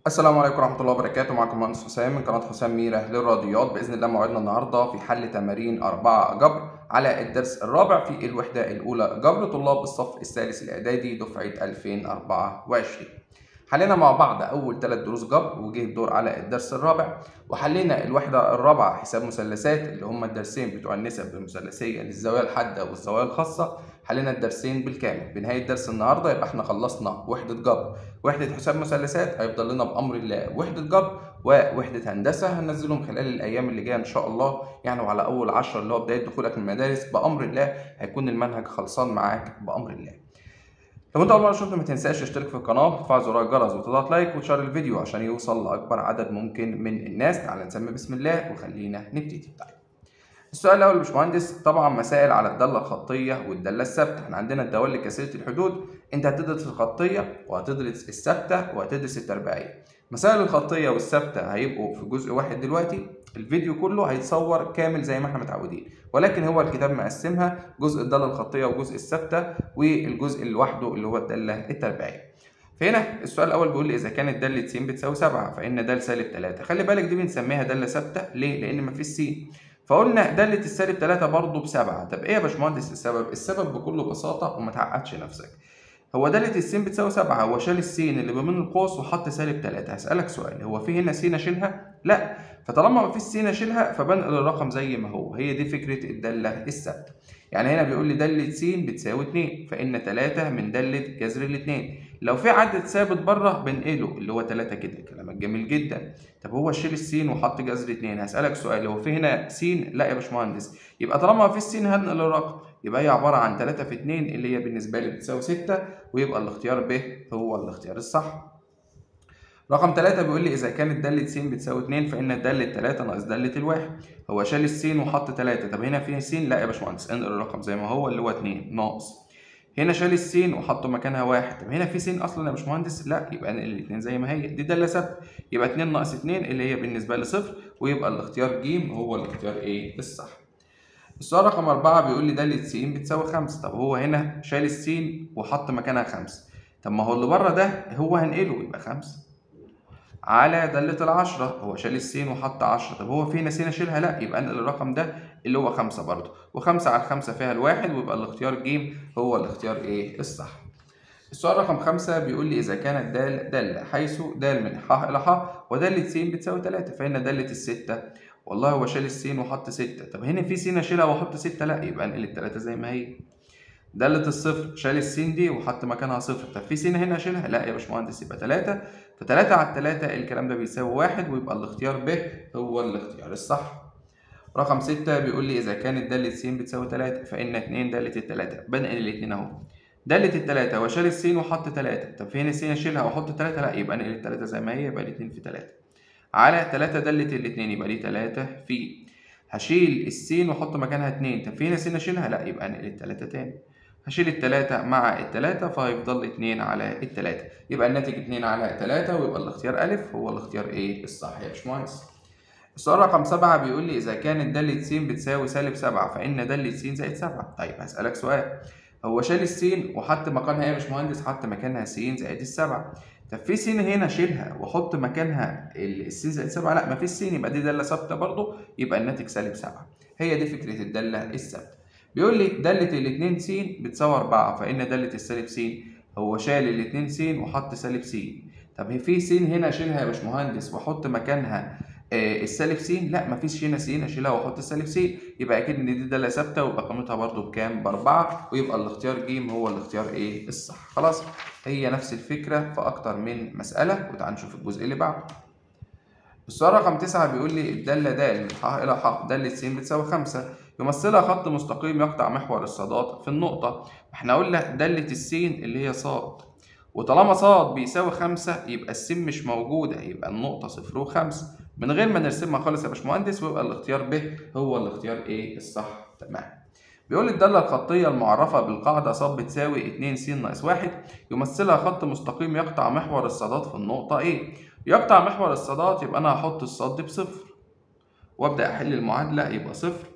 السلام عليكم ورحمة الله وبركاته معكم مهندس حسام من قناة حسام ميرة للرياضيات بإذن الله موعدنا النهاردة في حل تمارين أربعة جبر على الدرس الرابع في الوحدة الأولى جبر طلاب الصف الثالث الإعدادي دفعة 2024 حلينا مع بعض أول ثلاث دروس جبر وجه الدور على الدرس الرابع وحلينا الوحدة الرابعة حساب مثلثات اللي هما الدرسين بتوع النسب المثلثية للزوايا الحادة والزوايا الخاصة حلينا الدرسين بالكامل بنهاية درس النهاردة يبقى احنا خلصنا وحدة جبر وحدة حساب مثلثات هيفضل لنا بأمر الله وحدة جبر ووحدة هندسة هننزلهم خلال الأيام اللي جاية إن شاء الله يعني وعلى أول عشرة اللي هو بداية دخولك المدارس بأمر الله هيكون المنهج خلصان معاك بأمر الله. لو انت اول مره شفت ما تنساش تشترك في القناه وتفعل زرار الجرس وتضغط لايك وتشير الفيديو عشان يوصل لاكبر عدد ممكن من الناس تعالى نسمي بسم الله وخلينا نبتدي طيب السؤال الاول يا باشمهندس طبعا مسائل على الداله الخطيه والداله الثابته احنا عندنا الدوال كثيره الحدود انت هتدرس الخطيه وهتدرس الثابته وهتدرس التربيعيه مسائل الخطيه والثابته هيبقوا في جزء واحد دلوقتي الفيديو كله هيتصور كامل زي ما احنا متعودين ولكن هو الكتاب مقسمها جزء الداله الخطيه وجزء الثابته والجزء اللي لوحده اللي هو الداله التربيعيه فهنا السؤال الاول بيقول لي اذا كانت داله س بتساوي 7 فان د سالب 3 خلي بالك دي بنسميها داله ثابته ليه لان مفيش س فقلنا دالة السالب 3 برضه بسبعة، طب ايه يا باشمهندس السبب؟ السبب بكل بساطة وما تعقدش نفسك. هو دالة الس بتساوي 7 هو شال السين اللي بين القوس وحط سالب 3 هسألك سؤال هو في هنا س اشيلها؟ لا فطالما ما فيش س اشيلها فبنقل الرقم زي ما هو هي دي فكرة الدالة الثابتة. يعني هنا بيقول لي دالة س بتساوي 2 فإن 3 من دالة جذر الاثنين لو في عدد ثابت بره بنقله اللي هو 3 كده كلامك جميل جدا طب هو شيل السين وحط جذر 2 هسألك سؤال هو في هنا س لا يا باشمهندس يبقى طالما ما فيش س هنقل الرقم يبقى هي عبارة عن 3 في 2 اللي هي بالنسبة لي بتساوي 6 ويبقى الاختيار ب هو الاختيار الصح رقم 3 بيقول لي إذا كانت دالة س بتساوي 2 فإن دالة 3 ناقص دالة الواحد هو شال السين وحط 3 طب هنا في س لا يا باشمهندس انقل الرقم زي ما هو اللي هو 2 ناقص هنا شال السين وحطه مكانها واحد طب هنا في س اصلا يا باشمهندس لا يبقى انقل الاثنين زي ما هي دي داله ثابته يبقى 2 ناقص 2 اللي هي بالنسبه لي صفر ويبقى الاختيار ج هو الاختيار ايه الصح السؤال رقم أربعة بيقول لي دالة س بتساوي خمسة طب هو هنا شال السين وحط مكانها خمسة طب ما هو اللي بره ده هو هنقله يبقى خمسة على دالة العشرة هو شال السين وحط عشرة طب هو في هنا س اشيلها لا يبقى انقل الرقم ده اللي هو خمسة برضه وخمسة على الخمسة فيها الواحد ويبقى الاختيار ج هو الاختيار ايه الصح السؤال رقم خمسة بيقول لي إذا كانت دال دالة حيث دال من ح إلى ح ودالة س بتساوي تلاتة فإن دالة الستة والله هو شال السين وحط ستة طب هنا في س أشيلها وأحط ستة لا يبقى انقل التلاتة زي ما هي دالة الصفر شال السين دي وحط مكانها صفر طب في س هنا أشيلها لا يا باشمهندس يبقى تلاتة فتلاتة على التلاتة الكلام ده بيساوي واحد ويبقى الاختيار ب هو الاختيار الصح رقم ستة بيقول لي إذا كانت دالة س بتساوي تلاتة فإن اتنين دالة التلاتة بنقل الاتنين أهو دالة التلاتة هو شال السين وحط تلاتة طب في هنا السين أشيلها وأحط تلاتة لأ يبقى أنقل التلاتة زي ما هي يبقى الاتنين في تلاتة على تلاتة دالة الاتنين يبقى دي تلاتة في هشيل السين وأحط مكانها اتنين طب في هنا سين أشيلها لأ يبقى أنقل التلاتة تاني هشيل التلاتة مع التلاتة فهيفضل اتنين على التلاتة يبقى الناتج اتنين على تلاتة ويبقى الاختيار ألف هو الاختيار إيه الصح يا باشمهندس السؤال رقم سبعة بيقول لي إذا كانت دالة س بتساوي سالب سبعة فإن دالة س زائد سبعة طيب هسألك سؤال هو شال السين وحط مكانها إيه يا باشمهندس؟ حط مكانها س زائد السبعة طب في س هنا شيلها وأحط مكانها الس زائد سبعة لا مفيش س يبقى دي دالة ثابتة برضه يبقى الناتج سالب سبعة هي دي فكرة الدالة الثابتة بيقول لي دالة الاتنين س بتساوي أربعة فإن دالة السالب س هو شال الاتنين س وحط سالب س طب في س هنا أشيلها يا باشمهندس وأحط مكانها آه السالب س لا مفيش هنا س أشيلها وأحط السالب س يبقى أكيد إن دي دالة ثابتة ويبقى قيمتها برضو بكام؟ بأربعة ويبقى الاختيار ج هو الاختيار إيه الصح خلاص هي نفس الفكرة في أكتر من مسألة وتعال نشوف الجزء اللي بعده السؤال رقم تسعة بيقول لي الدالة د من ح إلى ح دالة س بتساوي خمسة يمثلها خط مستقيم يقطع محور الصادات في النقطة احنا قلنا دالة السين اللي هي صاد وطالما صاد بيساوي خمسة يبقى السين مش موجودة يبقى النقطة صفر وخمسة من غير ما نرسمها خالص يا باشمهندس ويبقى الاختيار ب هو الاختيار ايه الصح تمام بيقول الدالة الخطية المعرفة بالقاعدة ص بتساوي 2 س ناقص 1 يمثلها خط مستقيم يقطع محور الصادات في النقطة A يقطع محور الصادات يبقى أنا هحط الصاد دي بصفر وأبدأ أحل المعادلة يبقى صفر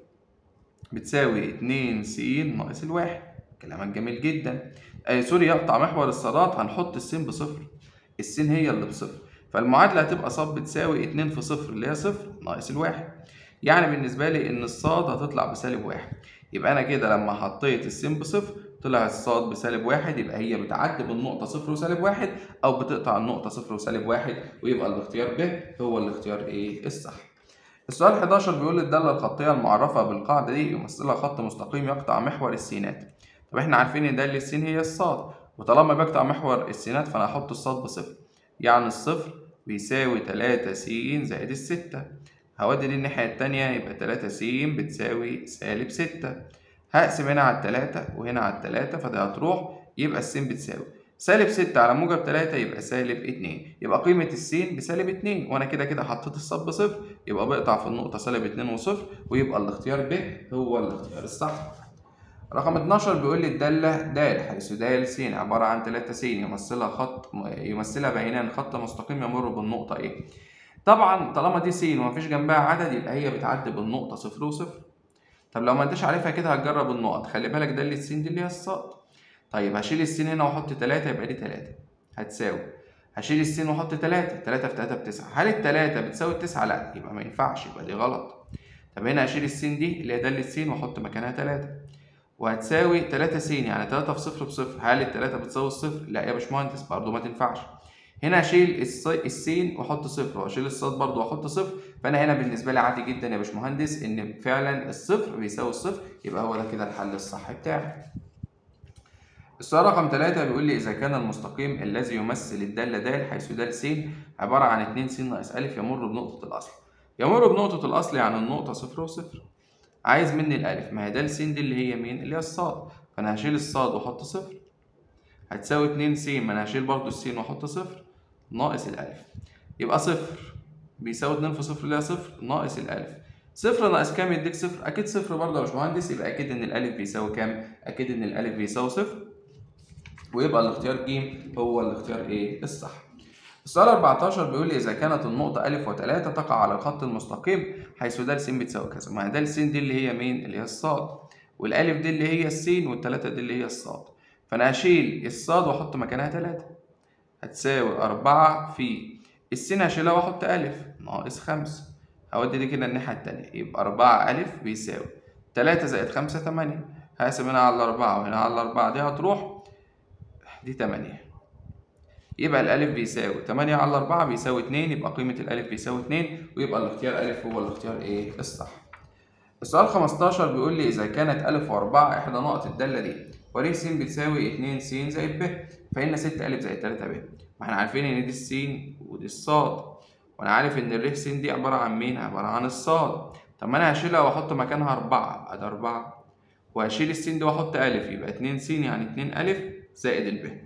بتساوي 2 س ناقص الواحد كلامك جميل جدا آه سوري يقطع محور الصادات هنحط السين بصفر السين هي اللي بصفر فالمعادلة هتبقى ص بتساوي 2 في صفر اللي هي صفر ناقص الواحد يعني بالنسبة لي إن الصاد هتطلع بسالب واحد يبقى أنا كده لما حطيت السين بصفر طلع الصاد بسالب واحد يبقى هي بتعدي بالنقطة صفر وسالب واحد أو بتقطع النقطة صفر وسالب واحد ويبقى الاختيار ب هو الاختيار إيه الصح. السؤال 11 بيقول الدالة الخطية المعرفة بالقاعدة دي يمثلها خط مستقيم يقطع محور السينات. طب احنا عارفين إن دالة السين هي الصاد وطالما بيقطع محور السينات فأنا هحط الصاد بصفر. يعني الصفر بيساوي تلاتة س زائد الستة. هودي دي الناحية التانية يبقى تلاتة س بتساوي سالب ستة. هقسم هنا على التلاتة وهنا على التلاتة فده هتروح يبقى السين بتساوي سالب ستة على موجب تلاتة يبقى سالب اتنين يبقى قيمة السين بسالب اتنين وأنا كده كده حطيت الصاد بصفر يبقى بقطع في النقطة سالب اتنين وصفر ويبقى الاختيار ب هو الاختيار الصح. رقم 12 بيقول لي الدالة د حيث د س عبارة عن تلاتة س يمثلها خط يمثلها بينان خط مستقيم يمر بالنقطة ايه؟ طبعا طالما دي س ومفيش جنبها عدد يبقى هي بتعدي بالنقطة صفر وصفر. طب لو ما انتش عارفها كده هتجرب النقط خلي بالك دالة س دي اللي هي الصاد طيب هشيل السين هنا واحط تلاتة يبقى دي تلاتة هتساوي هشيل السين واحط تلاتة تلاتة في تلاتة بتسعة هل التلاتة بتساوي التسعة؟ لأ يبقى ما ينفعش يبقى دي غلط طب هنا هشيل السين دي اللي هي دالة س واحط مكانها تلاتة وهتساوي تلاتة س يعني تلاتة في صفر بصفر هل التلاتة بتساوي الصفر؟ لأ يا باشمهندس برضه ما تنفعش هنا اشيل السين واحط صفر واشيل الصاد برضه واحط صفر فانا هنا بالنسبه لي عادي جدا يا باشمهندس ان فعلا الصفر بيساوي الصفر يبقى هو ده كده الحل الصح بتاعي. السؤال رقم 3 بيقول لي اذا كان المستقيم الذي يمثل الداله د حيث د س عباره عن 2 س ناقص ا يمر بنقطه الاصل. يمر بنقطه الاصل يعني النقطه صفر وصفر. عايز مني الالف ما هي د س دي اللي هي مين؟ اللي هي الصاد فانا هشيل الصاد واحط صفر هتساوي 2 س ما انا هشيل برضه السين واحط صفر ناقص الألف يبقى صفر بيساوي اتنين في صفر اللي هي صفر ناقص الألف صفر ناقص كام يديك صفر أكيد صفر برضه يا باشمهندس يبقى أكيد إن الألف بيساوي كام؟ أكيد إن الألف بيساوي صفر ويبقى الاختيار ج هو الاختيار إيه؟ الصح. السؤال 14 بيقول لي إذا كانت النقطة أ و3 تقع على الخط المستقيم حيث د س بتساوي كذا، ما هي د س دي اللي هي مين؟ اللي هي الصاد، والألف دي اللي هي السين والتلاتة دي اللي هي الصاد، فأنا هشيل الصاد وأحط مكانها تلاتة. هتساوي أربعة في السين هشيلها وأحط ألف ناقص خمسة هودي دي كده الناحية التانية يبقى أربعة ألف بيساوي تلاتة زائد خمسة تمانية هقسم هنا على الأربعة وهنا على الأربعة دي هتروح دي تمانية يبقى الألف بيساوي تمانية على أربعة بيساوي اتنين يبقى قيمة الألف بيساوي اتنين ويبقى الاختيار ألف هو الاختيار إيه الصح. السؤال 15 بيقول لي إذا كانت ألف وأربعة إحدى نقط الدالة دي ور س بتساوي 2 س زائد ب فإن 6 أ زائد 3 ب ما احنا عارفين إن دي السين ودي الصاد وأنا عارف إن الر س دي عبارة عن مين؟ عبارة عن الصاد طب ما أنا هشيلها وأحط مكانها 4 أدي 4 وهشيل السين دي وأحط أ يبقى 2 س يعني 2 أ زائد الب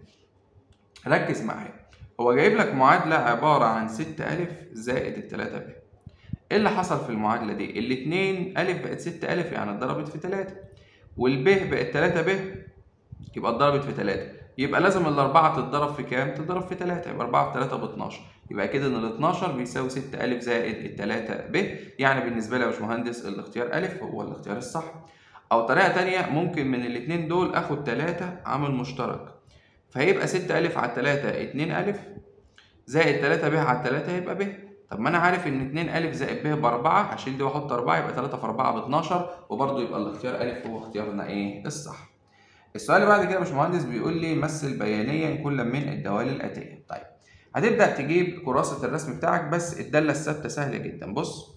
ركز معايا هو جايب لك معادلة عبارة عن 6 أ زائد ال 3 ب ايه اللي حصل في المعادلة دي؟ الاتنين أ بقت 6 أ يعني اتضربت في 3 والب بقت 3 ب يبقى اتضربت في 3 يبقى لازم الأربعة تتضرب في كام؟ تتضرب في 3 يبقى 4 في 3 ب 12 يبقى كده إن ال 12 بيساوي 6 أ زائد ال 3 ب يعني بالنسبة لي يا باشمهندس الاختيار أ هو الاختيار الصح أو طريقة تانية ممكن من الاتنين دول آخد 3 عامل مشترك فهيبقى 6 أ على 3 2 أ زائد 3 ب على 3 يبقى ب طب ما انا عارف ان 2 أ زائد ب ب 4 هشيل دي واحط 4 يبقى 3 في 4 ب 12 وبرضه يبقى الاختيار أ هو اختيارنا ايه الصح. السؤال اللي بعد كده يا باشمهندس بيقول لي مثل بيانيا كل من الدوال الآتية. طيب هتبدأ تجيب كراسة الرسم بتاعك بس الدالة الثابتة سهلة جدا بص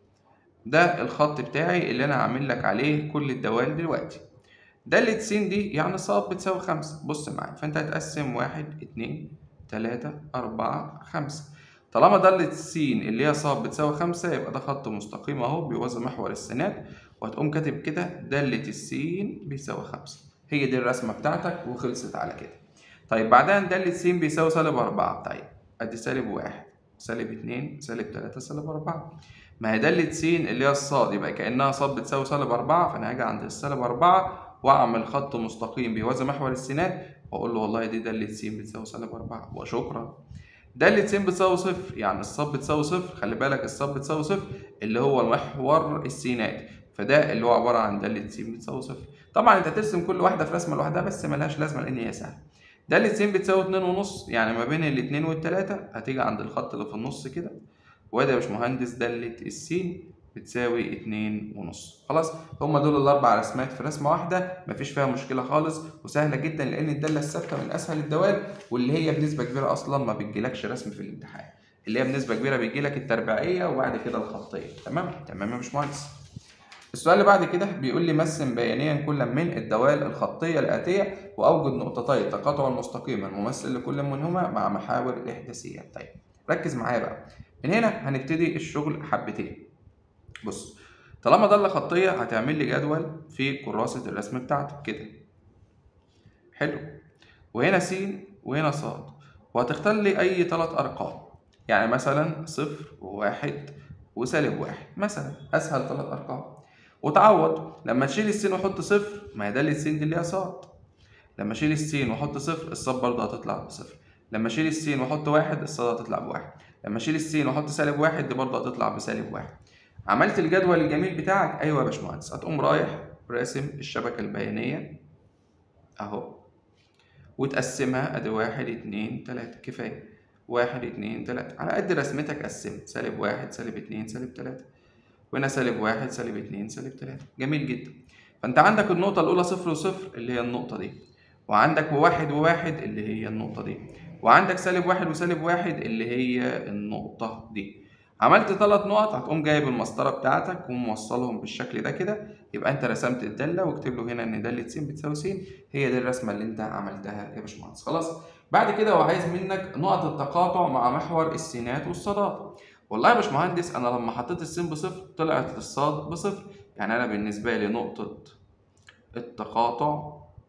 ده الخط بتاعي اللي انا عامل لك عليه كل الدوال دلوقتي. دالة س دي يعني ص بتساوي 5 بص معايا فانت هتقسم 1 2 3 4 5 طالما دالة س اللي هي ص بتساوي 5 يبقى ده خط مستقيم اهو بيوازي محور السينات وهتقوم كاتب كده دالة السين بيساوي 5 هي دي الرسمة بتاعتك وخلصت على كده طيب بعدها دالة س بيساوي سالب 4 طيب ادي سالب 1 سالب 2 سالب 3 سالب 4 ما هي دالة س اللي هي الصاد يبقى كأنها ص بتساوي سالب 4 فأنا هاجي عند السالب 4 وأعمل خط مستقيم بيوازي محور السينات وأقول له والله دي دالة س بتساوي سالب 4 وشكرا. دالة س بتساوي صفر يعني الصاد بتساوي صفر خلي بالك الصاد بتساوي صفر اللي هو محور السينات فده اللي هو عبارة عن دالة س بتساوي صفر. طبعا أنت ترسم كل واحدة في رسمة لوحدها بس ملهاش لازمة لأن هي سهلة. دالة س بتساوي اتنين ونص يعني ما بين الاتنين والتلاتة هتيجي عند الخط اللي في النص كده وادي يا باشمهندس دالة السين بتساوي اتنين ونص خلاص هما دول الأربع رسمات في رسمة واحدة مفيش فيها مشكلة خالص وسهلة جدا لأن الدالة الثابتة من أسهل الدوال واللي هي بنسبة كبيرة أصلا ما بتجيلكش رسم في الامتحان اللي هي بنسبة كبيرة بيجيلك التربيعية وبعد كده الخطية تمام تمام يا باشمهندس السؤال اللي بعد كده بيقول لي مثل بيانيا كل من الدوال الخطية الآتية وأوجد نقطتي التقاطع المستقيم الممثل لكل منهما مع محاور الإحداثية طيب ركز معايا بقى من هنا هنبتدي الشغل حبتين بص طالما ضلة خطية هتعمل لي جدول في كراسة الرسم بتاعتك كده حلو وهنا س وهنا ص وهتختار لي أي تلات أرقام يعني مثلا صفر وواحد وسالب واحد مثلا أسهل تلات أرقام وتعوض لما تشيل السين وحط صفر ما هي دالة السين دي اللي هي صاد لما اشيل السين واحط صفر الصاد برضه هتطلع بصفر لما اشيل السين واحط واحد الصاد هتطلع بواحد لما اشيل السين واحط سالب واحد دي برضه هتطلع بسالب واحد عملت الجدول الجميل بتاعك ايوه يا باشمهندس هتقوم رايح راسم الشبكه البيانيه اهو وتقسمها ادي واحد اتنين تلاته كفايه واحد اتنين تلاته على قد رسمتك قسمت سالب واحد سالب اتنين سالب تلاته وهنا سالب واحد سالب اتنين سالب تلاته جميل جدا فانت عندك النقطه الاولى صفر وصفر اللي هي النقطه دي وعندك واحد وواحد اللي هي النقطه دي وعندك سالب واحد وسالب واحد اللي هي النقطه دي عملت ثلاث نقط هتقوم جايب المسطره بتاعتك وموصلهم بالشكل ده كده يبقى انت رسمت الداله واكتب له هنا ان داله س بتساوي س هي دي الرسمه اللي انت عملتها يا باشمهندس خلاص بعد كده هو عايز منك نقط التقاطع مع محور السينات والصادات والله يا باشمهندس انا لما حطيت السين بصفر طلعت الصاد بصفر يعني انا بالنسبه لي نقطه التقاطع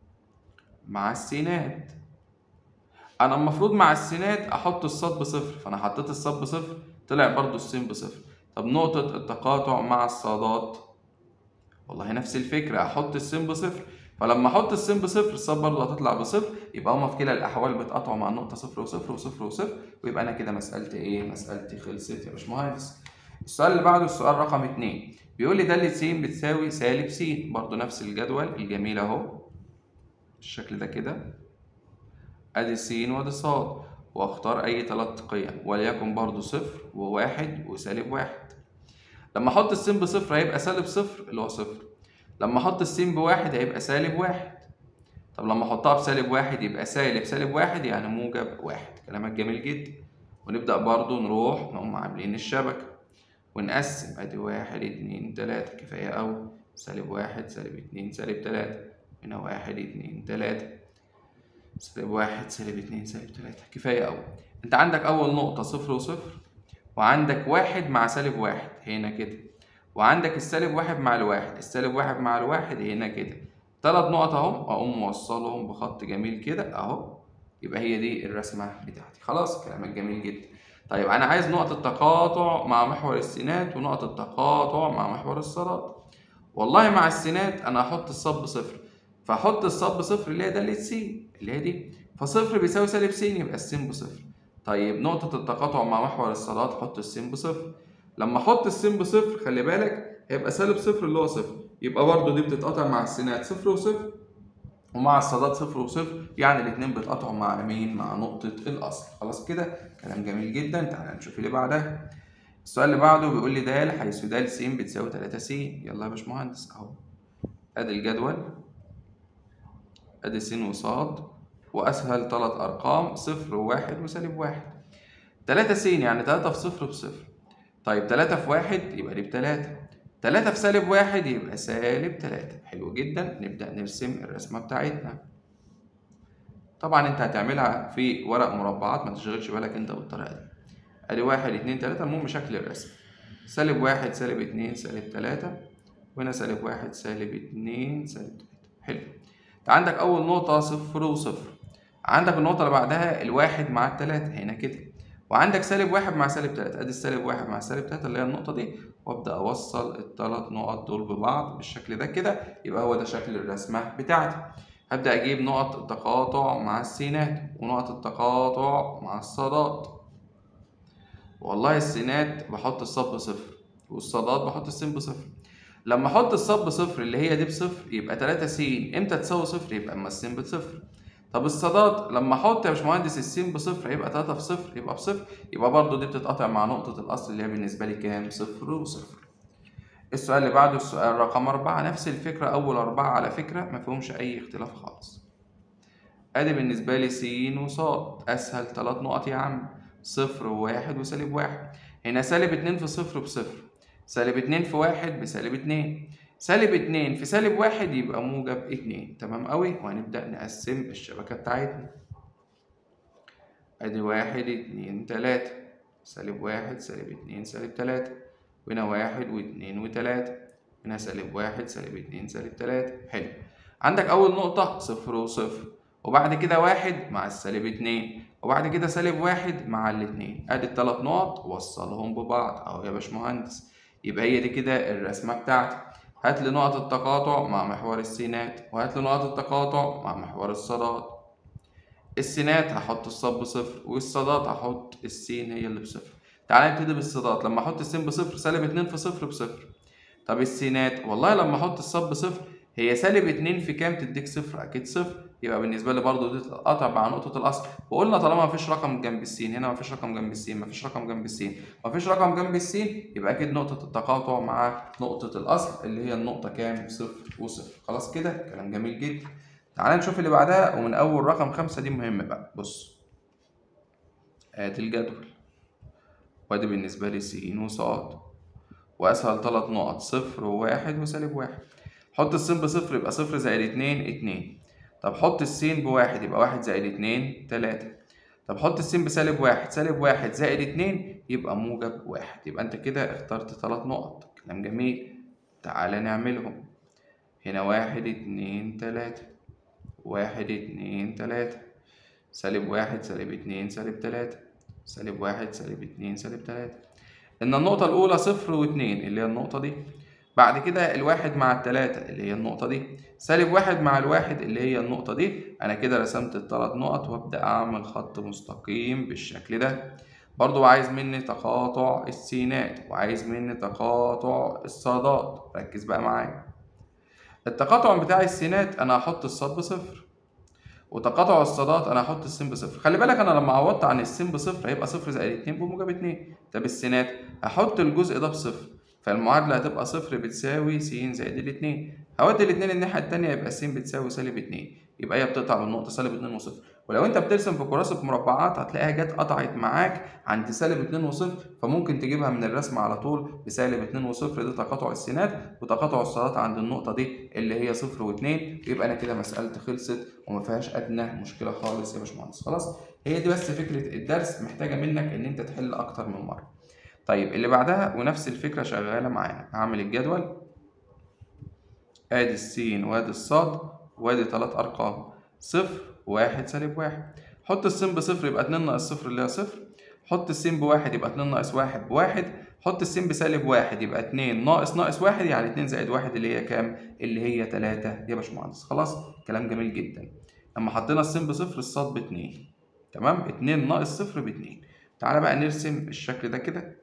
مع السينات انا المفروض مع السينات احط الصاد بصفر فانا حطيت الصاد بصفر طلع برضو السين بصفر طب نقطة التقاطع مع الصادات والله نفس الفكرة أحط السين بصفر فلما أحط السين بصفر الصاد برضه هتطلع بصفر يبقى هما في كلا الأحوال بيتقاطعوا مع النقطة صفر وصفر وصفر وصفر ويبقى أنا كده مسألتي إيه؟ مسألتي خلصت يا باشمهندس. السؤال اللي بعده السؤال رقم اتنين بيقول لي دالة س بتساوي سالب س برضه نفس الجدول الجميل أهو بالشكل ده كده أدي س وأدي ص واختار اي تلات قيم وليكن برضو صفر وواحد وسالب واحد لما احط السين بصفر هيبقى سالب صفر اللي هو صفر لما احط السين بواحد هيبقى سالب واحد طب لما احطها بسالب واحد يبقى سالب سالب واحد يعني موجب واحد كلامك جميل جدا ونبدأ برضو نروح نقوم عاملين الشبكة ونقسم ادي واحد اتنين تلاتة كفاية اوي سالب واحد سالب اتنين سالب تلاتة هنا واحد اتنين تلاتة سالب واحد سالب اتنين سالب تلاتة كفاية أوي أنت عندك أول نقطة صفر وصفر وعندك واحد مع سالب واحد هنا كده وعندك السالب واحد مع الواحد السالب واحد مع الواحد هنا كده تلات نقط أهم أقوم موصلهم بخط جميل كده أهو يبقى هي دي الرسمة بتاعتي خلاص كلامك جميل جدا طيب أنا عايز نقطة تقاطع مع محور السينات ونقطة تقاطع مع محور الصادات والله مع السينات أنا هحط الصب بصفر فاحط الصاد بصفر اللي هي دالة س اللي هي دي فصفر بيساوي سالب س يبقى السين بصفر طيب نقطة التقاطع مع محور الصادات حط السين بصفر لما احط السين بصفر خلي بالك هيبقى سالب صفر اللي هو صفر يبقى برضه دي بتتقاطع مع السينات صفر وصفر ومع الصادات صفر وصفر يعني الاتنين بيتقاطعوا مع مين؟ مع نقطة الأصل خلاص كده كلام جميل جدا تعالى نشوف اللي بعدها السؤال اللي بعده بيقول لي د حيث د س بتساوي 3 س يلا يا باشمهندس اهو ادي الجدول ادي س وصاد واسهل ثلاث ارقام صفر وواحد وسالب واحد تلاتة س يعني تلاتة في صفر بصفر طيب تلاتة في واحد يبقى دي بتلاتة تلاتة في سالب واحد يبقى سالب تلاتة حلو جدا نبدأ نرسم الرسمة بتاعتنا طبعا انت هتعملها في ورق مربعات ما تشغلش بالك انت بالطريقة دي ادي واحد اتنين تلاتة المهم شكل الرسم سالب واحد سالب اتنين سالب تلاتة وهنا سالب واحد سالب اتنين سالب تلاتة حلو عندك أول نقطة صفر وصفر عندك النقطة اللي بعدها الواحد مع التلاتة هنا كده وعندك سالب واحد مع سالب تلاتة أدي السالب واحد مع سالب تلاتة اللي هي النقطة دي وأبدأ أوصل التلات نقط دول ببعض بالشكل ده كده يبقى هو ده شكل الرسمة بتاعتي هبدأ أجيب نقط التقاطع مع السينات ونقط التقاطع مع الصادات والله السينات بحط الصاد بصفر والصادات بحط السين بصفر لما احط الصاد بصفر اللي هي دي بصفر يبقى 3 س امتى تساوي صفر يبقى اما السين بصفر طب الصادات لما احط يا باشمهندس السين بصفر هيبقى 3 في صفر يبقى بصفر يبقى برضو دي بتتقطع مع نقطة الأصل اللي هي بالنسبة لي كام؟ صفر وصفر. السؤال اللي بعده السؤال رقم أربعة نفس الفكرة أول أربعة على فكرة ما فيهمش أي اختلاف خالص. أدي بالنسبة لي س وصاد أسهل تلات نقط يا عم صفر وواحد وسالب واحد. هنا سالب اتنين في صفر بصفر. سالب اتنين في واحد بسالب اتنين. سالب اتنين في سالب واحد يبقى موجب اتنين تمام قوي وهنبدأ نقسم الشبكة بتاعتنا ادي واحد اتنين تلاتة سالب واحد سالب اتنين سالب تلاتة وهنا واحد واتنين وتلاتة هنا سالب واحد سالب اتنين سالب تلاتة حلو عندك أول نقطة صفر وصفر وبعد كده واحد مع السالب اتنين وبعد كده سالب واحد مع الاتنين ادي التلات نقط وصلهم ببعض اهو يا باشمهندس يبقى هي دي كده الرسمة بتاعتي هات لي نقط التقاطع مع محور السينات وهات لي نقط التقاطع مع محور الصادات السينات هحط الصاد بصفر والصادات هحط السين هي اللي بصفر تعالى نبتدي بالصادات لما احط السين بصفر سالب اتنين في صفر بصفر طب السينات والله لما احط الصاد بصفر هي سالب اتنين في كام تديك صفر اكيد صفر يبقى بالنسبه لي برضه دي تتقطع مع نقطه الاصل وقلنا طالما مفيش رقم جنب السين هنا مفيش رقم جنب السين مفيش رقم جنب السين مفيش رقم جنب السين يبقى اكيد نقطه التقاطع مع نقطه الاصل اللي هي النقطه كام صفر وصفر خلاص كده كلام جميل جدا تعال نشوف اللي بعدها ومن اول رقم خمسة دي مهم بقى بص هات الجدول وادي بالنسبه لي س وصاد واسهل ثلاث نقط صفر وواحد وسالب واحد حط السين بصفر يبقى صفر زائد اتنين اتنين طب حط السين بواحد يبقى واحد زائد اتنين تلاتة طب حط السين بسالب واحد سالب واحد زائد اتنين يبقى موجب واحد يبقى انت كده اخترت تلات نقط كلام جميل تعالى نعملهم هنا واحد اتنين تلاتة واحد اتنين تلاتة سالب واحد سالب اتنين سالب تلاتة سالب واحد سالب اتنين سالب تلاتة إن النقطة الأولى صفر واتنين اللي هي النقطة دي بعد كده الواحد مع التلاتة اللي هي النقطة دي سالب واحد مع الواحد اللي هي النقطة دي أنا كده رسمت التلات نقط وأبدأ أعمل خط مستقيم بالشكل ده برضو عايز مني تقاطع السينات وعايز مني تقاطع الصادات ركز بقى معايا التقاطع بتاع السينات أنا هحط الصاد بصفر وتقاطع الصادات انا هحط السين بصفر خلي بالك انا لما عوضت عن السين بصفر هيبقى صفر زائد اتنين بموجب اتنين طب السينات هحط الجزء ده بصفر فالمعادلة هتبقى صفر بتساوي س زائد الاتنين هودي الاتنين الناحية التانية يبقى س بتساوي سالب اتنين يبقى هي بتقطع بالنقطة سالب اتنين وصفر ولو انت بترسم في كراسة مربعات هتلاقيها جت قطعت معاك عند سالب اتنين وصفر فممكن تجيبها من الرسم على طول بسالب اتنين وصفر ده تقاطع السينات وتقاطع الصادات عند النقطة دي اللي هي صفر واتنين يبقى انا كده مسألتي خلصت وما فيهاش ادنى مشكلة خالص يا باشمهندس خلاص هي دي بس فكرة الدرس محتاجة منك ان انت تحل اكتر من مرة طيب اللي بعدها ونفس الفكرة شغالة معانا هعمل الجدول ادي السين وادي الصاد وادي تلات ارقام صفر واحد سالب واحد حط السين بصفر يبقى اتنين ناقص صفر اللي هي صفر حط السين بواحد يبقى اتنين ناقص واحد بواحد حط السين بسالب واحد يبقى اتنين ناقص ناقص واحد يعني اتنين زائد واحد اللي هي كام؟ اللي هي تلاتة يا باشمهندس خلاص كلام جميل جدا لما حطينا السين بصفر الصاد باتنين تمام اتنين ناقص صفر باتنين تعالى بقى نرسم الشكل ده كده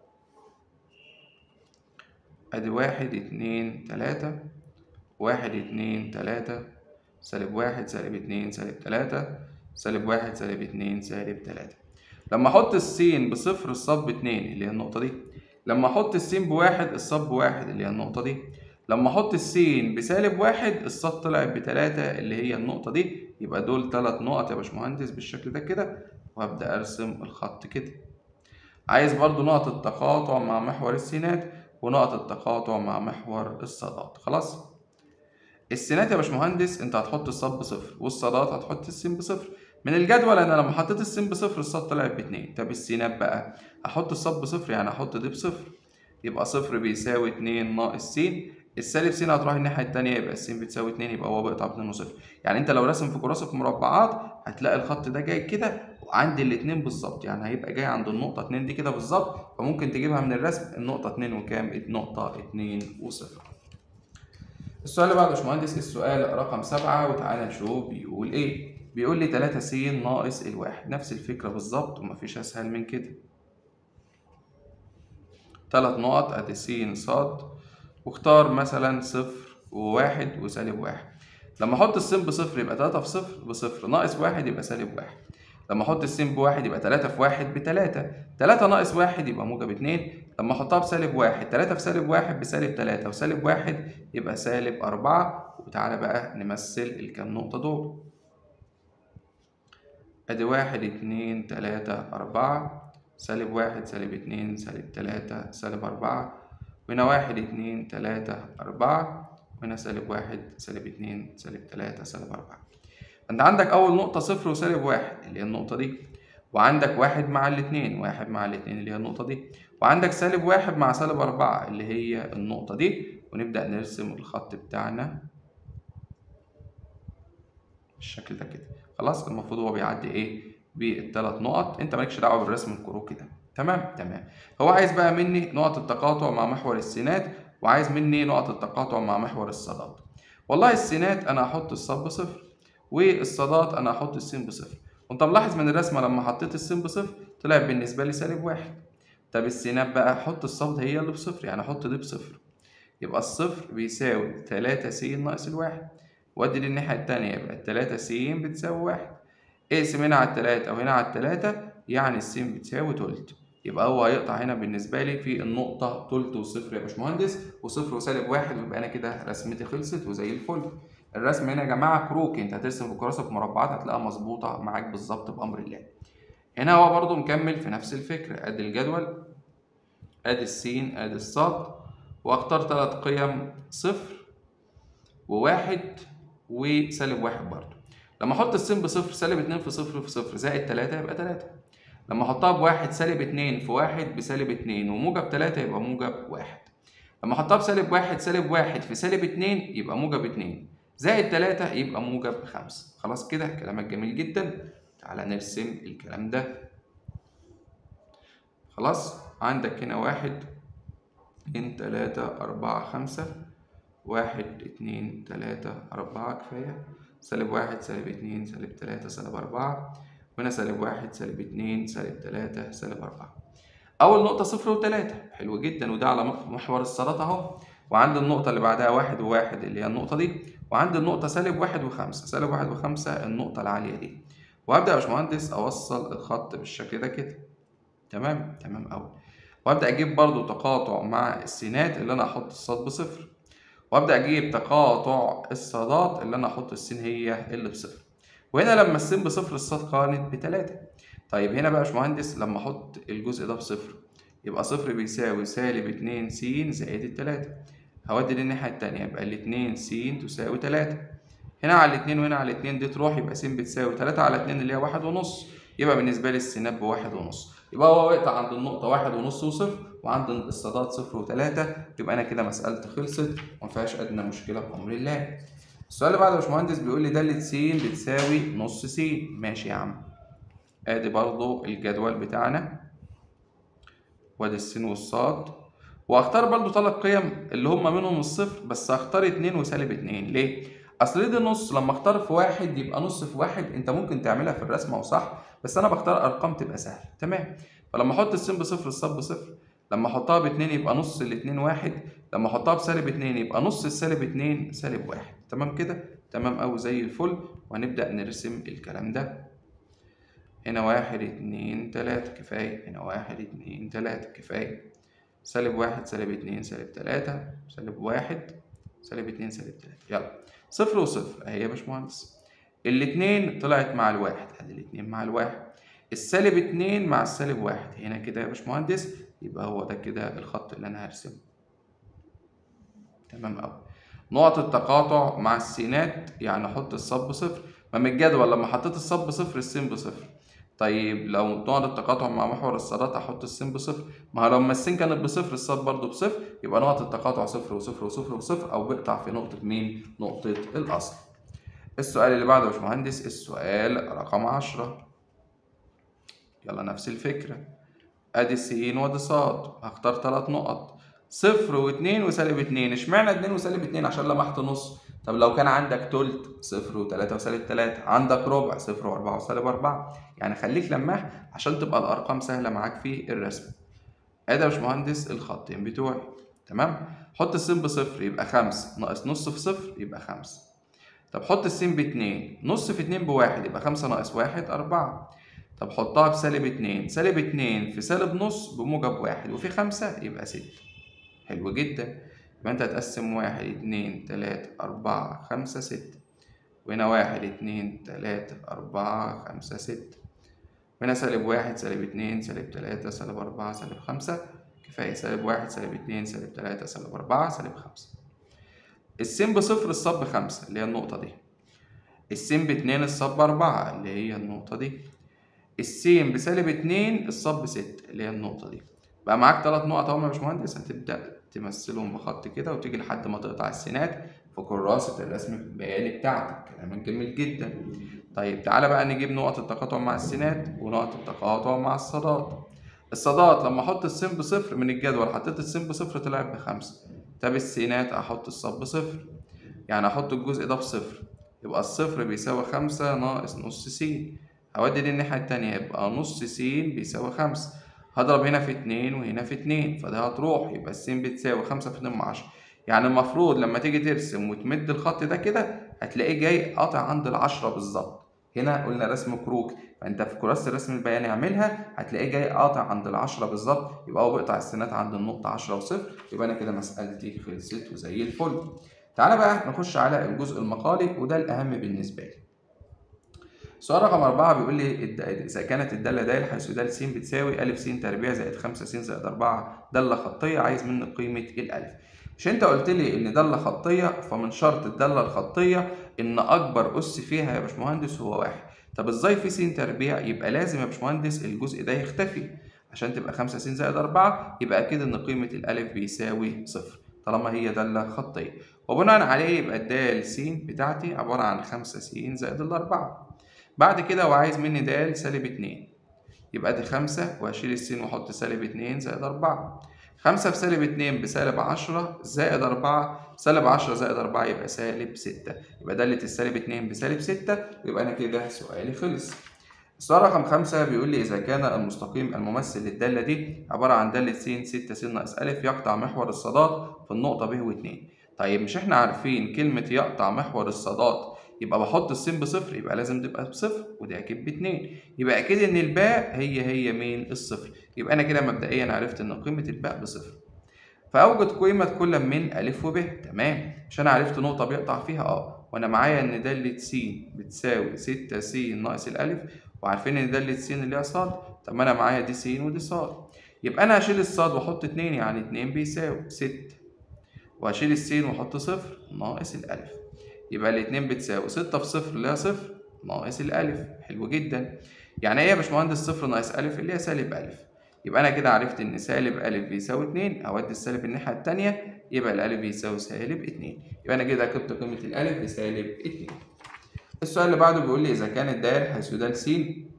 ادي واحد اتنين تلاتة واحد اتنين تلاتة سالب واحد سالب اتنين سالب تلاتة سالب واحد سالب اتنين سالب تلاتة لما احط السين بصفر الصاد باتنين اللي هي النقطة دي لما احط السين بواحد الصاد بواحد اللي هي النقطة دي لما احط السين بسالب واحد الصاد طلعت بتلاتة اللي هي النقطة دي يبقى دول تلات نقط يا باشمهندس بالشكل ده كده وهبدأ ارسم الخط كده عايز برضو نقط التقاطع مع محور السينات ونقط التقاطع مع محور الصادات خلاص السينات يا باشمهندس انت هتحط الصاد بصفر والصادات هتحط السين بصفر من الجدول انا لما حطيت السين بصفر الصاد طلعت باتنين طب السينات بقى هحط الصاد بصفر يعني هحط دي بصفر يبقى صفر بيساوي اتنين ناقص س السالب س هتروح الناحية التانية يبقى الس بتساوي اتنين يبقى هو بيقطع باتنين وصفر يعني انت لو راسم في كراسة مربعات هتلاقي الخط ده جاي كده وعند الاتنين بالظبط يعني هيبقى جاي عند النقطة اتنين دي كده بالظبط فممكن تجيبها من الرسم النقطة اتنين وكام؟ النقطة اتنين وصفر السؤال اللي بعده يا باشمهندس السؤال رقم سبعة وتعالى نشوف بيقول ايه بيقول لي 3 س ناقص الواحد نفس الفكرة بالظبط ومفيش أسهل من كده تلات نقط أدي س ص واختار مثلا صفر وواحد وسالب واحد لما احط السين بصفر يبقى 3 في صفر بصفر ناقص واحد يبقى سالب واحد لما احط السين بواحد يبقى 3 في واحد بتلاتة 3 ناقص واحد يبقى موجب اتنين لما احطها بسالب واحد 3 في سالب واحد بسالب 3 وسالب واحد يبقى سالب أربعة وتعالى بقى نمثل الكام نقطة دول ادي واحد اتنين تلاتة أربعة سالب واحد سالب اتنين سالب تلاتة سالب أربعة وهنا واحد اتنين تلاتة أربعة وهنا سالب واحد سالب اتنين سالب تلاتة سالب أربعة أنت عندك أول نقطة صفر وسالب واحد اللي هي النقطة دي وعندك واحد مع الاتنين واحد مع الاتنين اللي هي النقطة دي وعندك سالب واحد مع سالب أربعة اللي هي النقطة دي ونبدأ نرسم الخط بتاعنا بالشكل ده كده خلاص المفروض هو بيعدي ايه بالثلاث نقط انت مالكش دعوه بالرسم الكروكي ده تمام تمام هو عايز بقى مني نقط التقاطع مع محور السينات وعايز مني نقط التقاطع مع محور الصادات والله السينات انا هحط الصاد بصفر والصادات انا هحط السين بصفر وانت ملاحظ من الرسمه لما حطيت السين بصفر طلع بالنسبه لي سالب واحد طب السينات بقى حط الصاد هي اللي بصفر يعني احط دي بصفر يبقى الصفر بيساوي 3 س ناقص الواحد وادي دي الناحية التانية يبقى التلاتة س بتساوي واحد اقسم هنا على التلاتة وهنا على التلاتة يعني السين بتساوي تلت يبقى هو هيقطع هنا بالنسبة لي في النقطة تلت وصفر يا باشمهندس وصفر وسالب واحد ويبقى أنا كده رسمتي خلصت وزي الفل الرسم هنا يا جماعة كروكي أنت هترسم في كراسة مربعات هتلاقيها مظبوطة معاك بالظبط بأمر الله هنا هو برضو مكمل في نفس الفكرة أدي الجدول أدي السين أدي الصاد وأختار تلات قيم صفر وواحد وسالب واحد برضه لما احط السين بصفر سالب اتنين في صفر في صفر زائد تلاتة يبقى تلاتة لما احطها بواحد سالب اتنين في واحد بسالب اتنين وموجب تلاتة يبقى موجب واحد لما احطها بسالب واحد سالب واحد في سالب اتنين يبقى موجب اتنين زائد تلاتة يبقى موجب خمسة خلاص كده كلامك جميل جدا تعالى نرسم الكلام ده خلاص عندك هنا واحد اتنين تلاتة أربعة خمسة واحد اتنين تلاتة أربعة كفاية سالب واحد سالب اتنين سالب تلاتة سالب أربعة وهنا سالب واحد سالب اتنين سالب تلاتة سالب أربعة أول نقطة صفر وتلاتة حلو جدا وده على محور الصلاة أهو وعند النقطة اللي بعدها واحد وواحد اللي هي النقطة دي وعند النقطة سالب واحد وخمسة سالب واحد وخمسة النقطة العالية دي وهبدأ يا باشمهندس أوصل الخط بالشكل ده كده تمام تمام أوي وأبدأ أجيب برضو تقاطع مع السينات اللي أنا أحط الصاد بصفر وابدا اجيب تقاطع الصادات اللي انا احط السين هي اللي بصفر وهنا لما السين بصفر الصاد كانت بتلاتة طيب هنا بقى يا باشمهندس لما احط الجزء ده بصفر يبقى صفر بيساوي سالب اتنين س زائد التلاتة هودي دي الناحية التانية يبقى الاتنين س تساوي تلاتة هنا على الاتنين وهنا على الاتنين دي تروح يبقى س بتساوي تلاتة على اتنين اللي هي واحد ونص يبقى بالنسبة لي السينات بواحد ونص يبقى هو وقت عند النقطة واحد ونص وصفر وعند الصادات صفر وتلاتة يبقى أنا كده مسألتي خلصت ومفيهاش أدنى مشكلة بأمر الله. السؤال اللي بعده يا باشمهندس بيقول لي دالة س بتساوي نص س ماشي يا عم. آدي برضو الجدول بتاعنا وادي السين والصاد وهختار برضو تلات قيم اللي هما منهم الصفر بس هختار اتنين وسالب اتنين ليه؟ اصل دي نص لما اختار في واحد يبقى نص في واحد انت ممكن تعملها في الرسمه وصح بس انا بختار ارقام تبقى سهله تمام فلما احط السين بصفر الصاد بصفر لما احطها باتنين يبقى نص الاتنين واحد لما احطها بسالب اتنين يبقى نص السالب اتنين سالب واحد تمام كده تمام اوي زي الفل وهنبدأ نرسم الكلام ده هنا واحد اتنين تلاتة كفاية هنا واحد اتنين تلاتة كفاية سالب واحد سالب اتنين سالب تلاتة سالب واحد سالب اتنين سالب تلاتة يلا صفر وصفر اهي يا باشمهندس الاتنين طلعت مع الواحد ادي الاتنين مع الواحد السالب اتنين مع السالب واحد هنا كده يا باشمهندس يبقى هو ده كده الخط اللي انا هرسمه تمام اوي نقط التقاطع مع السينات يعني احط الصاد بصفر ما من الجدول لما حطيت الصاد بصفر السين بصفر طيب لو نقط التقاطع مع محور الصادات احط السين بصفر ما هو لما السين كانت بصفر الصاد برضو بصفر يبقى نقط التقاطع صفر وصفر وصفر وصفر او بيقطع في نقطة مين؟ نقطة الاصل السؤال اللي بعده يا باشمهندس السؤال رقم عشرة يلا نفس الفكرة ادي س وادي ص هختار تلات نقط صفر واتنين وسالب اتنين اشمعنى اتنين وسالب اتنين عشان لمحت نص طب لو كان عندك تلت صفر وتلاتة وسالب تلاتة عندك ربع صفر وأربعة وسالب أربعة يعني خليك لماح عشان تبقى الأرقام سهلة معاك في الرسم ادي يا باشمهندس الخطين بتوعي تمام حط السين بصفر يبقى خمسة ناقص نص في صفر يبقى خمسة طب حط السين باتنين نص في اتنين بواحد يبقى خمسة ناقص واحد أربعة طب حطها بسالب اتنين سالب اتنين في سالب نص بموجب واحد وفي خمسة يبقى ستة حلو جدا يبقى انت هتقسم واحد اتنين تلاتة أربعة خمسة ستة وهنا واحد اتنين تلاتة أربعة خمسة ستة وهنا سالب واحد سالب اتنين سالب تلاتة سالب أربعة سالب خمسة كفاية سالب واحد سالب اتنين سالب تلاتة سالب أربعة سالب خمسة السين بصفر الصب بخمسة اللي هي النقطة دي السين باتنين الصب بأربعة اللي هي النقطة دي السين بسالب اتنين الصب بستة اللي هي النقطة دي بقى معاك تلات نقط أهو يا باشمهندس هتبدأ تمثلهم بخط كده وتيجي لحد ما تقطع السينات في كراسة الرسم البياني بتاعتك كلامك جميل جدا طيب تعالى بقى نجيب نقط التقاطع مع السينات ونقط التقاطع مع الصادات الصادات لما احط السين بصفر من الجدول حطيت السين بصفر طلعت بخمسة طب السينات احط الصاد بصفر يعني احط الجزء ده بصفر يبقى الصفر بيساوي خمسة ناقص نص س هودي دي الناحية التانية يبقى نص س بيساوي خمسة هضرب هنا في اتنين وهنا في اتنين فده هتروح يبقى السين بتساوي خمسة في اتنين من عشرة يعني المفروض لما تيجي ترسم وتمد الخط ده كده هتلاقيه جاي قاطع عند العشرة بالظبط هنا قلنا رسم كروك فانت في كراسة الرسم البياني اعملها هتلاقيه جاي قاطع عند العشرة بالظبط يبقى هو بيقطع السينات عند النقطة عشرة وصفر يبقى انا كده مسألتي خلصت وزي الفل تعالى بقى نخش على الجزء المقالي وده الأهم بالنسبة لي السؤال رقم أربعة بيقول لي إذا كانت الدالة د حيث د س بتساوي أ س تربيع زائد خمسة س زائد أربعة دالة خطية عايز مني قيمة الألف مش أنت قلت لي إن دالة خطية فمن شرط الدالة الخطية إن أكبر أس فيها يا باشمهندس هو واحد طب إزاي في س تربيع يبقى لازم يا باشمهندس الجزء ده يختفي عشان تبقى خمسة س زائد أربعة يبقى أكيد إن قيمة الألف بيساوي صفر طالما هي دالة خطية وبناء عليه يبقى د س بتاعتي عبارة عن خمسة س زائد الأربعة بعد كده وعايز مني د سالب اتنين يبقى دي خمسة وهشيل السين وأحط سالب اتنين زائد أربعة خمسة في سالب اتنين بسالب عشرة زائد أربعة سالب عشرة زائد أربعة يبقى سالب ستة يبقى دالة السالب اتنين بسالب ستة يبقى أنا كده سؤالي خلص السؤال رقم خمسة بيقول لي إذا كان المستقيم الممثل للدالة دي عبارة عن دالة س ستة س ناقص أ يقطع محور الصادات في النقطة ب واتنين طيب مش إحنا عارفين كلمة يقطع محور الصادات يبقى بحط السين بصفر يبقى لازم تبقى بصفر ودي أكيد باتنين يبقى أكيد إن الباء هي هي مين الصفر يبقى أنا كده مبدئيا عرفت إن قيمة الباء بصفر فأوجد قيمة كل من أ وب تمام مش أنا عرفت نقطة بيقطع فيها أه وأنا معايا إن دالة س بتساوي ستة س ناقص الألف وعارفين ان دالة س اللي هي صاد طب ما انا معايا دي س ودي صاد يبقى انا هشيل الصاد واحط اتنين يعني اتنين بيساوي ستة وهشيل السين واحط صفر ناقص الالف يبقى الاتنين بتساوي ستة في صفر اللي هي صفر ناقص الالف حلو جدا يعني ايه يا باشمهندس صفر ناقص الف اللي هي سالب الف يبقى انا كده عرفت ان سالب الف بيساوي اتنين اودي السالب الناحية التانية يبقى الالف بيساوي سالب اتنين يبقى انا كده جبت قيمة الالف بسالب اتنين السؤال اللي بعده بيقول لي إذا كان الدال حيث د س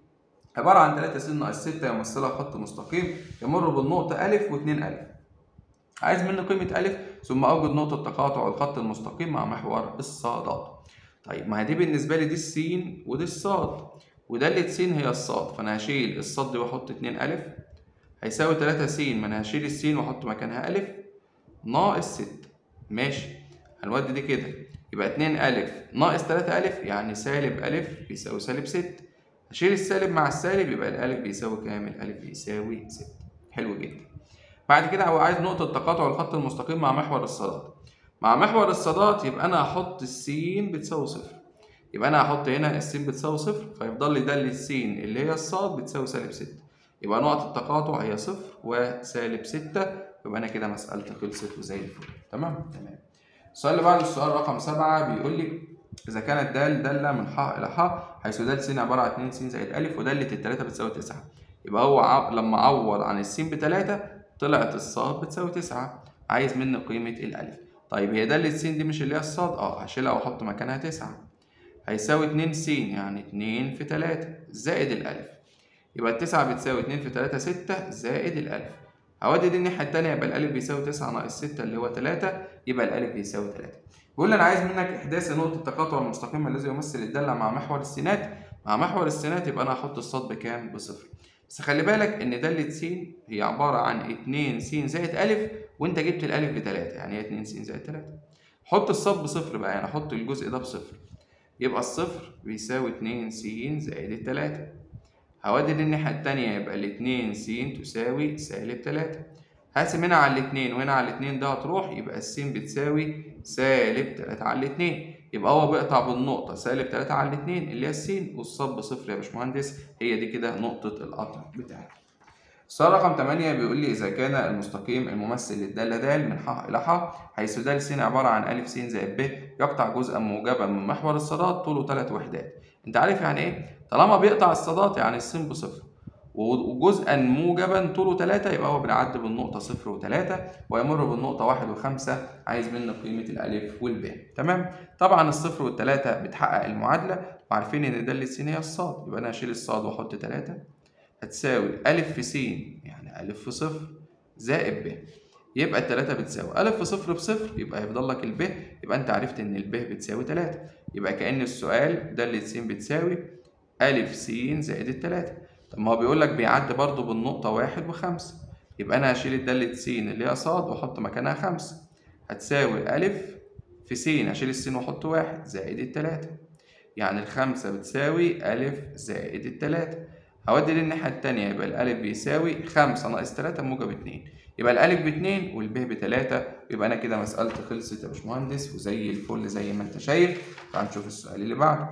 عبارة عن 3 س ناقص 6 يمثلها خط مستقيم يمر بالنقطة أ و2 أ. عايز مني قيمة أ ثم أوجد نقطة تقاطع الخط المستقيم مع محور الصادات. طيب ما هي دي بالنسبة لي دي السين ودي الصاد ودالة س هي الصاد فأنا هشيل الصاد دي وأحط 2 أ هيساوي 3 س ما أنا هشيل السين وأحط مكانها أ ناقص 6 ماشي هنودي دي كده يبقى 2 أ ناقص 3 أ يعني سالب أ بيساوي سالب 6 أشيل السالب مع السالب يبقى الألف بيساوي كام؟ الألف بيساوي 6 حلو جدا بعد كده هو عايز نقطة تقاطع الخط المستقيم مع محور الصادات مع محور الصادات يبقى أنا هحط السين بتساوي صفر يبقى أنا هحط هنا السين بتساوي صفر فيفضل لي دالة السين اللي هي الصاد بتساوي سالب 6 يبقى نقط التقاطع هي صفر وسالب 6 يبقى أنا كده مسألتي خلصت وزي الفل تمام؟ تمام السؤال اللي بعده السؤال رقم سبعة بيقول لي إذا كانت د دالة من ح إلى ح حيث د س عبارة عن 2 س زائد أ ودالة التلاتة بتساوي 9 يبقى هو ع... لما عوض عن السين بتلاتة طلعت الصاد بتساوي 9 عايز مني قيمة الألف طيب هي دالة س دي مش اللي هي الصاد اه هشيلها وأحط مكانها 9 هيساوي 2 س يعني 2 في 3 زائد الألف يبقى التسعة بتساوي 2 في 3 6 زائد الألف هودي دي الناحية التانية يبقى الألف بيساوي 9 ناقص 6 اللي هو 3 يبقى الألف بيساوي 3 بيقول لي أنا عايز منك إحداث نقطة التقاطع المستقيم الذي يمثل الدالة مع محور السينات مع محور السينات يبقى أنا هحط الصاد بكام؟ بصفر بس خلي بالك إن دالة س هي عبارة عن 2 س زائد أ وأنت جبت الألف بتلاتة يعني هي 2 س زائد 3 حط الصاد بصفر بقى يعني حط الجزء ده بصفر يبقى الصفر بيساوي اتنين س زائد التلاتة هودي للناحية التانية يبقى الاتنين س تساوي سالب تلاتة هقسم هنا على الاتنين وهنا على الاتنين ده هتروح يبقى الس بتساوي سالب تلاتة على الاتنين يبقى هو بيقطع بالنقطة سالب تلاتة على الاتنين اللي هي الس والصاد بصفر يا باشمهندس هي دي كده نقطة القطع بتاعتي. السؤال رقم 8 بيقول لي إذا كان المستقيم الممثل للدالة د من ح إلى ح حيث د س عبارة عن أ س زائد ب يقطع جزءا موجبا من محور الصادات طوله ثلاث وحدات. أنت عارف يعني إيه؟ طالما بيقطع الصادات يعني الس بصفر. وجزءا موجبا طوله 3 يبقى هو بنعدي بالنقطة صفر وتلاتة ويمر بالنقطة واحد وخمسة عايز منا قيمة الألف والب تمام طبعا الصفر والتلاتة بتحقق المعادلة وعارفين إن ده س هي الصاد يبقى أنا هشيل الصاد وأحط تلاتة هتساوي ألف في س يعني ألف في صفر زائد ب يبقى التلاتة بتساوي ألف في صفر بصفر يبقى هيفضل لك الب يبقى أنت عرفت إن الب بتساوي تلاتة يبقى كأن السؤال ده س بتساوي ألف س زائد التلاتة طب ما هو بيقول لك بيعدي برضه بالنقطة واحد وخمسة يبقى أنا هشيل الدالة س اللي هي صاد وأحط مكانها خمسة هتساوي ألف في س هشيل الس وأحط واحد زائد التلاتة يعني الخمسة بتساوي ألف زائد التلاتة هودي للناحية التانية يبقى الألف بيساوي خمسة ناقص تلاتة موجب اتنين يبقى الألف باتنين والب بتلاتة يبقى أنا كده مسألتي خلصت يا باشمهندس وزي الفل زي ما أنت شايف تعال نشوف السؤال اللي بعده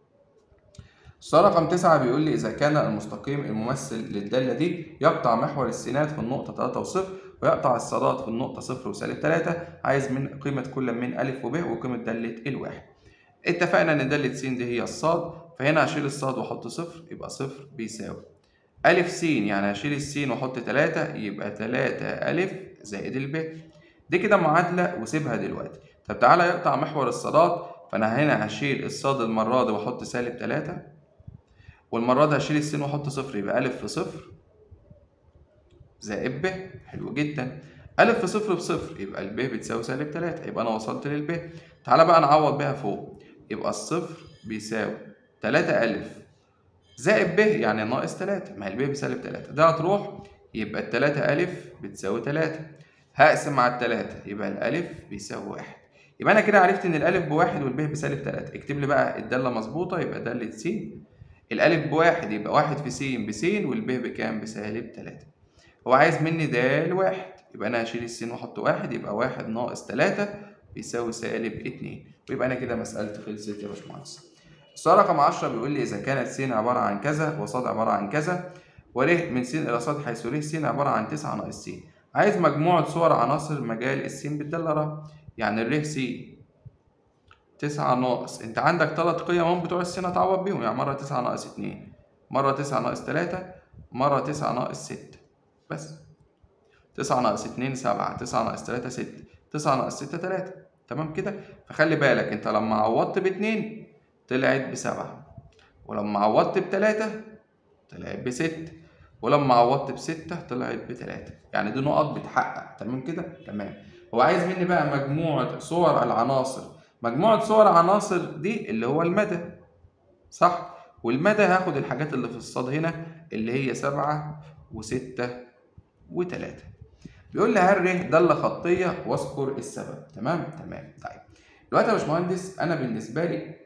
السؤال رقم تسعة بيقول لي إذا كان المستقيم الممثل للدالة دي يقطع محور السينات في النقطة تلاتة وصفر ويقطع الصادات في النقطة صفر وسالب تلاتة عايز من قيمة كل من أ وب وقيمة دالة الواحد. اتفقنا إن دالة س دي هي الصاد فهنا هشيل الصاد وأحط صفر يبقى صفر بيساوي أ س يعني هشيل السين وأحط تلاتة يبقى تلاتة أ زائد الب. دي كده معادلة وسيبها دلوقتي. طب تعالى يقطع محور الصادات فأنا هنا هشيل الصاد المرة دي وأحط سالب تلاتة والمرة دي هشيل السين واحط صفر يبقى ألف في صفر زائد ب حلو جدا ألف في صفر بصفر يبقى الب بتساوي سالب تلاتة يبقى أنا وصلت للب تعالى بقى نعوض بيها فوق يبقى الصفر بيساوي تلاتة ألف زائد ب يعني ناقص تلاتة ما الب بسالب تلاتة ده هتروح يبقى التلاتة ألف بتساوي تلاتة هقسم على التلاتة يبقى الألف بيساوي واحد يبقى أنا كده عرفت إن الألف بواحد والب بسالب تلاتة اكتب لي بقى الدالة مظبوطة يبقى دالة س الألف بواحد يبقى واحد في س بس والب بكام؟ بسالب تلاتة. هو عايز مني د واحد يبقى أنا هشيل الس وأحط واحد يبقى واحد ناقص تلاتة بيساوي سالب اتنين ويبقى أنا كده مسألتي خلصت يا باشمهندس. السؤال رقم 10 بيقول لي إذا كانت س عبارة عن كذا وص عبارة عن كذا ور من س إلى ص حيث ر س عبارة عن تسعة ناقص س. عايز مجموعة صور عناصر مجال الس بالدالة ر يعني الر س تسعة ناقص انت عندك تلات قيم هم بتوع السنة تعوض بيهم يعني مرة تسعة ناقص اتنين مرة تسعة ناقص تلاتة مرة تسعة ناقص ستة بس تسعة ناقص اتنين سبعة تسعة ناقص تلاتة ستة تسعة ناقص ستة تلاتة تمام كده فخلي بالك انت لما عوضت باتنين طلعت بسبعة ولما عوضت بتلاتة طلعت بستة ولما عوضت بستة طلعت بتلاتة يعني دي نقط بتحقق تمام كده تمام هو عايز مني بقى مجموعة صور العناصر مجموعة صور عناصر دي اللي هو المدى صح والمدى هاخد الحاجات اللي في الصاد هنا اللي هي سبعة وستة وتلاتة بيقول لي هل ر دالة خطية واذكر السبب تمام تمام طيب دلوقتي يا باشمهندس أنا بالنسبة لي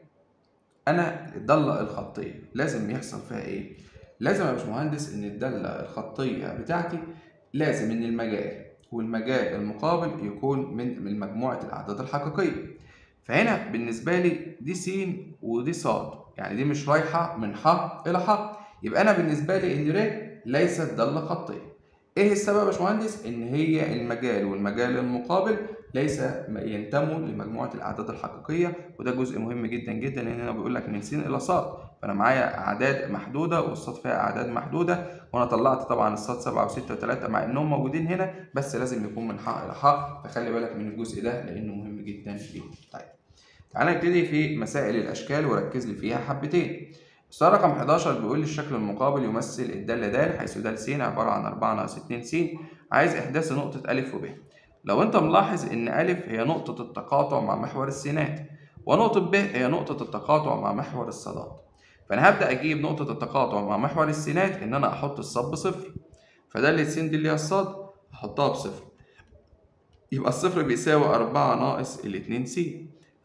أنا الدالة الخطية لازم يحصل فيها إيه؟ لازم يا باشمهندس إن الدالة الخطية بتاعتي لازم إن المجال والمجال المقابل يكون من مجموعة الأعداد الحقيقية فهنا بالنسبة لي دي س ودي ص يعني دي مش رايحة من ح إلى ح يبقى أنا بالنسبة لي إن ر ليست دالة خطية. إيه السبب يا باشمهندس؟ إن هي المجال والمجال المقابل ليس ينتموا لمجموعة الأعداد الحقيقية وده جزء مهم جدا جدا لأن هنا بيقول لك من س إلى ص فأنا معايا أعداد محدودة والصاد فيها أعداد محدودة وأنا طلعت طبعا الصاد سبعة وستة وتلاتة مع إنهم موجودين هنا بس لازم يكون من ح إلى ح فخلي بالك من الجزء ده لأنه مهم جدا جدا. طيب. تعالى نبتدي في مسائل الأشكال وركز لي فيها حبتين. السؤال رقم 11 بيقول لي الشكل المقابل يمثل الدالة د حيث د س عبارة عن 4 ناقص 2 س عايز إحداث نقطة أ وب. لو أنت ملاحظ إن أ هي نقطة التقاطع مع محور السينات ونقطة ب هي نقطة التقاطع مع محور الصادات. فأنا هبدأ أجيب نقطة التقاطع مع محور السينات إن أنا أحط الصاد بصفر. فدالة س دي اللي هي الصاد أحطها بصفر. يبقى الصفر بيساوي 4 ناقص الاتنين س.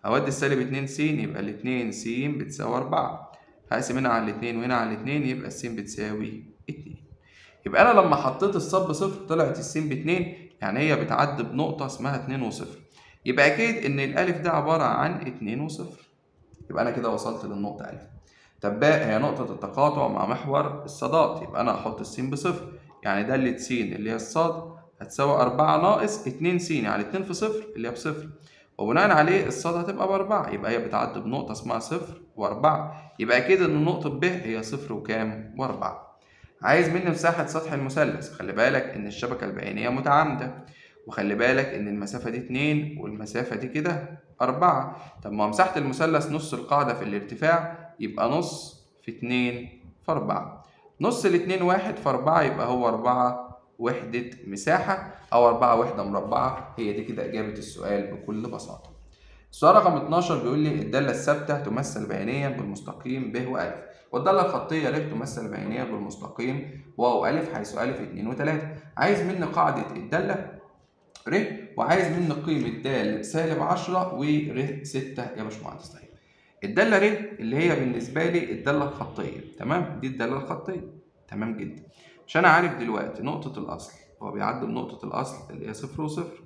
هودي السالب 2 س يبقى ال 2 س بتساوي 4 هقسم هنا على الاتنين وهنا على الاتنين يبقى الس بتساوي 2 يبقى انا لما حطيت الصب بصفر طلعت الس باتنين يعني هي بتعدي بنقطة اسمها 2 وصفر يبقى أكيد إن الألف ده عبارة عن 2 وصفر يبقى أنا كده وصلت للنقطة ألف طب باء هي نقطة التقاطع مع محور الصادات يبقى أنا هحط السين بصفر يعني دالة س اللي هي الصاد هتساوي 4 ناقص 2 س يعني 2 في صفر اللي هي بصفر وبناء عليه الصاد هتبقى بأربعة يبقى هي بتعدي بنقطة اسمها صفر وأربعة يبقى أكيد إن نقطة ب هي صفر وكام وأربعة عايز مني مساحة سطح المثلث خلي بالك إن الشبكة البيانية متعامدة وخلي بالك إن المسافة دي اتنين والمسافة دي كده أربعة طب ما مساحة المثلث نص القاعدة في الارتفاع يبقى نص في اتنين في أربعة نص الاتنين واحد في أربعة يبقى هو أربعة وحدة مساحة أو أربعة وحدة مربعة هي دي كده إجابة السؤال بكل بساطة. السؤال رقم 12 بيقول لي الدالة الثابتة تمثل بيانيا بالمستقيم ب وأ والدالة الخطية ر تمثل بيانيا بالمستقيم واو أ حيث أ 2 و3 عايز مني قاعدة الدالة ر وعايز مني قيمة د سالب 10 ور 6 يا باشمهندس طيب. الدالة ر اللي هي بالنسبة لي الدالة الخطية تمام دي الدالة الخطية تمام جدا. مش انا عارف دلوقتي نقطة الأصل هو بيعدي بنقطة الأصل اللي هي صفر وصفر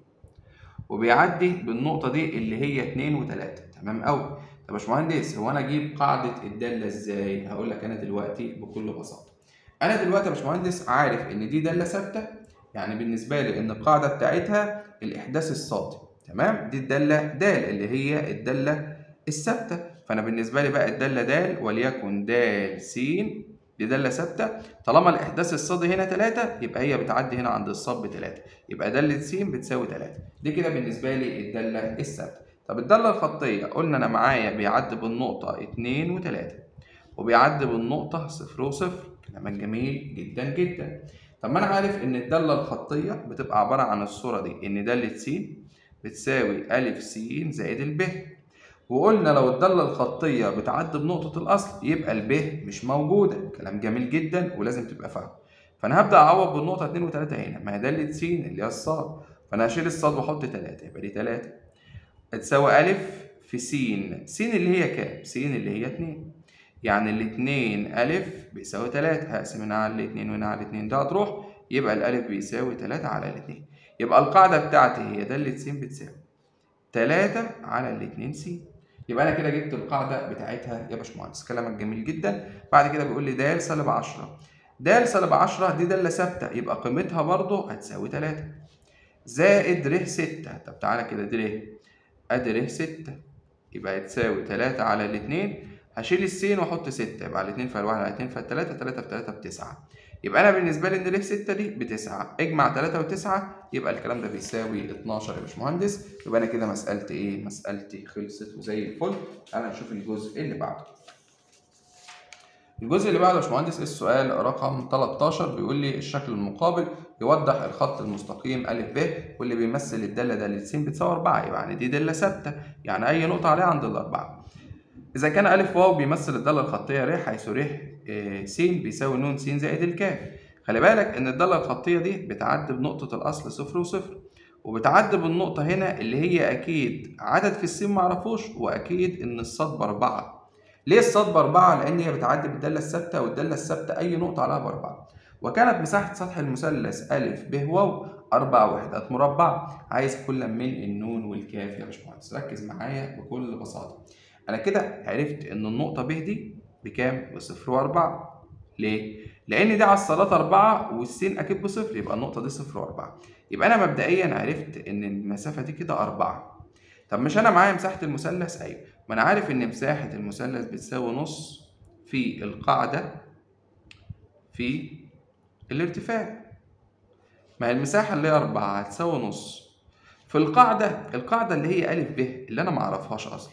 وبيعدي بالنقطة دي اللي هي اتنين وتلاتة تمام أوي طب يا باشمهندس هو أنا أجيب قاعدة الدالة إزاي؟ هقول لك أنا دلوقتي بكل بساطة أنا دلوقتي يا باشمهندس عارف إن دي دالة ثابتة يعني بالنسبة لي إن القاعدة بتاعتها الإحداث الصادي تمام؟ دي الدالة د اللي هي الدالة الثابتة فأنا بالنسبة لي بقى الدالة د وليكن د س دي دالة ثابتة طالما الإحداث الصادي هنا 3 يبقى هي بتعدي هنا عند الصاد ب 3 يبقى دالة س بتساوي 3 دي كده بالنسبة لي الدالة الثابتة طب الدالة الخطية قلنا أنا معايا بيعدي بالنقطة 2 و3 وبيعدي بالنقطة 0 و0 كلامك جميل جدا جدا طب ما أنا عارف إن الدالة الخطية بتبقى عبارة عن الصورة دي إن دالة س بتساوي أ س زائد الب وقلنا لو الدالة الخطية بتعدي بنقطة الأصل يبقى الب مش موجودة كلام جميل جدا ولازم تبقى فاهم فأنا هبدأ أعوض بالنقطة 2 و3 هنا ما هي دالة س اللي هي الصاد فأنا هشيل الصاد وأحط 3 يبقى دي 3 تساوي أ في س س اللي هي كام؟ س اللي هي 2 يعني الاتنين أ بيساوي 3 هقسم هنا على الاتنين وهنا على الاتنين ده هتروح يبقى الألف بيساوي 3 على الاتنين يبقى القاعدة بتاعتي هي دالة س بتساوي 3 على الاتنين س يبقى انا كده جبت القاعده بتاعتها يا باشمهندس كلامك جميل جدا بعد كده بيقول لي د سالب 10 د سالب 10 دي داله ثابته يبقى قيمتها برضو هتساوي 3 زائد ر 6 طب تعالى كده دي ر ادي ر 6 يبقى تساوي 3 على الاثنين هشيل السين واحط 6 يبقى على 2 في 1 على 2 في 3 3 في 3 ب 9 يبقى انا بالنسبه لي ان ر 6 دي ب 9 اجمع 3 و9 يبقى الكلام ده بيساوي 12 يا باشمهندس يبقى انا كده مسالتي ايه مسالتي خلصت وزي الفل تعالى نشوف الجزء اللي بعده الجزء اللي بعده يا باشمهندس السؤال رقم 13 بيقول لي الشكل المقابل يوضح الخط المستقيم ا ب واللي بيمثل الداله د س بتساوي 4 يبقى يعني دي داله ثابته يعني اي نقطه عليها عند الاربعه إذا كان أ واو بيمثل الدالة الخطية ر حيث ر س بيساوي ن س زائد الكاف خلي بالك إن الدالة الخطية دي بتعدي بنقطة الأصل صفر وصفر وبتعدي بالنقطة هنا اللي هي أكيد عدد في السين معرفوش وأكيد إن الصاد بأربعة ليه الصاد بأربعة؟ لأن هي بتعدي بالدالة الثابتة والدالة الثابتة أي نقطة عليها بأربعة وكانت مساحة سطح المثلث أ ب واو أربع وحدات مربع عايز كل من النون والكاف يا باشمهندس ركز معايا بكل بساطة انا كده عرفت ان النقطة ب دي بكام؟ بصفر وأربعة. ليه؟ لأن دي على الصالات أربعة والسين أكيد بصفر يبقى النقطة دي صفر وأربعة. يبقى أنا مبدئيا عرفت إن المسافة دي كده أربعة. طب مش أنا معايا مساحة المثلث؟ أيوه. ما أنا عارف إن مساحة المثلث بتساوي نص في القاعدة في الارتفاع. ما هي المساحة اللي هي أربعة هتساوي نص. في القاعدة القاعدة اللي هي أ ب اللي أنا معرفهاش أصلا.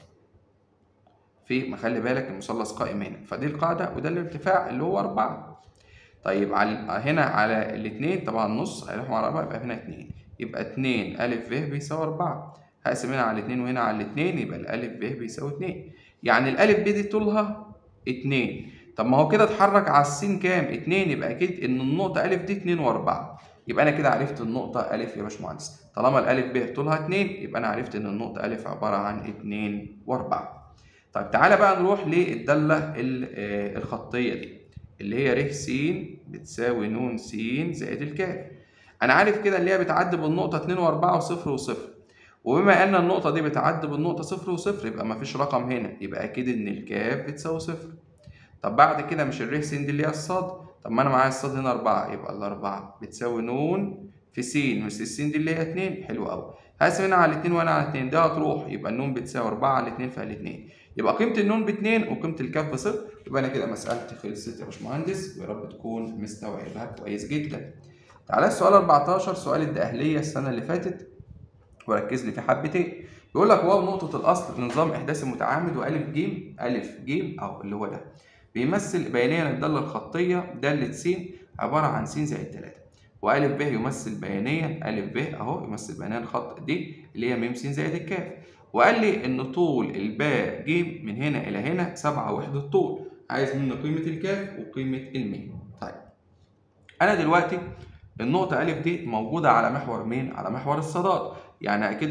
في ما خلي بالك المثلث قائم هنا فدي القاعدة وده الارتفاع اللي هو أربعة طيب على هنا على الاتنين طبعا نص هيروح مع أربعة يبقى هنا اتنين يبقى اتنين أ ب بيساوي أربعة هقسم هنا على الاتنين وهنا على الاتنين يبقى الألف ب بيساوي اتنين يعني الألف ب دي طولها اتنين طب ما هو كده اتحرك على السين كام؟ اتنين يبقى أكيد إن النقطة أ دي اتنين وأربعة يبقى انا كده عرفت النقطه ا يا باشمهندس طالما الالف ب طولها 2 يبقى انا عرفت ان النقطه ا عباره عن 2 و4 طيب تعالى بقى نروح للداله الخطيه دي اللي هي ر س بتساوي ن س زائد الكاف انا عارف كده اللي هي بتعدي بالنقطه 2 و4 و0 و0 وبما ان النقطه دي بتعدي بالنقطه 0 و0 يبقى مفيش رقم هنا يبقى اكيد ان الكاف بتساوي 0 طب بعد كده مش الر س دي اللي هي الصاد طب ما انا معايا الصاد هنا 4 يبقى الأربعة بتساوي ن في س مش الس دي اللي هي 2 حلو قوي هقسم هنا على 2 وانا على 2 ده هتروح يبقى النون بتساوي 4 على 2 فال 2 يبقى قيمة النون ب 2 وقيمة الكاف بصفر يبقى انا كده مسألتي خلصت يا باشمهندس ويا رب تكون مستوعبها كويس جدا. تعالى السؤال 14 سؤال الدقهلية السنة اللي فاتت وركز لي في حبتين يقول لك واو نقطة الأصل نظام إحداث المتعامد وألف جيم ألف جيم أو اللي هو ده بيمثل بيانيا الدالة الخطية دالة س عبارة عن س زائد 3 وألف ب يمثل بيانيا ألف ب أهو يمثل بيانيا الخط دي اللي هي م س زائد الكاف وقال لي إن طول الباء ج من هنا إلى هنا 7 وحدة طول عايز منه قيمة الكاف وقيمة الميم طيب أنا دلوقتي النقطة أ دي موجودة على محور مين؟ على محور الصادات يعني أكيد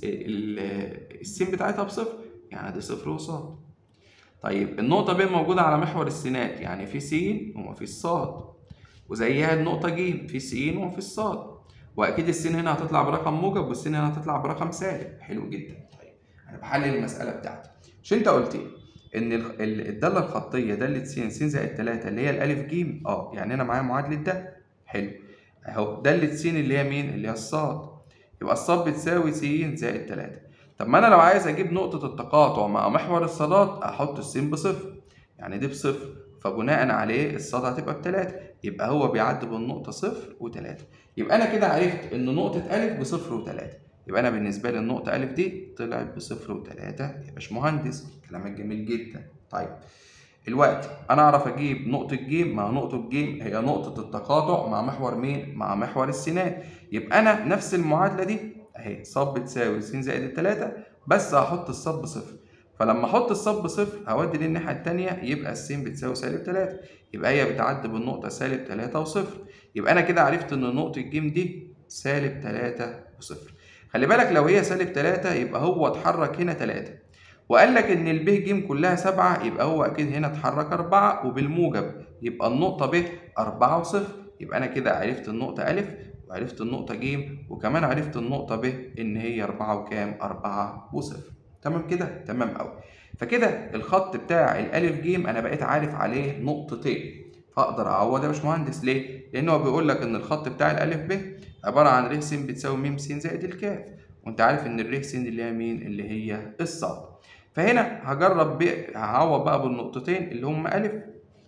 السين بتاعتها بصفر يعني دي صفر وصاد طيب النقطة ب موجودة على محور السينات يعني في س وما في صاد وزيها النقطة ج في س وما في صاد وأكيد السين هنا هتطلع برقم موجب والسين هنا هتطلع برقم سالب حلو جدا طيب أنا بحلل المسألة بتاعتي مش أنت قلت لي إن الدالة الخطية دالة س س زائد 3 اللي هي الألف ج أه يعني أنا معايا معادلة ده حلو أهو دالة س اللي هي مين؟ اللي هي الصاد يبقى الصاد بتساوي س زائد 3 طب ما انا لو عايز اجيب نقطة التقاطع مع محور الصادات احط السين بصفر يعني دي بصفر فبناء عليه الصاد هتبقى بتلاتة يبقى هو بيعدي بالنقطة صفر وتلاتة يبقى انا كده عرفت ان نقطة أ بصفر وتلاتة يبقى انا بالنسبة لي النقطة أ دي طلعت بصفر وتلاتة يا باشمهندس كلامك جميل جدا طيب الوقت انا اعرف اجيب نقطة ج مع نقطة ج هي نقطة التقاطع مع محور مين؟ مع محور السينات يبقى انا نفس المعادلة دي اهي ص بتساوي س زائد التلاتة بس هحط الص بصفر فلما احط الص بصفر هودي دي الناحية التانية يبقى الس بتساوي سالب تلاتة يبقى هي بتعدي بالنقطة سالب تلاتة وصفر يبقى أنا كده عرفت إن نقطة ج دي سالب تلاتة وصفر خلي بالك لو هي سالب تلاتة يبقى هو اتحرك هنا تلاتة وقال لك إن الب ج كلها سبعة يبقى هو أكيد هنا اتحرك أربعة وبالموجب يبقى النقطة ب أربعة وصفر يبقى أنا كده عرفت النقطة أ وعرفت النقطة ج وكمان عرفت النقطة ب إن هي أربعة وكام؟ أربعة وصفر تمام كده؟ تمام أوي فكده الخط بتاع الألف ج أنا بقيت عارف عليه نقطتين فأقدر أعوض يا باشمهندس ليه؟ لأن هو بيقول لك إن الخط بتاع الألف ب عبارة عن ر س بتساوي م س زائد الكاف وأنت عارف إن الر س اللي هي مين؟ اللي هي الصاد فهنا هجرب ب... هعوض بقى بالنقطتين اللي هم أ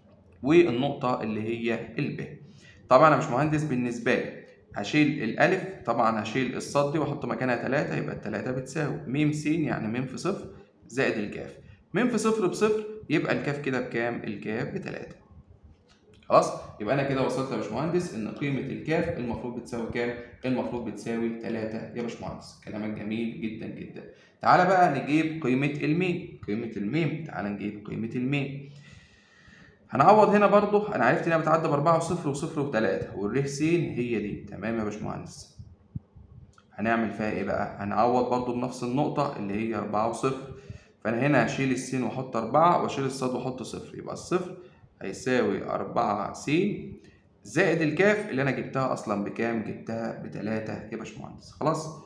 والنقطة اللي هي الب طبعا أنا مش مهندس بالنسبة لي هشيل الألف طبعا هشيل الصاد دي وأحط مكانها تلاتة يبقى التلاتة بتساوي م س يعني م في صفر زائد الكاف م في صفر بصفر يبقى الكاف كده بكام؟ الكاف بتلاتة خلاص يبقى انا كده وصلت يا باشمهندس ان قيمه الكاف المفروض بتساوي كام المفروض بتساوي 3 يا باشمهندس كلامك جميل جدا جدا تعالى بقى نجيب قيمه الميم قيمه الميم تعالى نجيب قيمه الميم هنعوض هنا برضو انا عرفت انها بتعدي ب 4 وصفر وصفر وتلاتة والر س هي دي تمام يا باشمهندس هنعمل فيها ايه بقى هنعوض برضو بنفس النقطه اللي هي 4 وصفر فانا هنا هشيل السين واحط 4 واشيل الصاد واحط صفر يبقى الصفر هيساوي أربعة س زائد الكاف اللي أنا جبتها أصلا بكام؟ جبتها بتلاتة يا باشمهندس خلاص؟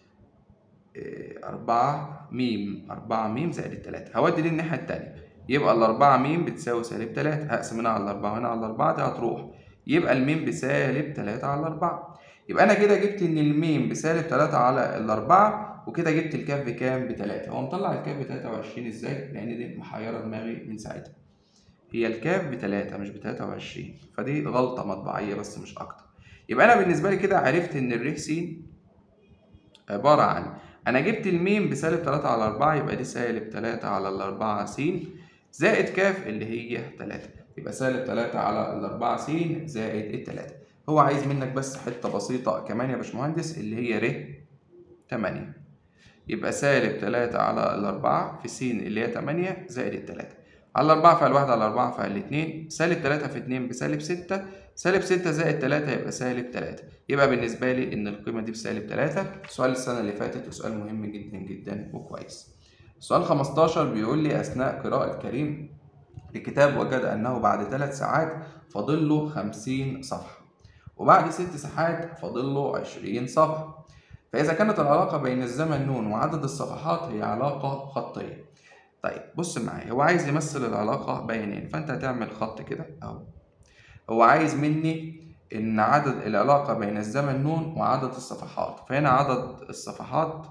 أربعة ميم أربعة ميم زائد التلاتة هودي دي الناحية التانية يبقى الأربعة ميم بتساوي سالب تلاتة هقسم هنا على الأربعة وهنا على الأربعة دي هتروح يبقى الميم بسالب تلاتة على الأربعة يبقى أنا كده جبت إن الميم بسالب تلاتة على الأربعة وكده جبت الكاف بكام؟ بتلاتة هو مطلع الكاف بتلاتة وعشرين إزاي؟ لأن دي محيرة دماغي من ساعتها هي الكاف بتلاتة مش بتلاتة وعشرين فدي غلطة مطبعية بس مش أكتر يبقى أنا بالنسبة لي كده عرفت إن الر س عبارة عن أنا جبت الميم بسالب تلاتة على أربعة يبقى دي سالب تلاتة على الأربعة س زائد كاف اللي هي تلاتة يبقى سالب تلاتة على الأربعة س زائد التلاتة هو عايز منك بس حتة بسيطة كمان يا باشمهندس اللي هي ر تمانية يبقى سالب تلاتة على الأربعة في س اللي هي تمانية زائد التلاتة على 4 فعل 1 على 4 فعل 2 سالب 3 في 2 بسالب 6 سالب 6 زائد 3 يبقى سالب 3 يبقى بالنسبة لي إن القيمة دي بسالب 3 سؤال السنة اللي فاتت وسؤال مهم جدا جدا وكويس سؤال 15 بيقول لي أثناء قراءة كريم الكتاب وجد أنه بعد 3 ساعات فاضل له 50 صفحة وبعد 6 ساعات فاضل له 20 صفحة فإذا كانت العلاقة بين الزمن نون وعدد الصفحات هي علاقة خطية طيب بص معايا هو عايز يمثل العلاقة بينين فأنت هتعمل خط كده أهو هو عايز مني إن عدد العلاقة بين الزمن نون وعدد الصفحات فهنا عدد الصفحات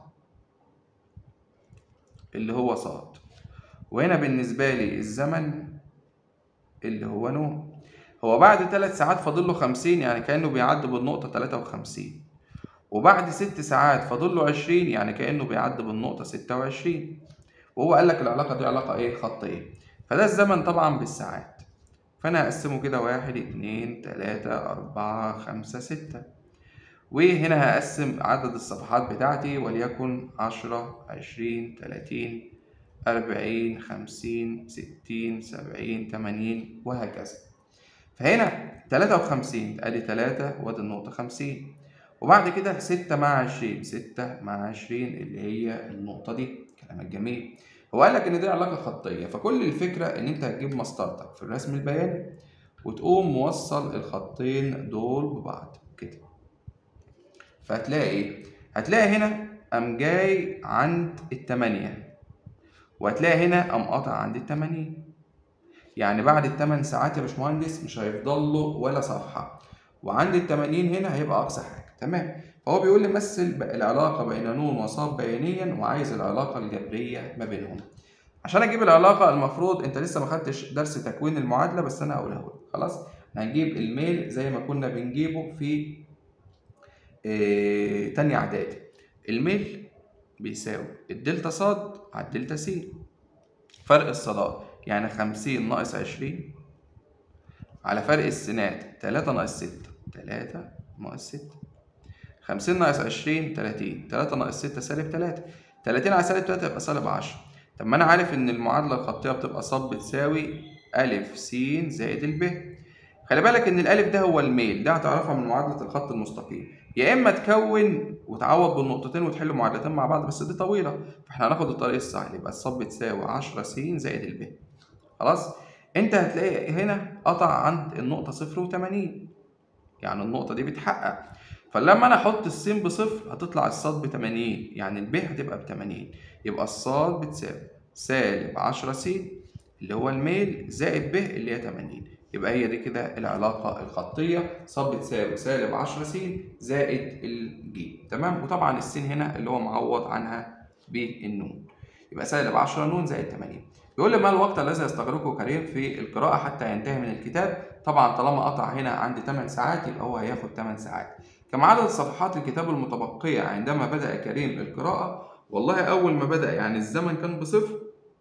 اللي هو صاد وهنا بالنسبة لي الزمن اللي هو نون هو بعد ثلاث ساعات فاضل له 50 يعني كأنه بيعدي بالنقطة 53 وبعد ست ساعات فاضل له 20 يعني كأنه بيعدي بالنقطة 26 وهو قال لك العلاقة دي علاقة إيه خطية فده الزمن طبعا بالساعات فأنا هقسمه كده واحد اتنين تلاتة أربعة خمسة ستة وهنا هقسم عدد الصفحات بتاعتي وليكن عشرة عشرين تلاتين أربعين خمسين ستين سبعين تمانين وهكذا فهنا تلاتة وخمسين أدي تلاتة وأدي النقطة خمسين وبعد كده ستة مع عشرين ستة مع عشرين اللي هي النقطة دي كلامك جميل هو قال لك إن دي علاقة خطية فكل الفكرة إن أنت هتجيب مسطرتك في الرسم البياني وتقوم موصل الخطين دول ببعض كده فهتلاقي إيه؟ هتلاقي هنا قام جاي عند التمانية وهتلاقي هنا قام قاطع عند التمانين يعني بعد التمن ساعات يا باشمهندس مش هيفضل له ولا صفحة وعند التمانين هنا هيبقى أقصى حاجة تمام فهو بيقول لي مثل العلاقة بين نون وصاد بيانيا وعايز العلاقة الجبرية ما بينهم عشان اجيب العلاقة المفروض انت لسه ما خدتش درس تكوين المعادلة بس انا هقولها لك خلاص هنجيب الميل زي ما كنا بنجيبه في اه تانية اعدادي الميل بيساوي الدلتا صاد على الدلتا س فرق الصادات يعني خمسين ناقص عشرين على فرق السينات تلاتة ناقص ستة تلاتة ناقص ستة خمسين ناقص عشرين تلاتين تلاتة ناقص ستة سالب تلاتة تلاتين على سالب تلاتة يبقى سالب عشرة طب ما أنا عارف إن المعادلة الخطية بتبقى ص بتساوي ألف س زائد الب خلي بالك إن الألف ده هو الميل ده هتعرفها من معادلة الخط المستقيم يا إما تكون وتعوض بالنقطتين وتحل معادلتين مع بعض بس دي طويلة فإحنا هناخد الطريق السهل يبقى الص بتساوي عشرة س زائد الب خلاص أنت هتلاقي هنا قطع عند النقطة صفر وتمانين يعني النقطة دي بتحقق فلما انا احط السين بصفر هتطلع الصاد ب 80 يعني الب هتبقى ب 80 يبقى الصاد بتساوي سالب 10 س اللي هو الميل زائد ب اللي هي 80 يبقى هي دي كده العلاقة الخطية ص بتساوي سالب 10 س زائد الج تمام وطبعا السين هنا اللي هو معوض عنها بالنون يبقى سالب 10 نون زائد 80 بيقول لي ما الوقت الذي يستغرقه كريم في القراءة حتى ينتهي من الكتاب طبعا طالما قطع هنا عند 8 ساعات يبقى هو هياخد 8 ساعات كم عدد صفحات الكتاب المتبقية عندما بدأ كريم القراءة؟ والله أول ما بدأ يعني الزمن كان بصفر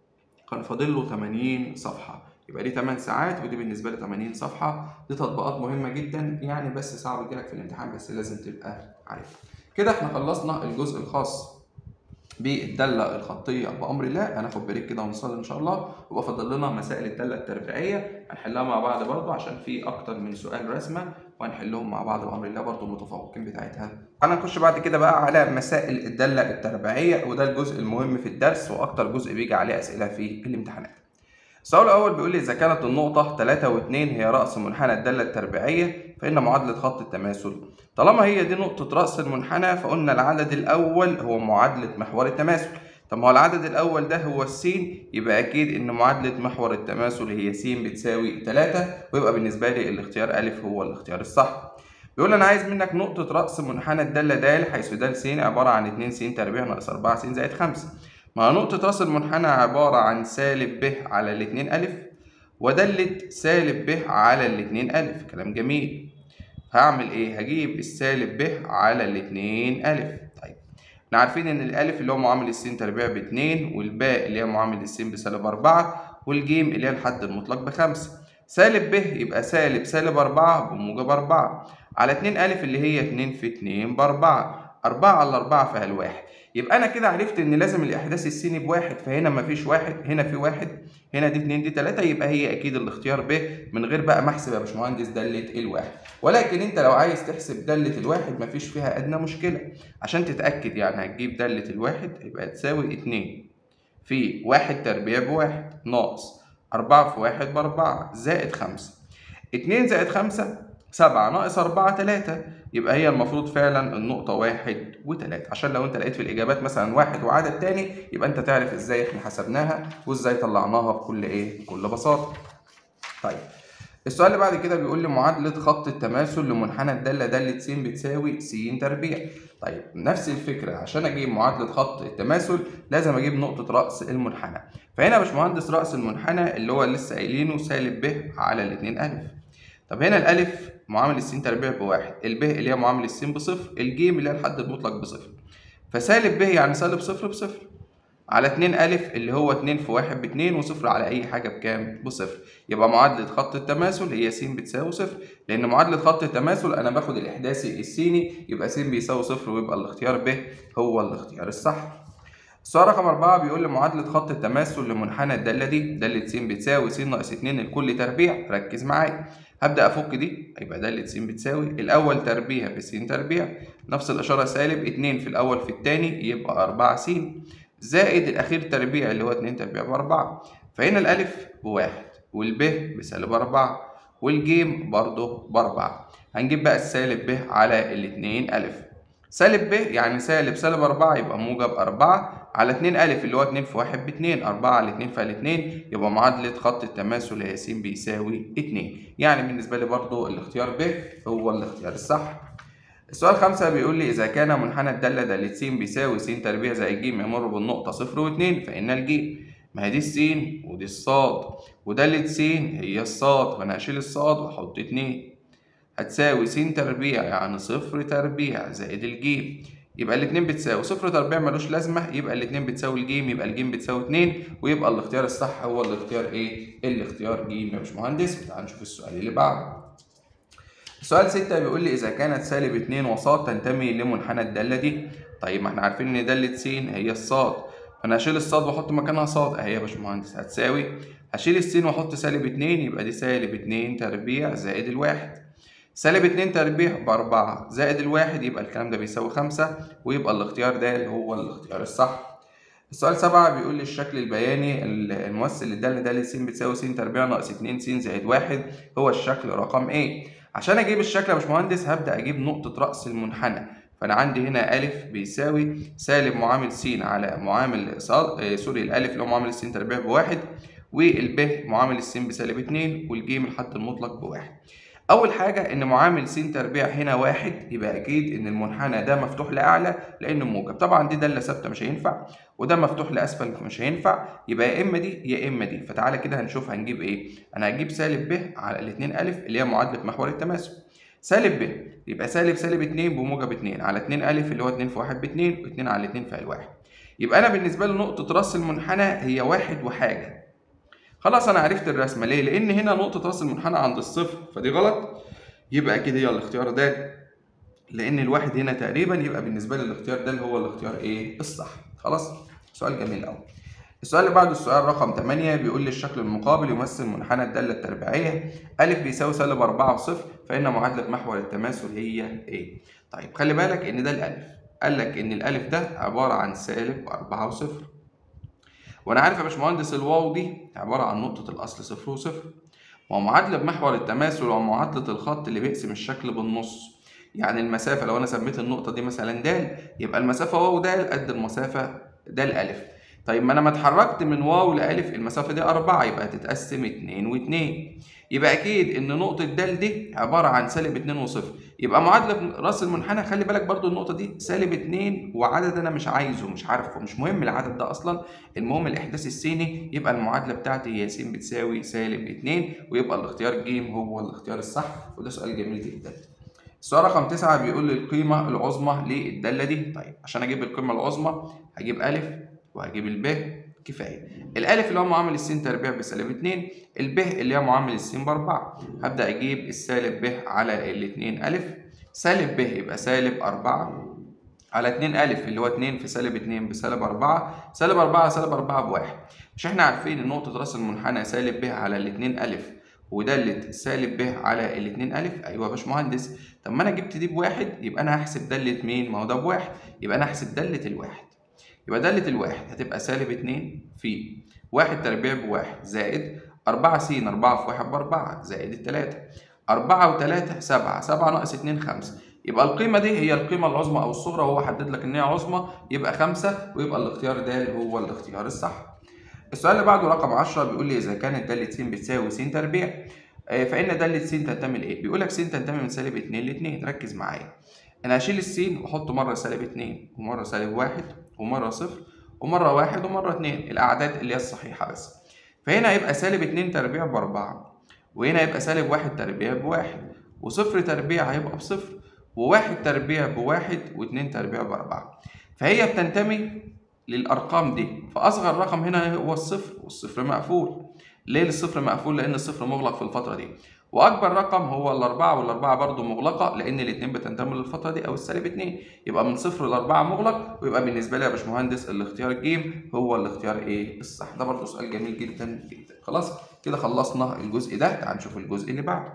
كان فاضل له 80 صفحة يبقى دي 8 ساعات ودي بالنسبة لي 80 صفحة دي تطبيقات مهمة جدا يعني بس صعب تجيلك في الامتحان بس لازم تبقى عارفها كده احنا خلصنا الجزء الخاص بالدالة الخطية بأمر الله هناخد بريك كده ونصلي إن شاء الله ويبقى فاضل لنا مسائل الدالة التربيعية هنحلها مع بعض برضه عشان في أكتر من سؤال رسمة وهنحلهم مع بعض بأمر الله برضه المتفوقين بتاعتها. تعالى نخش بعد كده بقى على مسائل الدالة التربيعية وده الجزء المهم في الدرس وأكتر جزء بيجي عليه أسئلة في الامتحانات. السؤال الأول بيقول لي إذا كانت النقطة 3 و2 هي رأس منحنى الدالة التربيعية فإن معادلة خط التماثل طالما هي دي نقطة رأس المنحنى فقلنا العدد الأول هو معادلة محور التماثل طب ما هو العدد الأول ده هو السين يبقى أكيد إن معادلة محور التماثل هي س بتساوي 3 ويبقى بالنسبة لي الاختيار أ هو الاختيار الصح. بيقول أنا عايز منك نقطة رأس منحنى الدالة د حيث د س عبارة عن 2 س تربيع ناقص 4 س زائد 5 ما نقطة رأس المنحنى عبارة عن سالب ب على الاتنين ألف ودالة سالب ب على الاتنين ألف كلام جميل هعمل إيه؟ هجيب السالب ب على الاتنين ألف طيب احنا عارفين إن الألف اللي هو معامل السين تربيع باتنين والباء اللي هي معامل السين بسالب أربعة والجيم اللي هي الحد المطلق بخمسة سالب ب يبقى سالب سالب أربعة بموجب أربعة على اتنين ألف اللي هي اتنين في اتنين بأربعة 4 على 4 فيها الواحد يبقى انا كده عرفت ان لازم الاحداث السيني بواحد فهنا مفيش واحد هنا في واحد هنا دي 2 دي 3 يبقى هي اكيد الاختيار ب من غير بقى ما احسب يا باشمهندس داله الواحد ولكن انت لو عايز تحسب داله الواحد مفيش فيها ادنى مشكله عشان تتاكد يعني هتجيب داله الواحد يبقى تساوي 2 في 1 تربيع بواحد ناقص 4 في 1 بأربعة زائد 5 2 زائد 5 7 ناقص 4 3 يبقى هي المفروض فعلا النقطة واحد وتلاتة عشان لو انت لقيت في الإجابات مثلا واحد وعدد تاني يبقى انت تعرف ازاي احنا حسبناها وازاي طلعناها بكل ايه بكل بساطة. طيب السؤال اللي بعد كده بيقول لي معادلة خط التماثل لمنحنى الدالة دالة س بتساوي س تربيع. طيب نفس الفكرة عشان اجيب معادلة خط التماثل لازم اجيب نقطة رأس المنحنى. فهنا يا باشمهندس رأس المنحنى اللي هو لسه قايلينه سالب ب على الاتنين ألف. طب هنا الألف معامل السين تربيع بواحد الب اللي هي معامل السين بصفر الجيم اللي هي الحد المطلق بصفر فسالب ب يعني سالب صفر بصفر على 2 ألف اللي هو 2 في 1 ب 2 وصفر على أي حاجة بكام؟ بصفر يبقى معادلة خط التماثل هي س بتساوي صفر لأن معادلة خط التماثل أنا باخد الإحداثي السيني يبقى س بيساوي صفر ويبقى الاختيار ب هو الاختيار الصح. السؤال رقم أربعة بيقول لي معادلة خط التماثل لمنحنى الدالة دي دالة س بتساوي س ناقص 2 الكل تربيع ركز معايا هبدأ أفك دي يبقى دالة س بتساوي الأول تربيع بس تربيع نفس الإشارة سالب 2 في الأول في التاني يبقى 4 س زائد الأخير تربيع اللي هو 2 تربيع بأربعة فهنا الألف بواحد والب بسالب أربعة والجيم برضه بأربعة هنجيب بقى السالب ب على الاتنين ألف سالب ب يعني سالب سالب أربعة يبقى موجب أربعة على اتنين ألف اللي هو اتنين في واحد باتنين أربعة على اتنين في اتنين يبقى معادلة خط التماثل هي س بيساوي اتنين يعني بالنسبة لي برضو الاختيار ب هو الاختيار الصح السؤال خمسة بيقول لي إذا كان منحنى الدالة دالة س بيساوي س تربيع زائد ج يمر بالنقطة صفر واتنين فإن الج ما هي دي السين ودي الصاد ودالة س هي الصاد فأنا هشيل الصاد وأحط اتنين هتساوي س تربيع يعني صفر تربيع زائد الجيم يبقى الاتنين بتساوي صفر تربيع ملوش لازمة يبقى الاتنين بتساوي الجيم يبقى الجيم بتساوي اتنين ويبقى الاختيار الصح هو الاختيار ايه؟ الاختيار جيم يا باشمهندس تعال نشوف السؤال اللي بعده. سؤال ستة بيقول لي إذا كانت سالب اتنين وصاد تنتمي لمنحنى الدالة دي طيب ما احنا عارفين إن دالة س هي الصاد فأنا هشيل الصاد وأحط مكانها صاد أهي يا باشمهندس هتساوي هشيل السين وأحط سالب اتنين يبقى دي سالب اتنين تربيع زائد الواحد سالب اتنين تربيع بأربعة زائد الواحد يبقى الكلام ده بيساوي خمسة ويبقى الاختيار ده هو الاختيار الصح. السؤال سبعة بيقول لي الشكل البياني الممثل للدالة دالة س بتساوي س تربيع ناقص اتنين س زائد واحد هو الشكل رقم ايه؟ عشان أجيب الشكل يا باشمهندس هبدأ أجيب نقطة رأس المنحنى فأنا عندي هنا ألف بيساوي سالب معامل س على معامل صاد آه سوري الألف اللي هو معامل س تربيع بواحد والب معامل السين بسالب اتنين والجيم الحد المطلق بواحد. أول حاجة إن معامل س تربيع هنا واحد يبقى أكيد إن المنحنى ده مفتوح لأعلى لأنه موجب، طبعا دي دالة ثابتة مش هينفع، وده مفتوح لأسفل مش هينفع، يبقى يا إما دي يا إما دي، فتعالى كده هنشوف هنجيب إيه؟ أنا هجيب سالب ب على الاتنين ألف اللي هي معادلة محور التماثل. سالب ب يبقى سالب سالب اتنين بموجب اتنين على اتنين ألف اللي هو اتنين في واحد باتنين واتنين على اتنين في الواحد. يبقى أنا بالنسبة لي نقطة رأس المنحنى هي واحد وحاجة. خلاص انا عرفت الرسمه ليه لان هنا نقطه راس المنحنى عند الصفر فدي غلط يبقى اكيد هي الاختيار ده لان الواحد هنا تقريبا يبقى بالنسبه لي الاختيار ده اللي هو الاختيار ايه الصح خلاص سؤال جميل قوي السؤال اللي بعده السؤال رقم 8 بيقول لي الشكل المقابل يمثل منحنى الداله التربيعيه ا بيساوي سالب 4 وصفر فان معادله محور التماثل هي ايه طيب خلي بالك ان ده الالف قال لك ان الالف ده عباره عن سالب 4 وصفر وانا عارف يا باشمهندس الواو دي عباره عن نقطه الاصل صفر وصفر ومعادله بمحور التماثل ومعادله الخط اللي بيقسم الشكل بالنص يعني المسافه لو انا سميت النقطه دي مثلا د يبقى المسافه واو د قد المسافه د الالف طيب ما انا ما اتحركت من واو لالف المسافه دي 4 يبقى هتتقسم 2 و2 يبقى اكيد ان نقطه د دي عباره عن سالب 2 وصفر يبقى معادله راس المنحنى خلي بالك برضو النقطه دي سالب 2 وعدد انا مش عايزه مش عارفه مش مهم العدد ده اصلا المهم الاحداث السيني يبقى المعادله بتاعتي هي س بتساوي سالب 2 ويبقى الاختيار ج هو الاختيار الصح وده سؤال جميل جدا السؤال رقم 9 بيقول لي القيمه العظمى للداله دي طيب عشان اجيب القيمه العظمى هجيب ا وهجيب الب كفايه الالف اللي هو معامل السين تربيع بسالب 2 الب اللي هي معامل السين باربعة هبدا اجيب السالب ب على الاتنين الف سالب ب يبقى سالب 4 على 2 ألف اللي هو 2 في سالب 2 بسالب 4 سالب 4 سالب 4 بواحد مش احنا عارفين ان نقطة راس المنحنى سالب ب على ال 2 ألف ودالة سالب ب على ال 2 ألف أيوه يا باشمهندس طب ما أنا جبت دي بواحد يبقى أنا هحسب دالة مين؟ ما هو ده بواحد يبقى أنا هحسب دالة الواحد يبقى دالة الواحد هتبقى سالب 2 في واحد تربيع بواحد زائد أربعة س أربعة في واحد بأربعة زائد التلاتة أربعة وتلاتة سبعة سبعة ناقص اتنين خمسة يبقى القيمة دي هي القيمة العظمى أو الصغرى وهو حدد لك إن هي عظمى يبقى خمسة ويبقى الاختيار د هو الاختيار الصح. السؤال اللي بعده رقم 10 بيقول لي إذا كانت دالة س بتساوي س تربيع فإن دالة س تنتمي لإيه؟ بيقول لك س تنتمي من سالب 2 ل 2 ركز معايا. أنا هشيل السين وأحط مرة سالب 2 ومرة سالب 1 ومرة صفر ومرة 1 ومرة 2 الأعداد اللي هي الصحيحة بس. فهنا هيبقى سالب 2 تربيع بأربعة وهنا هيبقى سالب 1 تربيع بواحد وصفر تربيع هيبقى بصفر وواحد تربيع بواحد واتنين تربيع بأربعة فهي بتنتمي للأرقام دي فأصغر رقم هنا هو الصفر والصفر مقفول ليه الصفر مقفول؟ لأن الصفر مغلق في الفترة دي وأكبر رقم هو الأربعة والأربعة برضو مغلقة لأن الاتنين بتنتمي للفترة دي أو السالب اتنين يبقى من صفر لأربعة مغلق ويبقى بالنسبة لي يا باشمهندس الاختيار الجيم هو الاختيار إيه الصح ده برضو سؤال جميل جدا جدا خلاص كده خلصنا الجزء ده تعال نشوف الجزء اللي بعده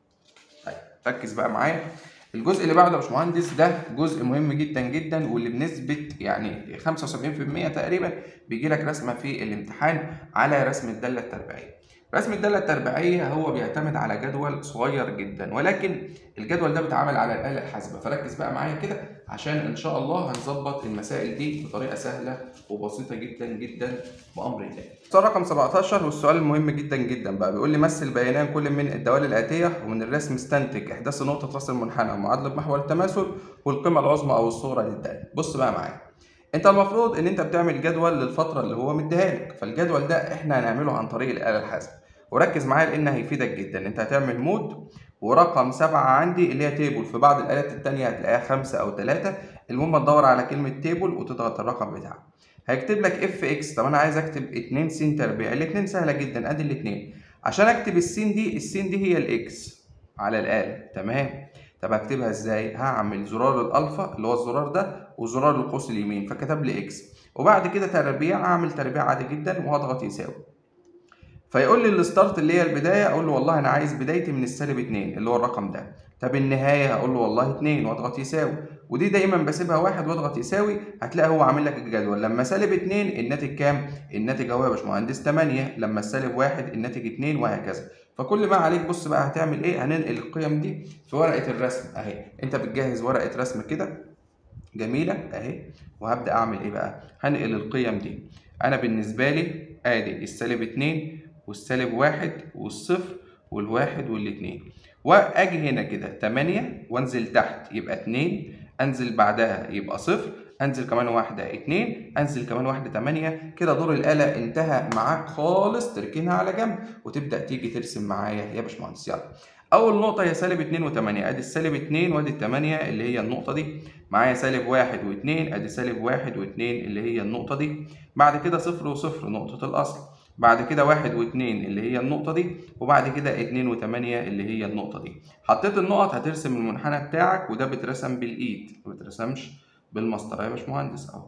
طيب ركز بقى معايا الجزء اللي بعده يا باشمهندس ده جزء مهم جدا جدا واللي بنسبة يعني 75% تقريبا بيجي لك رسمة في الامتحان على رسم الدالة التربيعية. رسم الدالة التربيعية هو بيعتمد على جدول صغير جدا ولكن الجدول ده بيتعامل على الآلة الحاسبة فركز بقى معايا كده عشان إن شاء الله هنظبط المسائل دي بطريقة سهلة وبسيطة جدا جدا بأمر الله. السؤال رقم 17 والسؤال المهم جدا جدا بقى بيقول لي مثل بيانان كل من الدوال الآتية ومن الرسم استنتج إحداث نقطة راس المنحنى ومعادلة محور التماثل والقيمة العظمى أو الصغرى للدالة. بص بقى معايا. انت المفروض ان انت بتعمل جدول للفتره اللي هو مديها لك فالجدول ده احنا هنعمله عن طريق الاله الحاسبه وركز معايا لان هيفيدك جدا انت هتعمل مود ورقم سبعة عندي اللي هي تيبل في بعض الآلات التانية هتلاقيها خمسة أو تلاتة المهم تدور على كلمة تيبل وتضغط الرقم بتاعك هيكتب لك اف اكس طب انا عايز اكتب 2 س تربيع الاتنين سهلة جدا ادي الاتنين عشان اكتب السين دي السين دي هي الاكس على الآلة تمام طب هكتبها ازاي؟ هعمل زرار الالفا اللي هو الزرار ده وزرار القوس اليمين فكتب لي اكس وبعد كده تربيع هعمل تربيع عادي جدا وهضغط يساوي فيقول لي الستارت اللي هي البدايه اقول له والله انا عايز بدايتي من السالب 2 اللي هو الرقم ده طب النهايه هقول له والله 2 واضغط يساوي ودي دايما بسيبها واحد واضغط يساوي هتلاقي هو عامل لك الجدول لما سالب 2 الناتج كام؟ الناتج اهو يا باشمهندس 8 لما السالب 1 الناتج 2 وهكذا فكل ما عليك بص بقى هتعمل ايه؟ هننقل القيم دي في ورقه الرسم اهي انت بتجهز ورقه رسم كده جميله اهي وهبدا اعمل ايه بقى؟ هنقل القيم دي انا بالنسبه لي ادي السالب 2 والسالب واحد والصفر والواحد والاتنين واجي هنا كده تمانية وانزل تحت يبقى اتنين انزل بعدها يبقى صفر انزل كمان واحدة اتنين انزل كمان واحدة تمانية كده دور الآلة انتهى معاك خالص تركنها على جنب وتبدأ تيجي ترسم معايا يا باشمهندس يلا أول نقطة هي سالب اتنين وتمانية أدي السالب اتنين وأدي التمانية اللي هي النقطة دي معايا سالب واحد واتنين أدي سالب واحد واتنين اللي هي النقطة دي بعد كده صفر وصفر نقطة الأصل بعد كده واحد واتنين اللي هي النقطة دي وبعد كده اتنين وتمانية اللي هي النقطة دي حطيت النقط هترسم المنحنى بتاعك وده بيترسم بالإيد ما بيترسمش بالمسطرة يا باشمهندس أهو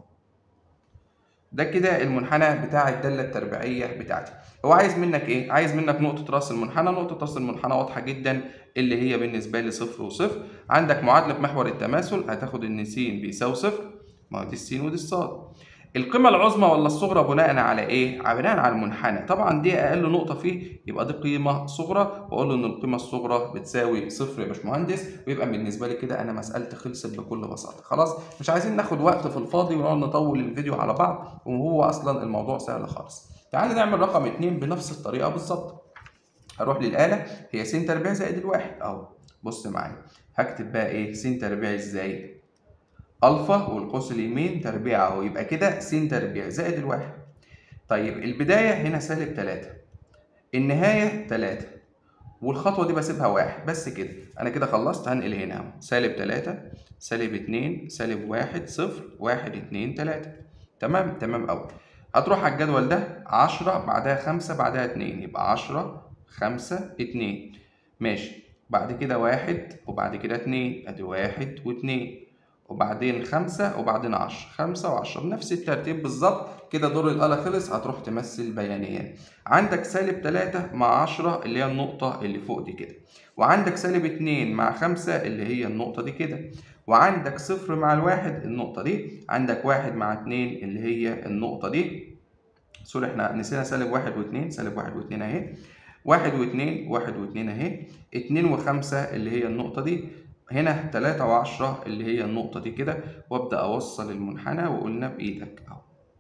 ده كده المنحنى بتاع الدالة التربيعية بتاعتي هو عايز منك ايه؟ عايز منك نقطة راس المنحنى نقطة راس المنحنى واضحة جدا اللي هي بالنسبة لي صفر وصفر عندك معادلة محور التماثل هتاخد ان س بيساوي صفر ما هو دي السين ودي الصاد القيمة العظمى ولا الصغرى بناء على ايه؟ بناء على المنحنى، طبعا دي أقل نقطة فيه يبقى دي قيمة صغرى وأقول له إن القيمة الصغرى بتساوي صفر يا باشمهندس ويبقى بالنسبة لي كده أنا مسألتي خلصت بكل بساطة، خلاص؟ مش عايزين ناخد وقت في الفاضي ونقعد نطول الفيديو على بعض وهو أصلا الموضوع سهل خالص. تعالى نعمل رقم اتنين بنفس الطريقة بالظبط. هروح للآلة هي س تربيع زائد الواحد أهو بص معايا هكتب بقى إيه س تربيع إزاي؟ الفا والقوس اليمين تربيع اهو يبقى كده س تربيع زائد الواحد طيب البداية هنا سالب تلاتة النهاية تلاتة والخطوة دي بسيبها واحد بس كده أنا كده خلصت هنقل هنا اهو سالب تلاتة سالب اتنين سالب واحد صفر واحد اتنين تلاتة تمام تمام أوي هتروح على الجدول ده عشرة بعدها خمسة بعدها اتنين يبقى عشرة خمسة اتنين ماشي بعد كده واحد وبعد كده اتنين ادي واحد واتنين وبعدين خمسة وبعدين عشرة خمسة وعشرة بنفس الترتيب بالظبط كده دور الآلة خلص هتروح تمثل بيانيا عندك سالب تلاتة مع عشرة اللي هي النقطة اللي فوق دي كده وعندك سالب اتنين مع خمسة اللي هي النقطة دي كده وعندك صفر مع الواحد النقطة دي عندك واحد مع اتنين اللي هي النقطة دي سوري احنا نسينا سالب واحد واتنين سالب واحد واتنين اهي واحد واتنين واحد واتنين اهي اتنين وخمسة اللي هي النقطة دي هنا تلاتة وعشرة اللي هي النقطة دي كده وابدأ أوصل المنحنى وقلنا بإيدك أهو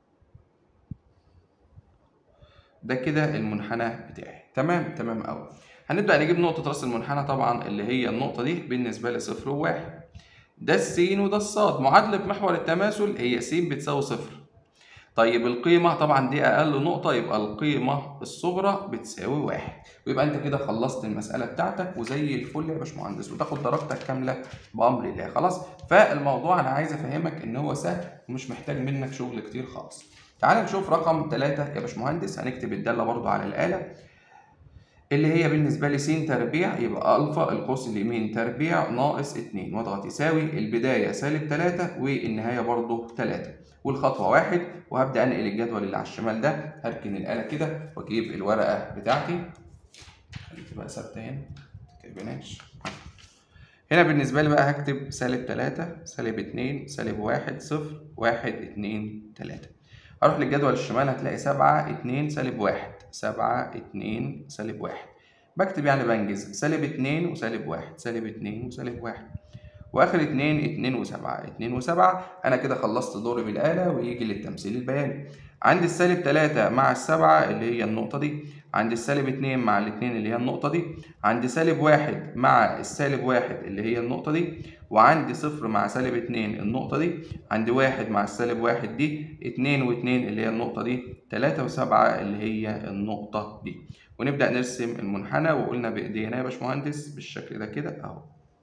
ده كده المنحنى بتاعي تمام تمام أوي هنبدأ نجيب نقطة رأس المنحنى طبعا اللي هي النقطة دي بالنسبة لصفر وواحد ده السين وده الصاد معادلة محور التماثل هي س بتساوي صفر طيب القيمة طبعا دي أقل نقطة يبقى القيمة الصغرى بتساوي واحد ويبقى أنت كده خلصت المسألة بتاعتك وزي الفل يا باشمهندس وتاخد درجتك كاملة بأمر الله خلاص فالموضوع أنا عايز أفهمك إن هو سهل ومش محتاج منك شغل كتير خالص تعال نشوف رقم 3 يا باشمهندس هنكتب الدالة برضو على الآلة اللي هي بالنسبة لي س تربيع يبقى ألفا القوس اليمين تربيع ناقص 2 واضغط يساوي البداية سالب 3 والنهاية برضو 3 والخطوة واحد وهبدأ أنقل الجدول اللي على الشمال ده هركن الآلة كده وأجيب الورقة بتاعتي خليك تبقى ثابتة هنا متكبناش هنا بالنسبة لي بقى هكتب سالب 3 سالب 2 سالب 1 0 1 2 3 هروح للجدول الشمال هتلاقي 7 2 سالب 1 7 2 سالب 1 بكتب يعني بنجز سالب 2 وسالب 1 سالب 2 وسالب 1 واخر 2 2 و7 2 و7 انا كده خلصت دوري بالاله ويجي للتمثيل البياني عندي السالب 3 مع السبعة اللي هي النقطة دي عندي السالب 2 مع الاتنين اللي هي النقطة دي عندي سالب 1 مع السالب 1 اللي هي النقطة دي وعندي صفر مع سالب 2 النقطة دي عندي 1 مع السالب 1 دي 2 و2 اللي هي النقطة دي 3 و7 اللي هي النقطة دي ونبدأ نرسم المنحنى وقلنا بإيدينا يا باشمهندس بالشكل ده كده أهو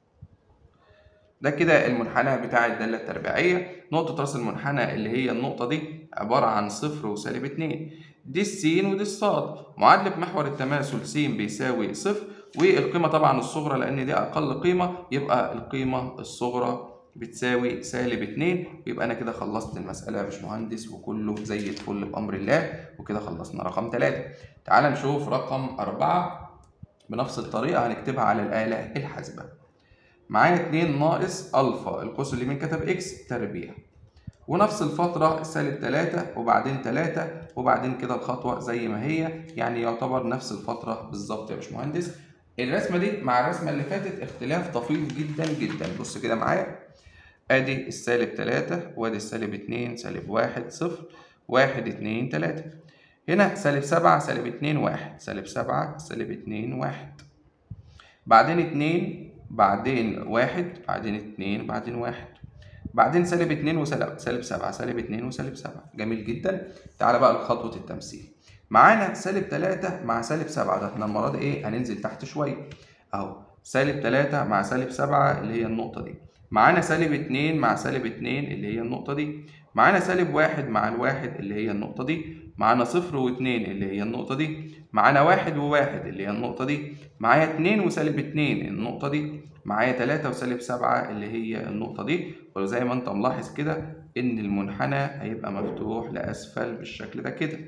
ده كده المنحنى بتاع الدالة التربيعية نقطة رأس المنحنى اللي هي النقطة دي عبارة عن صفر وسالب اتنين دي السين ودي الصاد معادلة محور التماثل س بيساوي صفر والقيمة طبعا الصغرى لأن دي أقل قيمة يبقى القيمة الصغرى بتساوي سالب اتنين ويبقى أنا كده خلصت المسألة يا باشمهندس وكله زي الفل بأمر الله وكده خلصنا رقم تلاتة تعال نشوف رقم أربعة بنفس الطريقة هنكتبها على الآلة الحاسبة معايا 2 ناقص ألفا القوس اليمين كتب إكس تربيع ونفس الفترة سالب 3 وبعدين 3 وبعدين كده الخطوة زي ما هي يعني يعتبر نفس الفترة بالظبط يا باشمهندس الرسمة دي مع الرسمة اللي فاتت اختلاف طفيف جدا جدا بص كده معايا ادي السالب 3 وادي السالب 2 سالب 1 0 1 2 3 هنا سالب 7 سالب 2 1 سالب 7 سالب 2 1 بعدين 2 بعدين واحد بعدين اتنين بعدين واحد بعدين سالب اتنين وسالب سالب سبعة سالب اتنين وسالب سبعة جميل جدا تعالى بقى لخطوة التمثيل معانا سالب تلاتة مع سالب سبعة ده احنا المرة دي ايه هننزل تحت شوية اهو سالب تلاتة مع سالب سبعة اللي هي النقطة دي معانا سالب اتنين مع سالب اتنين اللي هي النقطة دي معانا سالب واحد مع الواحد اللي هي النقطة دي معانا صفر واتنين اللي هي النقطة دي معانا واحد وواحد اللي هي النقطة دي معايا اتنين وسالب اتنين النقطة دي معايا تلاتة وسالب سبعة اللي هي النقطة دي وزي ما انت ملاحظ كده ان المنحنى هيبقى مفتوح لأسفل بالشكل ده كده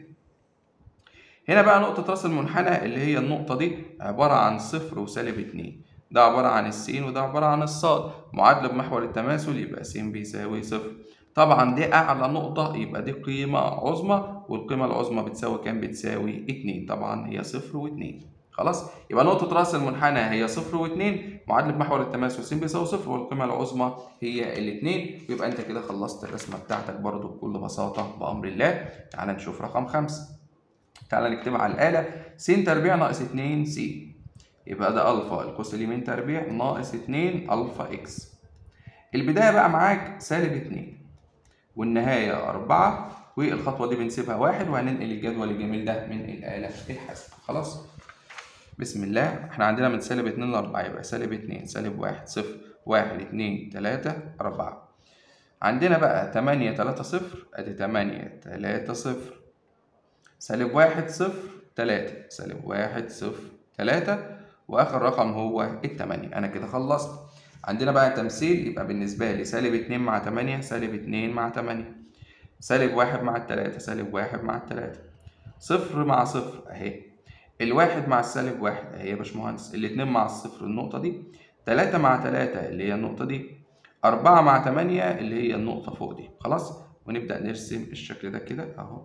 هنا بقى نقطة راس المنحنى اللي هي النقطة دي عبارة عن صفر وسالب اتنين ده عبارة عن السين وده عبارة عن الصاد معادلة بمحور التماثل يبقى س بيساوي صفر طبعا دي أعلى نقطة يبقى دي قيمة عظمى والقيمة العظمى بتساوي كام؟ بتساوي اتنين طبعا هي صفر واتنين خلاص يبقى نقطة رأس المنحنى هي صفر واتنين معادلة محور التماثل س بيساوي صفر والقيمة العظمى هي الاتنين يبقى أنت كده خلصت الرسمة بتاعتك برضو بكل بساطة بأمر الله تعال نشوف رقم خمسة تعال نكتبها على الآلة س تربيع ناقص اتنين س يبقى ده ألفا القوس اليمين تربيع ناقص اتنين ألفا إكس البداية بقى معاك سالب اتنين والنهاية أربعة والخطوة دي بنسيبها واحد وهننقل الجدول الجميل ده من الآلة الحاسبة خلاص بسم الله احنا عندنا من سالب اتنين لأربعة يبقى سالب اتنين سالب واحد صفر واحد اتنين تلاتة أربعة عندنا بقى تمانية تلاتة صفر أدي تمانية تلاتة صفر سالب واحد صفر تلاتة سالب واحد صفر تلاتة وآخر رقم هو التمانية أنا كده خلصت عندنا بقى تمثيل يبقى بالنسبة لي سالب اتنين مع تمانية سالب اتنين مع تمانية سالب واحد مع التلاتة سالب واحد مع التلاتة صفر مع صفر أهي الواحد مع السالب واحد أهي يا باشمهندس الاتنين مع الصفر النقطة دي تلاتة مع تلاتة اللي هي النقطة دي أربعة مع تمانية اللي هي النقطة فوق دي خلاص ونبدأ نرسم الشكل ده كده أهو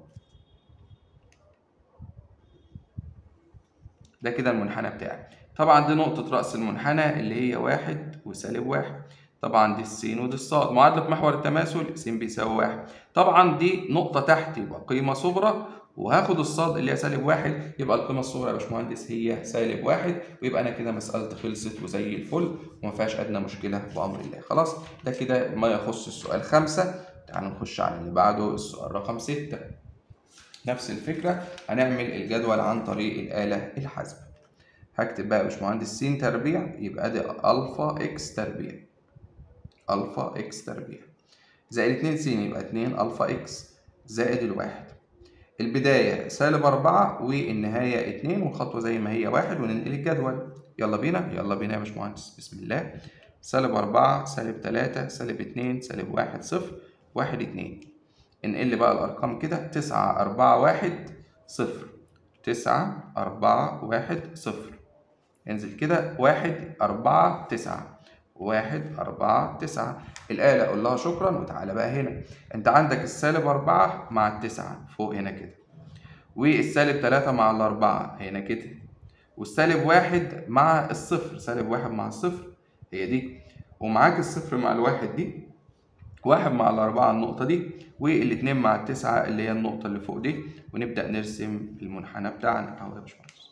ده كده المنحنى بتاعي طبعا دي نقطة رأس المنحنى اللي هي واحد وسالب واحد طبعا دي السين ودي الصاد معادلة محور التماثل س بيساوي واحد طبعا دي نقطة تحت يبقى قيمة صغرى وهاخد الصاد اللي هي سالب واحد يبقى القيمة الصغرى يا باشمهندس هي سالب واحد ويبقى أنا كده مسألتي خلصت وزي الفل وما فيهاش أدنى مشكلة بأمر الله خلاص ده كده ما يخص السؤال خمسة تعالوا نخش على اللي بعده السؤال رقم ستة نفس الفكرة هنعمل الجدول عن طريق الآلة الحاسبة هكتب بقى يا باشمهندس س تربيع يبقى دي ألفا إكس تربيع ألفا إكس تربيع زائد اتنين س يبقى اتنين ألفا إكس زائد الواحد البداية سالب أربعة والنهاية اتنين والخطوة زي ما هي واحد وننقل الجدول يلا بينا يلا بينا يا باشمهندس بسم الله سالب أربعة سالب تلاتة سالب اتنين سالب واحد صفر واحد اتنين انقل بقى الأرقام كده تسعة أربعة واحد صفر تسعة أربعة واحد صفر انزل كده واحد أربعة تسعة واحد أربعة تسعة الآلة قول لها شكرا وتعالى بقى هنا أنت عندك السالب أربعة مع التسعة فوق هنا كده والسالب تلاتة مع الأربعة هنا كده والسالب واحد مع الصفر سالب واحد مع الصفر هي دي ومعاك الصفر مع الواحد دي واحد مع الأربعة النقطة دي والاتنين مع التسعة اللي هي النقطة اللي فوق دي ونبدأ نرسم المنحنى بتاعنا أهو يا باشمهندس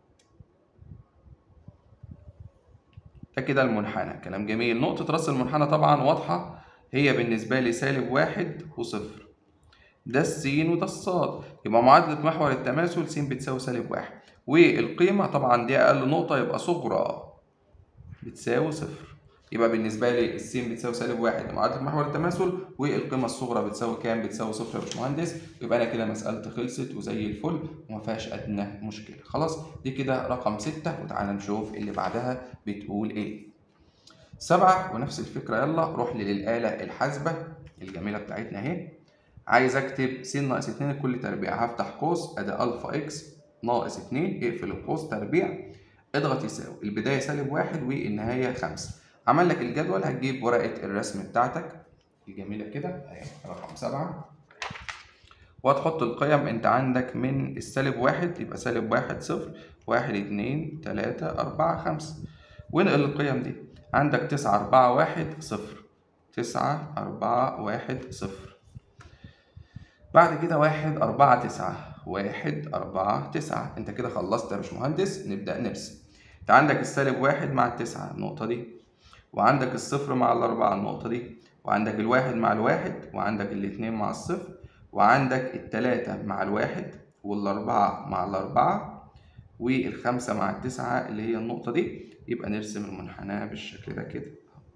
ده كده المنحنى كلام جميل نقطة رأس المنحنى طبعا واضحة هي بالنسبة لي سالب واحد وصفر ده السين وده الصاد يبقى معادلة محور التماثل س بتساوي سالب واحد والقيمة طبعا دي أقل نقطة يبقى صغرى بتساوي صفر يبقى بالنسبة لي السين بتساوي سالب واحد معادلة محور التماثل والقيمة الصغرى بتساوي كام؟ بتساوي صفر يا باشمهندس يبقى أنا كده مسألتي خلصت وزي الفل وما فيهاش أدنى مشكلة خلاص دي كده رقم ستة وتعالى نشوف اللي بعدها بتقول إيه سبعة ونفس الفكرة يلا روح لي للآلة الحاسبة الجميلة بتاعتنا أهي عايز أكتب س ناقص اتنين لكل تربيع هفتح قوس أدي ألفا إكس ناقص اتنين اقفل القوس تربيع اضغط يساوي البداية سالب واحد والنهاية خمسة عمل لك الجدول هتجيب ورقة الرسم بتاعتك الجميلة كده اهي رقم سبعة وهتحط القيم انت عندك من السالب واحد يبقى سالب واحد صفر واحد اتنين تلاتة أربعة خمسة وانقل القيم دي عندك تسعة أربعة واحد صفر تسعة أربعة واحد صفر بعد كده واحد أربعة تسعة واحد أربعة تسعة انت كده خلصت يا باشمهندس نبدأ نرسم انت عندك السالب واحد مع التسعة النقطة دي وعندك الصفر مع الأربعة النقطة دي وعندك الواحد مع الواحد وعندك الاتنين مع الصفر وعندك التلاتة مع الواحد والأربعة مع الأربعة والخمسة مع التسعة اللي هي النقطة دي يبقى نرسم المنحنى بالشكل ده كده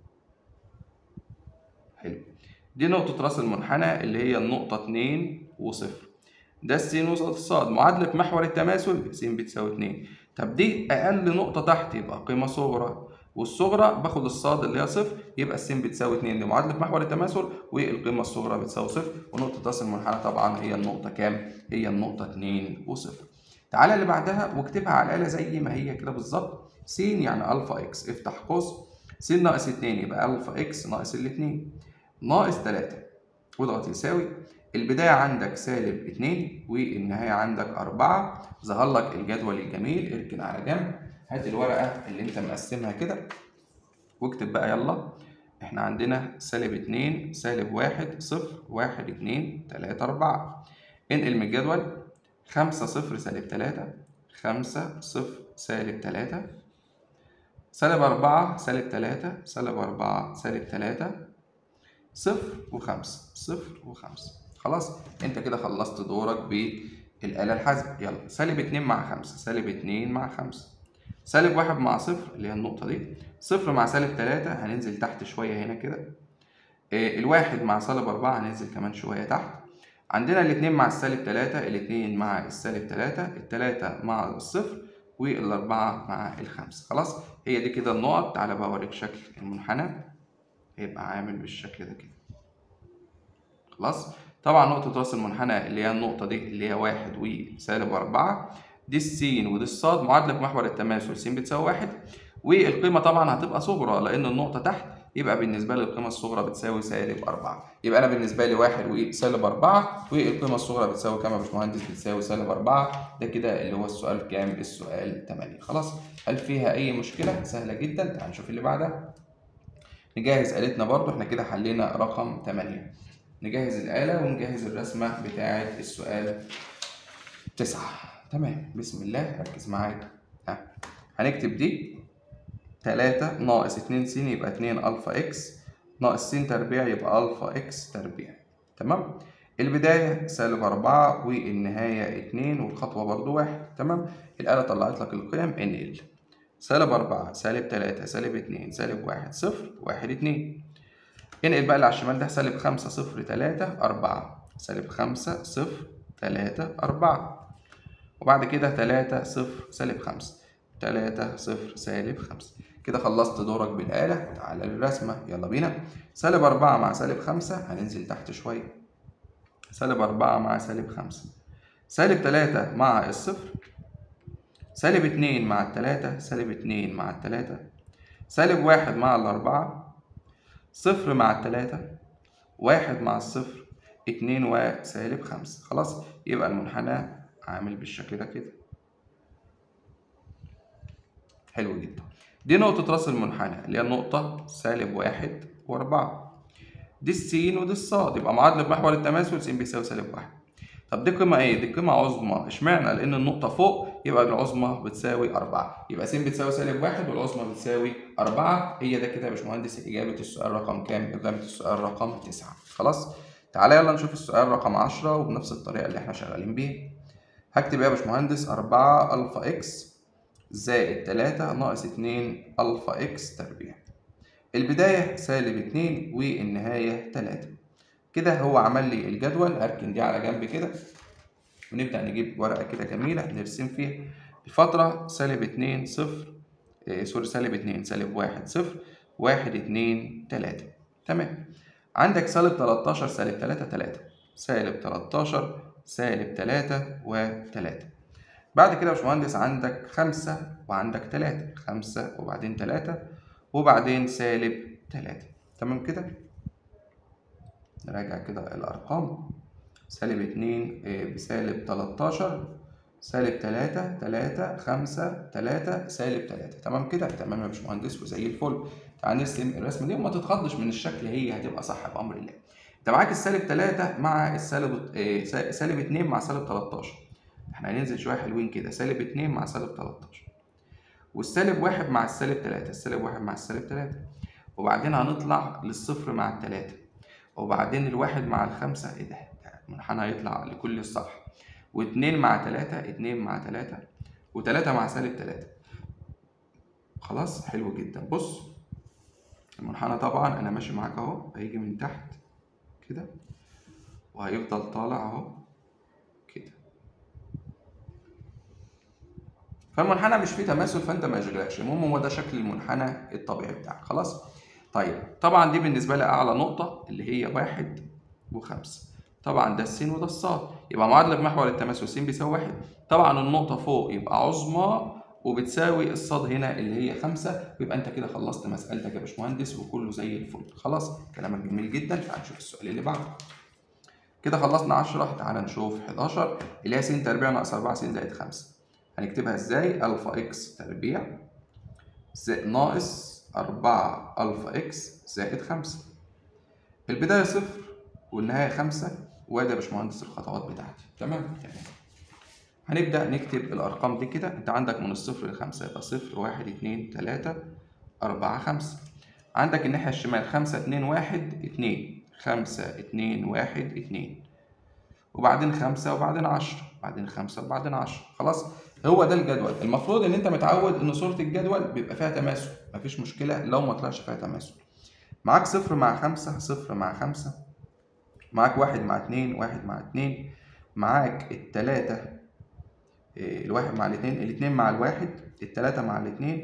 حلو دي نقطة رأس المنحنى اللي هي النقطة اتنين وصفر ده السين وسط الصاد معادلة محور التماثل س بتساوي اتنين طب دي أقل نقطة تحت يبقى قيمة صغرى والصغرى باخد الصاد اللي هي صفر يبقى السين بتساوي 2 دي معادله محور التماثل والقيمه الصغرى بتساوي صفر ونقطه راس المنحنى طبعا هي النقطه كام؟ هي النقطه 2 وصفر. تعالى اللي بعدها واكتبها على الاله زي ما هي كده بالظبط س يعني الفا اكس افتح قوس س ناقص 2 يبقى الفا اكس ناقص الاثنين ناقص 3 واضغط يساوي البداية عندك سالب 2 والنهاية عندك 4 ظهر لك الجدول الجميل اركن على جنب هات الورقة اللي انت مقسمها كده واكتب بقى يلا احنا عندنا سالب اتنين سالب واحد صفر واحد اتنين تلاتة أربعة انقل من الجدول خمسة صفر سالب تلاتة خمسة صفر سالب تلاتة سالب أربعة سالب تلاتة سالب أربعة سالب تلاتة صفر وخمسة صفر وخمسة خلاص انت كده خلصت دورك بالآلة الحاسبة يلا سالب اتنين مع خمسة سالب اتنين مع خمسة سالب واحد مع صفر اللي هي النقطة دي صفر مع سالب تلاتة هننزل تحت شوية هنا كده آه الواحد مع سالب أربعة هننزل كمان شوية تحت عندنا الاتنين مع السالب تلاتة الاتنين مع السالب تلاتة التلاتة مع الصفر والأربعة مع الخمسة خلاص هي دي كده النقط تعالى بقى اوريك شكل المنحنى هيبقى عامل بالشكل ده كده خلاص طبعا نقطة راس المنحنى اللي هي النقطة دي اللي هي واحد وسالب أربعة دي السين ودي الصاد معادلة محور التماثل س بتساوي واحد والقيمة طبعا هتبقى صغرى لأن النقطة تحت يبقى بالنسبة لي القيمة الصغرى بتساوي سالب أربعة يبقى أنا بالنسبة لي واحد وسالب أربعة والقيمة الصغرى بتساوي كام يا باشمهندس بتساوي سالب أربعة ده كده اللي هو السؤال كام السؤال 8 خلاص هل فيها أي مشكلة سهلة جدا تعال نشوف اللي بعدها نجهز آلتنا برضو احنا كده حلينا رقم 8 نجهز الآلة ونجهز الرسمة بتاعة السؤال 9 تمام بسم الله ركز معايا ها هنكتب دي 3 ناقص 2 س يبقى 2 ألفا إكس ناقص س تربيع يبقى ألفا إكس تربيع تمام البداية سالب أربعة والنهاية اتنين والخطوة برضو واحد تمام الآلة طلعت لك القيم ان ال سالب أربعة سالب تلاتة سالب اتنين سالب واحد صفر واحد اتنين انقل بقى اللي على الشمال ده سالب خمسة صفر تلاتة أربعة سالب خمسة صفر تلاتة أربعة وبعد كده تلاتة صفر سالب خمسة تلاتة صفر سالب خمسة كده خلصت دورك بالآلة تعالى للرسمة يلا بينا سالب أربعة مع سالب خمسة هننزل تحت شوية سالب أربعة مع سالب خمسة سالب تلاتة مع الصفر سالب اتنين مع التلاتة سالب اتنين مع التلاتة سالب واحد مع الأربعة صفر مع التلاتة واحد مع الصفر اتنين وسالب خمسة خلاص يبقى المنحنى عامل بالشكل ده كده حلو جدا دي نقطة راس المنحنى اللي هي النقطة سالب واحد وأربعة دي السين ودي الصاد يبقى معادلة محور التماثل س بيساوي سالب واحد طب دي قيمة إيه؟ دي قيمة عظمى اشمعنى؟ لأن النقطة فوق يبقى العظمى بتساوي أربعة يبقى س بتساوي سالب واحد والعظمى بتساوي أربعة هي ده كده يا باشمهندس إجابة السؤال رقم كام؟ إجابة السؤال رقم تسعة خلاص؟ تعالى يلا نشوف السؤال رقم عشرة وبنفس الطريقة اللي إحنا شغالين بيها هكتب إيه يا باشمهندس؟ أربعة ألفا إكس زائد تلاتة ناقص اتنين ألفا إكس تربيع البداية سالب اتنين والنهاية تلاتة كده هو عمل لي الجدول أركن دي على جنب كده ونبدأ نجيب ورقة كده جميلة نرسم فيها الفترة سالب اتنين صفر إيه سوري سالب اتنين سالب واحد صفر واحد اتنين تلاتة تمام عندك سالب تلاتاشر سالب تلاتة تلاتة سالب تلاتاشر سالب تلاتة وتلاتة بعد كده يا باشمهندس عندك خمسة وعندك تلاتة خمسة وبعدين تلاتة وبعدين سالب تلاتة تمام كده نراجع كده الأرقام سالب اتنين بسالب تلاتاشر سالب تلاتة تلاتة خمسة تلاتة سالب تلاتة تمام كده تمام يا باشمهندس وزي الفل تعال نرسم الرسمة دي وما تتخضش من الشكل هي هتبقى صح بأمر الله انت معاك السالب تلاتة مع السالب سالب اتنين مع سالب تلاتاشر احنا هننزل شوية حلوين كده سالب اتنين مع سالب تلاتاشر والسالب واحد مع السالب تلاتة السالب واحد مع السالب تلاتة وبعدين هنطلع للصفر مع التلاتة وبعدين الواحد مع الخمسة ايه ده المنحنى هيطلع لكل الصفحة واتنين مع تلاتة اتنين مع تلاتة وتلاتة مع سالب تلاتة خلاص حلو جدا بص المنحنى طبعا انا ماشي معاك اهو هيجي من تحت كده وهيفضل طالع اهو كده فالمنحنى مش فيه تماثل فانت ما يشغلكش المهم هو ده شكل المنحنى الطبيعي بتاعك خلاص طيب طبعا دي بالنسبه لي اعلى نقطه اللي هي واحد وخمسة طبعا ده السين وده الصاد يبقى معادله بمحور التماثل س بيساوي واحد طبعا النقطه فوق يبقى عظمى وبتساوي الصاد هنا اللي هي خمسة يبقى انت كده خلصت مسألتك يا باشمهندس وكله زي الفل خلاص كلامك جميل جدا تعال نشوف السؤال اللي بعده كده خلصنا 10 تعال نشوف 11 اللي هي س تربيع ناقص 4 س زائد 5 هنكتبها ازاي الفا اكس تربيع زائد ناقص 4 الفا اكس زائد 5 البدايه صفر والنهايه 5 وادي يا باشمهندس الخطوات بتاعتي تمام تمام هنبدا نكتب الارقام دي كده انت عندك من الصفر لخمسة يبقى صفر واحد اتنين تلاتة أربعة خمسة عندك الناحية الشمال خمسة اتنين واحد اتنين خمسة اتنين واحد اتنين وبعدين خمسة وبعدين عشرة بعدين خمسة وبعدين عشرة خلاص هو ده الجدول المفروض ان انت متعود ان صورة الجدول بيبقى فيها تماثل مفيش مشكلة لو ما طلعش فيها تماثل معاك صفر مع خمسة صفر مع خمسة معاك واحد مع اتنين واحد مع اتنين معاك التلاتة الواحد مع الاتنين الاتنين مع الواحد التلاتة مع الاتنين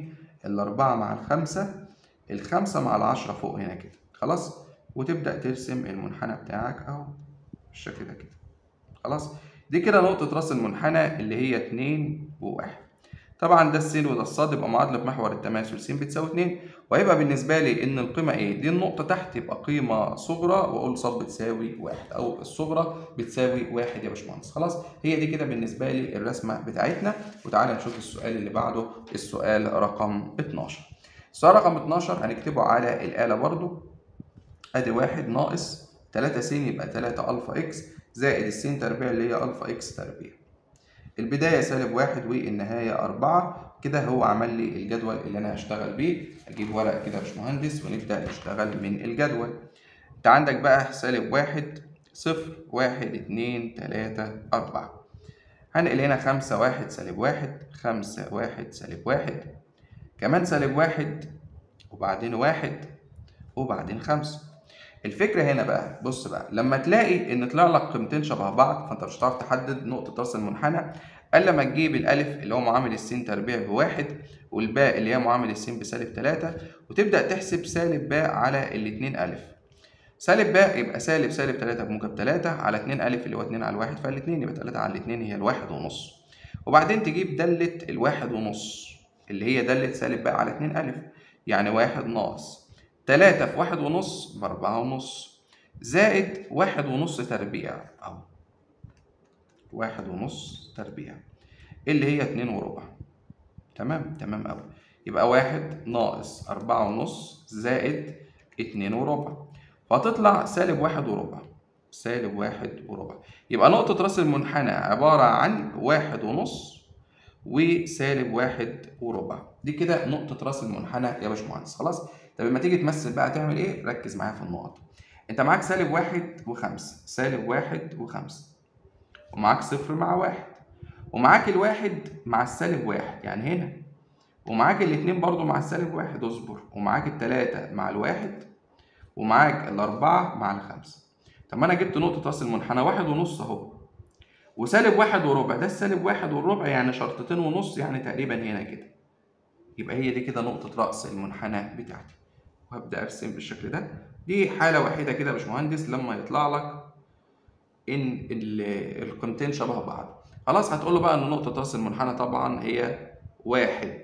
الأربعة مع الخمسة الخمسة مع العشرة فوق هنا كده خلاص وتبدأ ترسم المنحنى بتاعك أهو بالشكل ده كده خلاص دي كده نقطة راس المنحنى اللي هي اتنين وواحد طبعا ده السين وده الصاد يبقى معادلة محور التماثل س بتساوي 2 وهيبقى بالنسبة لي إن القيمة إيه؟ دي النقطة تحت يبقى قيمة صغرى وأقول صاد بتساوي واحد أو الصغرى بتساوي واحد يا باشمهندس خلاص هي دي كده بالنسبة لي الرسمة بتاعتنا وتعالى نشوف السؤال اللي بعده السؤال رقم 12 السؤال رقم 12 هنكتبه على الآلة برضو أدي واحد ناقص 3 س يبقى 3 ألفا إكس زائد السين تربيع اللي هي ألفا إكس تربيع البداية سالب واحد والنهاية أربعة كده هو عمل لي الجدول اللي أنا هشتغل بيه أجيب ورقة كده يا باشمهندس ونبدأ نشتغل من الجدول أنت عندك بقى سالب واحد صفر واحد اتنين تلاتة أربعة هنقل هنا خمسة واحد سالب واحد خمسة واحد سالب واحد كمان سالب واحد وبعدين واحد وبعدين خمسة الفكرة هنا بقى بص بقى لما تلاقي ان طلع لك قيمتين شبه بعض فانت مش هتعرف تحدد نقطة راس المنحنى الا لما تجيب الالف اللي هو معامل السين تربيع بواحد والباء اللي هي معامل السين بسالب تلاتة وتبدأ تحسب سالب باء على الاتنين الف سالب باء يبقى سالب سالب تلاتة بموجب تلاتة على اتنين الف اللي هو اتنين على الواحد فالاتنين يبقى تلاتة على الاتنين هي الواحد ونص وبعدين تجيب دالة الواحد ونص اللي هي دالة سالب باء على اتنين الف يعني واحد ناقص تلاتة في واحد ونص بأربعة ونص زائد واحد ونص تربيع أهو واحد ونص تربيع اللي هي اتنين وربع تمام تمام أوي يبقى واحد ناقص أربعة ونص زائد اتنين وربع فهتطلع سالب واحد وربع سالب واحد وربع يبقى نقطة راس المنحنى عبارة عن واحد ونص وسالب واحد وربع دي كده نقطة راس المنحنى يا باشمهندس خلاص طب لما تيجي تمثل بقى تعمل ايه ركز معايا في النقط انت معاك سالب واحد وخمسة سالب واحد وخمسة ومعاك صفر مع واحد ومعاك الواحد مع السالب واحد يعني هنا ومعاك الاتنين برضو مع السالب واحد اصبر ومعاك التلاتة مع الواحد ومعاك الأربعة مع الخمسة طب ما أنا جبت نقطة راس المنحنى واحد ونص أهو وسالب واحد وربع ده السالب واحد والربع يعني شرطتين ونص يعني تقريبا هنا كده يبقى هي دي كده نقطة رأس المنحنى بتاعتي وهبدأ أرسم بالشكل ده دي حالة وحيدة كده يا باشمهندس لما يطلع لك إن القيمتين شبه بعض خلاص هتقول له بقى إن نقطة رأس المنحنى طبعا هي واحد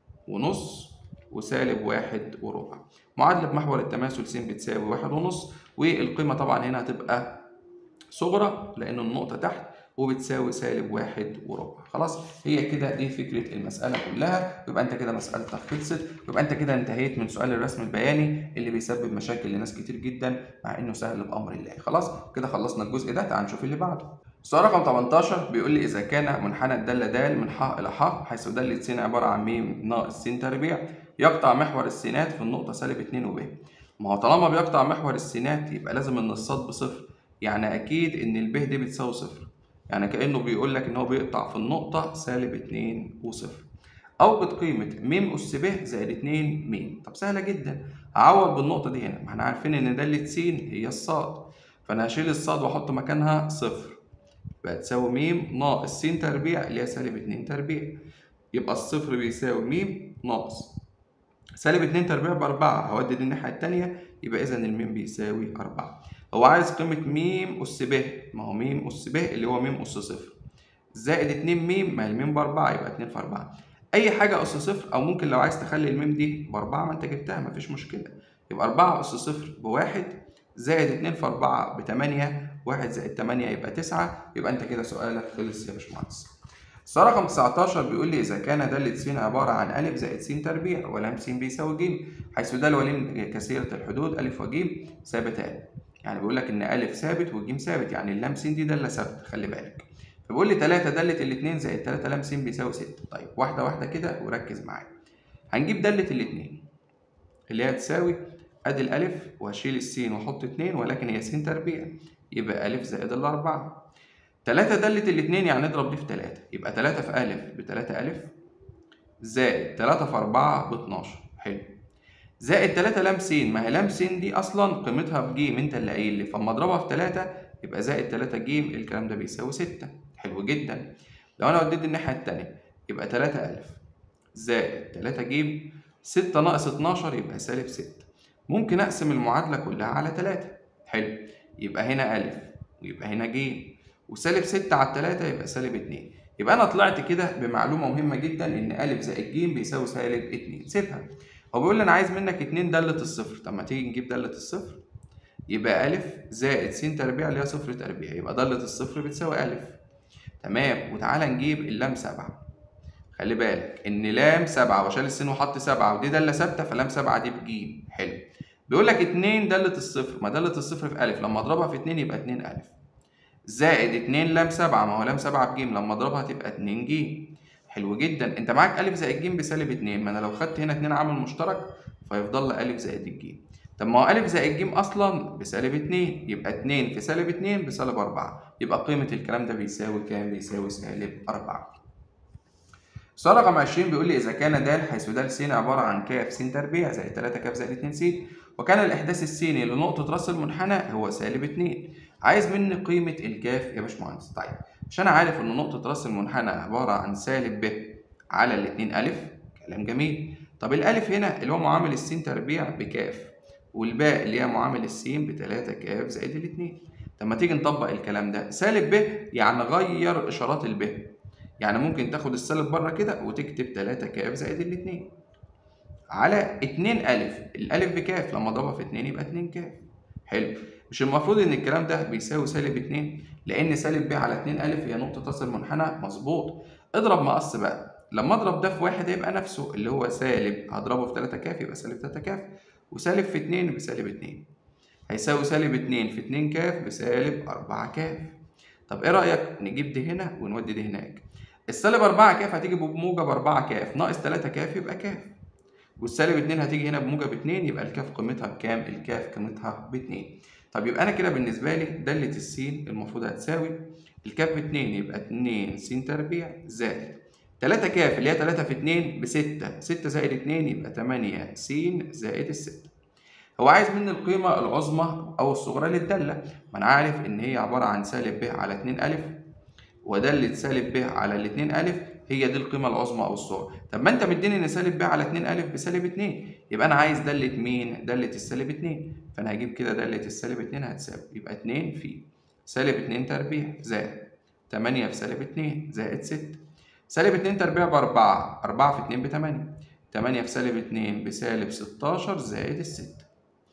ونص وسالب واحد وربع معادلة بمحور التماثل س بتساوي واحد ونص والقيمة طبعا هنا هتبقى صغرى لأن النقطة تحت وبتساوي سالب واحد وربع خلاص هي كده دي فكرة المسألة كلها يبقى انت كده مسألتك خلصت يبقى انت كده انتهيت من سؤال الرسم البياني اللي بيسبب مشاكل لناس كتير جدا مع انه سهل بأمر الله خلاص كده خلصنا الجزء ده تعال نشوف اللي بعده السؤال رقم 18 بيقول لي إذا كان منحنى الدالة د من ح إلى ح حيث دالة س عبارة عن م ناقص س تربيع يقطع محور السينات في النقطة سالب 2 وب ما هو طالما بيقطع محور السينات يبقى لازم إن الصاد بصفر يعني أكيد إن الب دي بتساوي صفر يعني كأنه بيقول لك إن هو بيقطع في النقطة سالب اتنين وصفر أو بقيمة م أس ب زائد اتنين م طب سهلة جدا هعوض بالنقطة دي هنا ما احنا عارفين إن دالة س هي الصاد فأنا هشيل الصاد وأحط مكانها صفر يبقى تساوي م ناقص س تربيع اللي هي سالب اتنين تربيع يبقى الصفر بيساوي م ناقص سالب اتنين تربيع بأربعة هودي دي الناحية التانية يبقى إذا الميم بيساوي أربعة هو عايز قيمة م أس ب ما هو م أس ب اللي هو م أس صفر زائد اتنين م ما هي الميم بأربعة يبقى اتنين في أربعة أي حاجة أس صفر أو ممكن لو عايز تخلي الميم دي بأربعة ما أنت جبتها مفيش مشكلة يبقى أربعة أس صفر بواحد زائد اتنين في أربعة بتمانية واحد زائد تمانية يبقى تسعة يبقى أنت كده سؤالك خلص يا باشمهندس. السؤال رقم 19 بيقول لي إذا كان دالة س عبارة عن أ زائد س تربيع ولام س بيساوي ج حيث دال ولام كثيرة الحدود أ وج ثابتان. يعني بيقول لك إن أ ثابت والج ثابت يعني اللام س دي دالة ثابتة خلي بالك. فبيقول لي 3 دالة الاتنين زائد 3 لام س بيساوي 6 طيب واحدة واحدة كده وركز معايا. هنجيب دالة الاتنين اللي هي تساوي ادي الالف وهشيل السين واحط اتنين ولكن هي س تربيع يبقى الف زائد الاربعة تلاتة دالة الاتنين يعني اضرب دي في تلاتة يبقى تلاتة في الف بتلاتة الف زائد تلاتة في اربعة باتناشر حلو زائد تلاتة لام س ما هي لام س دي اصلا قيمتها بجيم انت اللي قايل لي فاما اضربها في تلاتة يبقى زائد تلاتة جيم الكلام ده بيساوي ستة حلو جدا لو انا وديت الناحية التانية يبقى تلاتة الف زائد تلاتة جيم 6 ناقص 12 يبقى سالب 6 ممكن أقسم المعادلة كلها على 3 حلو يبقى هنا ألف ويبقى هنا ج وسالب 6 على 3 يبقى سالب 2 يبقى أنا طلعت كده بمعلومة مهمة جدا إن أ زائد ج بيساوي سالب 2 سيبها هو بيقول لي أنا عايز منك 2 دالة الصفر طب ما تيجي نجيب دالة الصفر يبقى أ زائد س تربيع اللي هي صفر تربيع يبقى دالة الصفر بتساوي أ تمام وتعالى نجيب اللام 7 خلي بالك ان لام 7 وشال السين وحط 7 ودي داله ثابته فلام 7 دي بج حلو بيقول لك 2 داله الصفر ما داله الصفر في الف لما اضربها في 2 يبقى 2 الف زائد 2 لام 7 ما هو لام 7 بج لما اضربها تبقى 2 ج حلو جدا انت معاك الف زائد ج بسالب 2 ما انا لو خدت هنا 2 عامل مشترك فيفضل لي الف زائد الج طب ما هو الف زائد ج اصلا بسالب 2 يبقى 2 في سالب 2 بسالب 4 يبقى قيمه الكلام ده بيساوي كام بيساوي سالب 4 السؤال رقم 20 بيقول لي إذا كان د حيث د س عبارة عن ك س تربيع زائد 3 ك زائد 2 س وكان الإحداث السيني لنقطة رأس المنحنى هو سالب 2 عايز مني قيمة الكاف يا باشمهندس طيب مش أنا عارف إن نقطة رأس المنحنى عبارة عن سالب ب على الاتنين ألف كلام جميل طب الألف هنا اللي هو معامل السين تربيع بكاف والباء اللي هي معامل السين ب 3 ك زائد الاتنين طب ما تيجي نطبق الكلام ده سالب ب يعني غير إشارات الب يعني ممكن تاخد السالب بره كده وتكتب 3 كاف زائد الاتنين على 2 ألف الألف بكاف لما أضربها في 2 يبقى 2 كاف حلو مش المفروض إن الكلام ده بيساوي سالب 2 لأن سالب ب على 2 ألف هي نقطة تصل المنحنى مظبوط اضرب مقص بقى لما أضرب ده في واحد هيبقى نفسه اللي هو سالب هضربه في 3 كاف يبقى سالب 3 كاف وسالب في 2 بسالب 2 هيساوي سالب 2 في 2 كاف بسالب 4 كاف طب ايه رأيك نجيب دي هنا ونودي دي هناك السالب 4 كاف هتيجي بموجب 4 كاف ناقص 3 كاف يبقى كاف والسالب 2 هتيجي هنا بموجب 2 يبقى الكاف قيمتها بكام؟ الكاف قيمتها ب 2 طب يبقى انا كده بالنسبه لي داله السين المفروض هتساوي الكاف ب 2 يبقى 2 س تربيع زائد 3 كاف اللي هي 3 في 2 ب 6 6 زائد 2 يبقى 8 س زائد ال 6 هو عايز مني القيمة العظمى أو الصغرى للدالة ما أنا عارف إن هي عبارة عن سالب ب على 2 ألف ودالة سالب ب على الاتنين ألف هي دي القيمة العظمى أو الصغرى طب ما أنت مديني إن سالب ب على 2 ألف بسالب 2 يبقى أنا عايز دالة مين؟ دالة السالب 2 فأنا هجيب كده دالة السالب 2 هتساوي يبقى 2 في سالب 2 تربيع زائد 8 في سالب 2 زائد 6 سالب 2 تربيع ب 4 4 في 2 ب 8 8 في سالب 2 بسالب 16 زائد الستة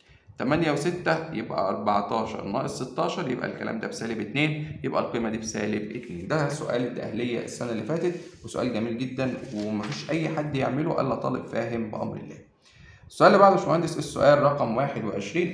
8 و6 يبقى 14 ناقص 16 يبقى الكلام ده بسالب 2 يبقى القيمة دي بسالب 2 ده سؤال التأهيلية السنة اللي فاتت وسؤال جميل جدا ومفيش أي حد يعمله إلا طالب فاهم بأمر الله. السؤال اللي بعده يا باشمهندس السؤال رقم 21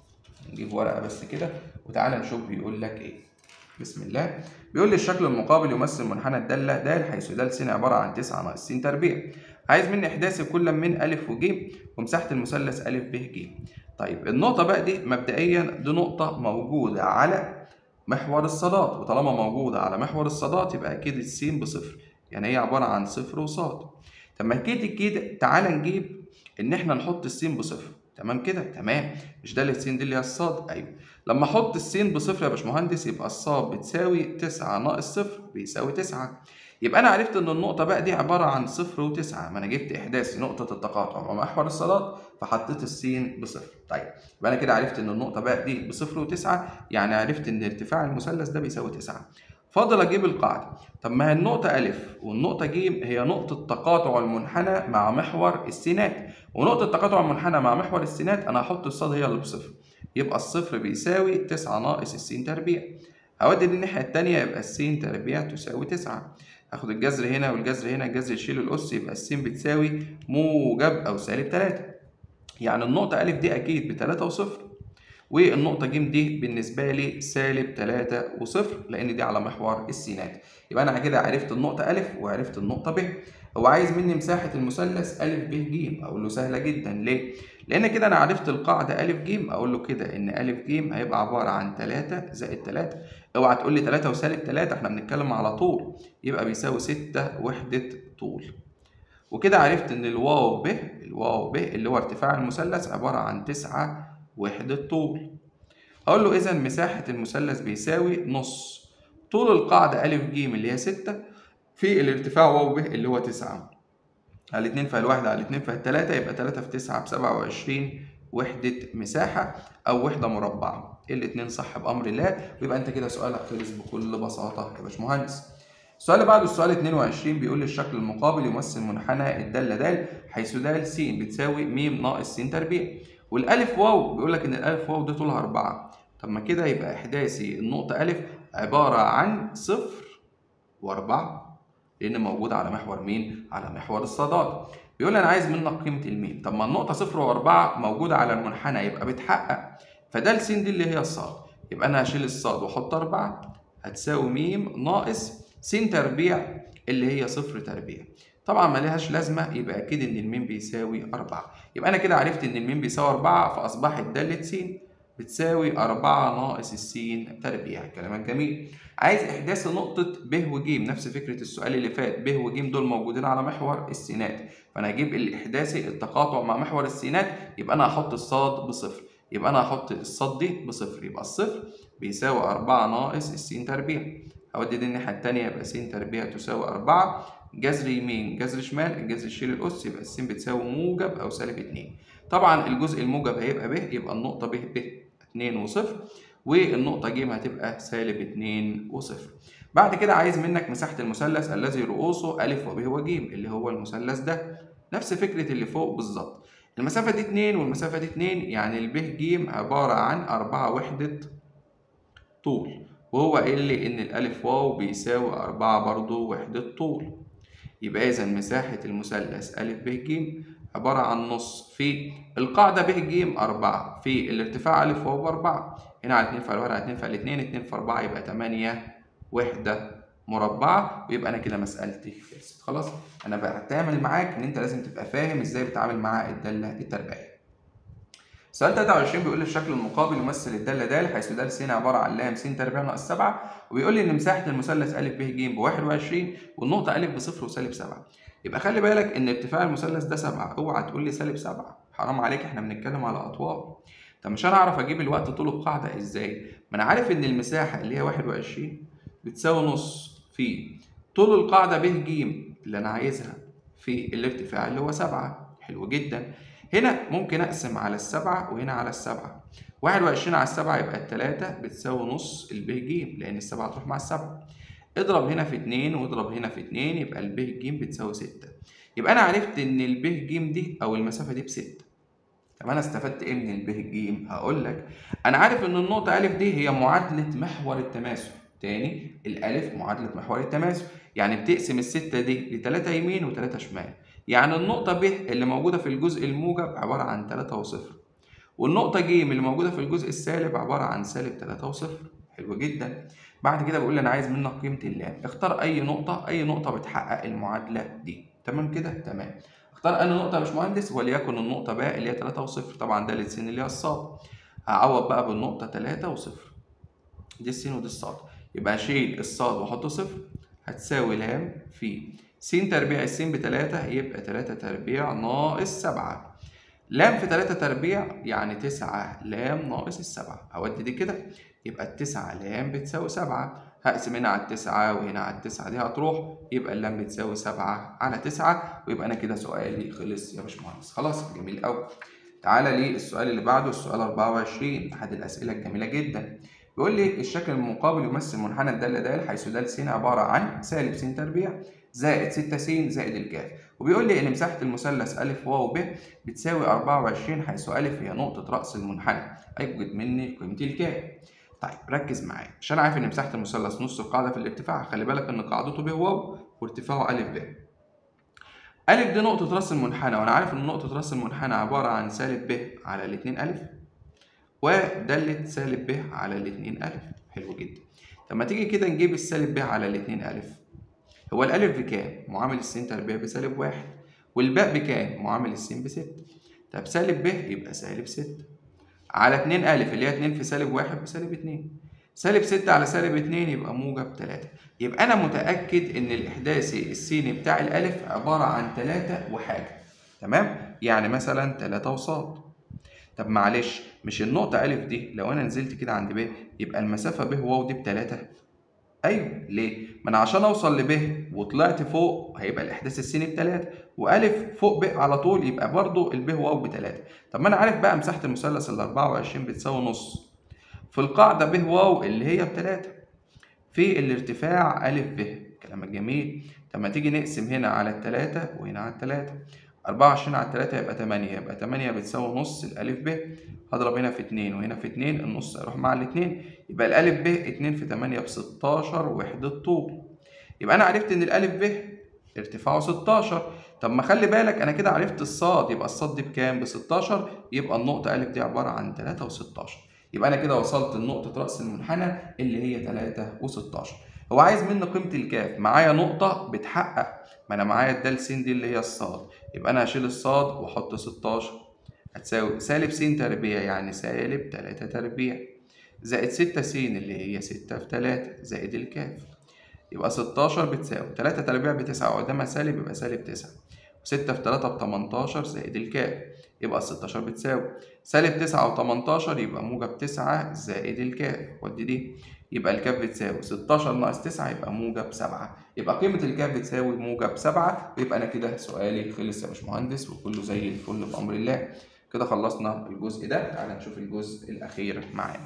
نجيب ورقة بس كده وتعالى نشوف بيقول لك إيه. بسم الله بيقول لي الشكل المقابل يمثل منحنى الدالة د حيث د س عبارة عن 9 ناقص س تربيع عايز مني احداث كل من أ وج ومساحة المثلث أ ب ج طيب النقطة بقى دي مبدئيا دي نقطة موجودة على محور الصادات وطالما موجودة على محور الصادات يبقى أكيد السين بصفر يعني هي عبارة عن صفر وصاد طب ما كده كده تعالى نجيب إن إحنا نحط السين بصفر تمام كده تمام مش ده السين دي اللي هي الصاد أيوه لما أحط السين بصفر يا باشمهندس يبقى الصاد بتساوي تسعة ناقص صفر بيساوي تسعة يبقى انا عرفت ان النقطه بقى دي عباره عن صفر وتسعة ما انا جبت احداث نقطه التقاطع ومحور الصادات فحطيت السين بصفر طيب يبقى انا كده عرفت ان النقطه بقى دي بصفر وتسعة يعني عرفت ان ارتفاع المثلث ده بيساوي تسعة فاضل اجيب القاعده طب ما هي النقطه ا والنقطه ج هي نقطه تقاطع المنحنى مع محور السينات ونقطه تقاطع المنحنى مع محور السينات انا هحط الصاد هي اللي بصفر يبقى الصفر بيساوي تسعة ناقص السين تربيع هودي دي الناحيه التانية يبقى السين تربيع تساوي تسعة هاخد الجذر هنا والجذر هنا الجذر يشيل الأس يبقى السين بتساوي موجب أو سالب تلاتة يعني النقطة أ دي أكيد بتلاتة وصفر والنقطة ج دي بالنسبة لي سالب تلاتة وصفر لأن دي على محور السينات يبقى أنا كده عرفت النقطة أ وعرفت النقطة ب هو عايز مني مساحة المثلث أ ب ج أقول له سهلة جدا ليه؟ لأن كده أنا عرفت القاعدة أ ج أقول له كده إن أ ج هيبقى عبارة عن تلاتة زائد تلاتة اوعى تقول لي 3 وسالب 3 احنا بنتكلم على طول يبقى بيساوي 6 وحدة طول وكده عرفت ان الواو ب الواو ب اللي هو ارتفاع المثلث عبارة عن 9 وحدة طول اقول له اذا مساحة المثلث بيساوي نص طول القاعدة أ ج اللي هي 6 في الارتفاع واو ب اللي هو 9 على 2 في الواحد على 2 في التلاتة يبقى 3 في 9 ب 27 وحدة مساحة أو وحدة مربعة الاتنين صح بأمر الله ويبقى أنت كده سؤالك خلص بكل بساطة يا باشمهندس السؤال اللي بعده السؤال 22 بيقول لي الشكل المقابل يمثل منحنى الدالة د حيث د س بتساوي م ناقص س تربيع والألف واو بيقول لك إن الألف واو دي طولها 4 طب ما كده يبقى إحداثي النقطة ألف عبارة عن صفر وأربعة لأن موجود على محور مين؟ على محور الصادات بيقول لي أنا عايز منك قيمة الميم طب ما النقطة صفر وأربعة موجودة على المنحنى يبقى بتحقق فده الس دي اللي هي الصاد يبقى أنا هشيل الصاد وأحط أربعة هتساوي م ناقص س تربيع اللي هي صفر تربيع طبعا ما لهاش لازمه يبقى اكيد ان الميم بيساوي 4 يبقى انا كده عرفت ان الميم بيساوي 4 فاصبحت داله س بتساوي 4 ناقص السين تربيع كلامك جميل عايز احداث نقطه ب وج نفس فكره السؤال اللي فات ب وج دول موجودين على محور السينات فانا هجيب الاحداثي التقاطع مع محور السينات يبقى انا هحط الصاد بصفر يبقى انا هحط الصاد دي بصفر يبقى الصفر بيساوي 4 ناقص السين تربيع هودي دي الناحية التانية يبقى س تربيع تساوي أربعة جذر يمين جذر شمال الجذر يشيل الأس يبقى الس بتساوي موجب أو سالب اتنين طبعا الجزء الموجب هيبقى ب يبقى النقطة ب ب اتنين وصفر والنقطة ج هتبقى سالب اتنين وصفر بعد كده عايز منك مساحة المثلث الذي رؤوسه أ وب وج اللي هو المثلث ده نفس فكرة اللي فوق بالظبط المسافة دي اتنين والمسافة دي اتنين يعني الب ج عبارة عن أربعة وحدة طول وهو قايل لي إن الألف واو بيساوي أربعة برضو وحدة طول يبقى إذا مساحة المثلث أ ب ج عبارة عن نص في القاعدة ب ج أربعة في الارتفاع أ واو بأربعة هنا على اتنين في الواحد على اتنين في الاتنين اتنين في أربعة يبقى تمانية وحدة مربعة ويبقى أنا كده مسألتي خلصت خلاص أنا بعتمد معاك إن أنت لازم تبقى فاهم إزاي بتتعامل مع الدالة التربيعية. سؤال 23 بيقول لي الشكل المقابل يمثل الداله د حيث د س عباره عن لام س تربيع ناقص 7 وبيقول لي ان مساحه المثلث ا ب ج ب 21 والنقطه ا بصفر وسالب 7 يبقى خلي بالك ان ارتفاع المثلث ده 7 اوعى تقول لي سالب 7 حرام عليك احنا بنتكلم على اطوال طب مش انا اعرف اجيب الوقت طول القاعده ازاي ما انا عارف ان المساحه اللي هي 21 بتساوي نص في طول القاعده ب ج اللي انا عايزها في الارتفاع اللي هو 7 حلو جدا هنا ممكن اقسم على السبعة وهنا على السبعة واحد وعشرين على السبعة يبقى التلاتة بتساوي نص الب ج لأن السبعة تروح مع السبعة اضرب هنا في اتنين واضرب هنا في اتنين يبقى الب ج بتساوي ستة يبقى أنا عرفت إن الب ج دي أو المسافة دي بستة طب أنا استفدت إيه من الب ج؟ هقول لك أنا عارف إن النقطة أ دي هي معادلة محور التماثل تاني الألف معادلة محور التماثل يعني بتقسم الستة دي لتلاتة يمين وتلاتة شمال يعني النقطة ب اللي موجودة في الجزء الموجب عبارة عن 3 وصفر والنقطة ج اللي موجودة في الجزء السالب عبارة عن سالب 3 وصفر حلو جدا بعد كده بقول لي أنا عايز منك قيمة اللام اختار أي نقطة أي نقطة بتحقق المعادلة دي تمام كده تمام اختار أي نقطة يا باشمهندس وليكن النقطة ب اللي هي 3 وصفر طبعا ده السين اللي هي الصاد هعوض بقى بالنقطة 3 وصفر دي السين ودي الصاد يبقى أشيل الصاد وأحط صفر هتساوي لام في س تربيع الس بتلاتة يبقى تلاتة تربيع ناقص سبعة لام في تلاتة تربيع يعني تسعة لام ناقص السبعة أودي دي كده يبقى التسعة لام بتساوي سبعة هقسم هنا على التسعة وهنا على التسعة دي هتروح يبقى اللام بتساوي سبعة على تسعة ويبقى أنا كده سؤالي خلص يا باشمهندس خلاص جميل أوي تعالى للسؤال اللي بعده السؤال 24 أحد الأسئلة الجميلة جدا بيقول لي الشكل المقابل يمثل منحنى الدالة د حيث د س عبارة عن سالب س تربيع زائد 6 س زائد الكاف وبيقول لي ان مساحه المثلث ا واو ب بتساوي 24 حيث ا هي نقطه راس المنحنى اوجد مني قيمه الكاف طيب ركز معايا عشان عارف ان مساحه المثلث نص القاعده في الارتفاع خلي بالك ان قاعدته ب واو وارتفاعه ا ب ا دي نقطه راس المنحنى وانا عارف ان نقطه راس المنحنى عباره عن سالب ب على الاثنين ا وداله سالب ب على الاثنين ا حلو جدا طب ما تيجي كده نجيب السالب ب على الاثنين ا هو الألف بكام؟ معامل السين تربيع بسالب واحد والباء بكام؟ معامل السين بستة طب سالب ب يبقى سالب ستة على اتنين ألف اللي هي اتنين في سالب واحد بسالب اتنين سالب ستة على سالب اتنين يبقى موجب تلاتة يبقى أنا متأكد إن الإحداثي السيني بتاع الألف عبارة عن تلاتة وحاجة تمام؟ يعني مثلا تلاتة وصاد طب معلش مش النقطة ألف دي لو أنا نزلت كده عند ب يبقى المسافة ب واو دي بتلاتة ايوه ليه؟ ما انا عشان اوصل لب وطلعت فوق هيبقى الاحداث السيني بتلاتة والف فوق ب على طول يبقى برضو الب واو بتلاتة طب ما انا عارف بقى مساحة المثلث ال 24 بتساوي نص في القاعدة ب واو اللي هي بتلاتة في الارتفاع أ ب كلامك جميل طب ما تيجي نقسم هنا على التلاتة وهنا على التلاتة أربعة وعشرين على التلاتة يبقى تمانية يبقى تمانية بتساوي نص الألف ب هضرب هنا في اتنين وهنا في اتنين النص هيروح مع الاتنين يبقى الألف ب اتنين في تمانية بستاشر وحدة طول يبقى أنا عرفت إن الألف ب ارتفاعه ستاشر طب ما خلي بالك أنا كده عرفت الصاد يبقى الصاد دي بكام؟ بستاشر يبقى النقطة ألف دي عبارة عن تلاتة وستاشر يبقى أنا كده وصلت لنقطة رأس المنحنى اللي هي تلاتة وستاشر هو عايز مني قيمة الكاف معايا نقطة بتحقق ما أنا معايا الدال س دي اللي هي الصاد يبقى أنا هشيل الصاد وأحط ستاشر هتساوي سالب س تربيع يعني سالب تلاتة تربيع زائد ستة س اللي هي ستة في تلاتة زائد الكاف يبقى ستاشر بتساوي تلاتة تربيع بتسعة وقدامها سالب يبقى سالب تسعة وستة في تلاتة بتمنتاشر زائد الكاف يبقى الستاشر بتساوي سالب تسعة وتمنتاشر يبقى موجب تسعة زائد الكاف ودي دي يبقى الكاف بتساوي ستاشر ناقص تسعة يبقى موجب سبعة يبقى قيمة الكاف بتساوي موجب سبعة ويبقى أنا كده سؤالي خلص يا باشمهندس وكله زي الفل بأمر الله كده خلصنا الجزء ده تعالى نشوف الجزء الأخير معانا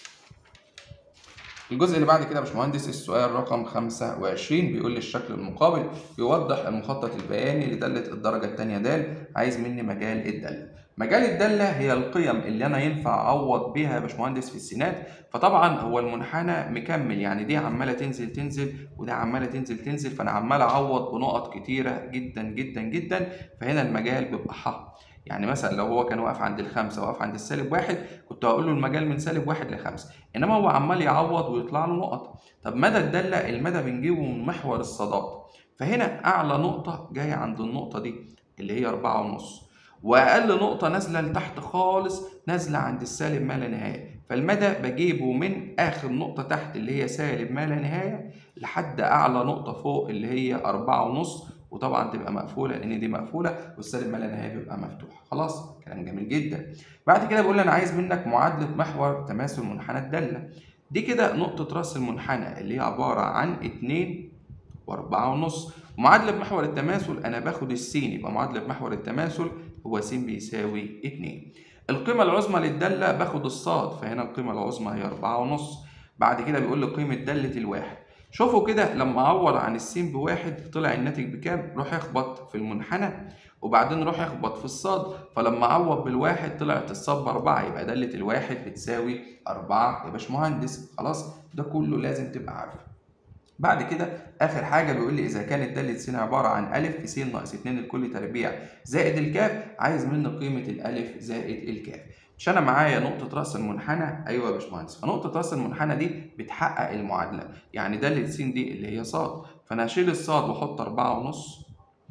الجزء اللي بعد كده يا باشمهندس السؤال رقم 25 بيقول لي الشكل المقابل يوضح المخطط البياني لدالة الدرجة الثانية د عايز مني مجال الدالة مجال الدالة هي القيم اللي أنا ينفع أعوض بيها يا باشمهندس في السينات فطبعا هو المنحنى مكمل يعني دي عمالة تنزل تنزل وده عمالة تنزل تنزل فأنا عمال أعوض بنقط كتيرة جدا جدا جدا فهنا المجال بيبقى ح يعني مثلا لو هو كان واقف عند الخمسة واقف عند السالب واحد كنت هقول له المجال من سالب واحد لخمسة إنما هو عمال يعوض ويطلع له نقط طب مدى الدالة المدى بنجيبه من محور الصادات فهنا أعلى نقطة جاية عند النقطة دي اللي هي أربعة ونص وأقل نقطة نازلة لتحت خالص نازلة عند السالب ما لا نهاية فالمدى بجيبه من آخر نقطة تحت اللي هي سالب ما لا نهاية لحد أعلى نقطة فوق اللي هي أربعة ونص وطبعا تبقى مقفوله لان دي مقفوله والسالب ما لا نهايه بيبقى مفتوح خلاص كلام جميل جدا بعد كده بقول انا عايز منك معادله محور تماثل منحنى الداله دي كده نقطه راس المنحنى اللي هي عباره عن 2 و4 ونص معادله محور التماثل انا باخد السين يبقى معادله محور التماثل هو س بيساوي 2 القيمه العظمى للداله باخد الصاد فهنا القيمه العظمى هي 4 ونص بعد كده بيقول لي قيمه داله الواحد شوفوا كده لما عوض عن السين بواحد طلع الناتج بكام روح يخبط في المنحنى وبعدين روح يخبط في الصاد فلما عوض بالواحد طلعت الصاد بأربعة يبقى دالة الواحد بتساوي أربعة يا باشمهندس خلاص ده كله لازم تبقى عارفه بعد كده آخر حاجة بيقول لي إذا كانت دالة س عبارة عن أ في س ناقص 2 لكل تربيع زائد الكاف عايز منه قيمة الألف زائد الكاف مش انا معايا نقطة رأس المنحنى ايوه يا باشمهندس فنقطة رأس المنحنى دي بتحقق المعادلة يعني دالة س دي اللي هي صاد فانا هشيل الصاد واحط أربعة ونص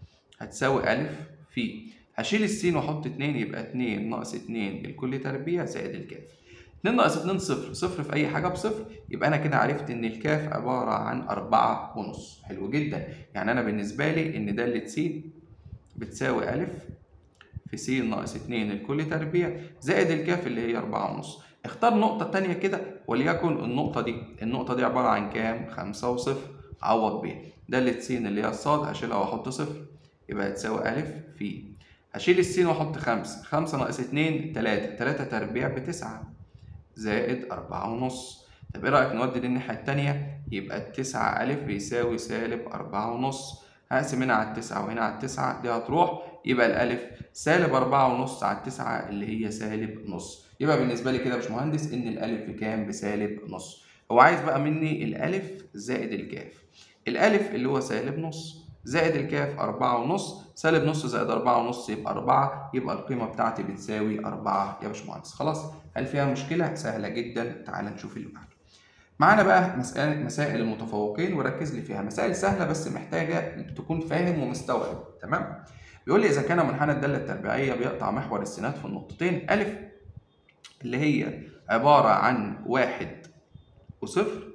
هتساوي ألف في هشيل السين واحط اتنين يبقى اتنين ناقص اتنين لكل تربيع زائد الكاف اتنين ناقص اتنين صفر صفر في أي حاجة بصفر يبقى أنا كده عرفت إن الكاف عبارة عن أربعة ونص حلو جدا يعني أنا بالنسبة لي إن دالة س بتساوي ألف في س ناقص 2 لكل تربيع زائد الكاف اللي هي 4 ونص اختار نقطة تانية كده وليكن النقطة دي النقطة دي عبارة عن كام؟ 5 وصفر عوض بيها دالة س اللي هي الصاد هشيلها واحط صفر يبقى تساوي أ في هشيل السين واحط 5 5 ناقص 2 3 3 تربيع بتسعة زائد 4 ونص طب ايه رأيك نودي دي الناحية التانية يبقى التسعة أ بيساوي سالب 4 ونص هقسم هنا على التسعة وهنا على التسعة دي هتروح يبقى الألف سالب أربعة ونص على التسعة اللي هي سالب نص يبقى بالنسبة لي كده يا باشمهندس إن الألف بكام؟ بسالب نص هو عايز بقى مني الألف زائد الكاف الألف اللي هو سالب نص زائد الكاف أربعة ونص سالب نص زائد أربعة ونص يبقى أربعة يبقى القيمة بتاعتي بتساوي أربعة يا باشمهندس خلاص هل فيها مشكلة؟ سهلة جدا تعال نشوف اللي بعده معانا بقى مسألة مسائل المتفوقين وركز لي فيها مسائل سهلة بس محتاجة تكون فاهم ومستوعب تمام؟ بيقول لي إذا كان منحنى الدالة التربيعية بيقطع محور السينات في النقطتين أ اللي هي عبارة عن واحد وصفر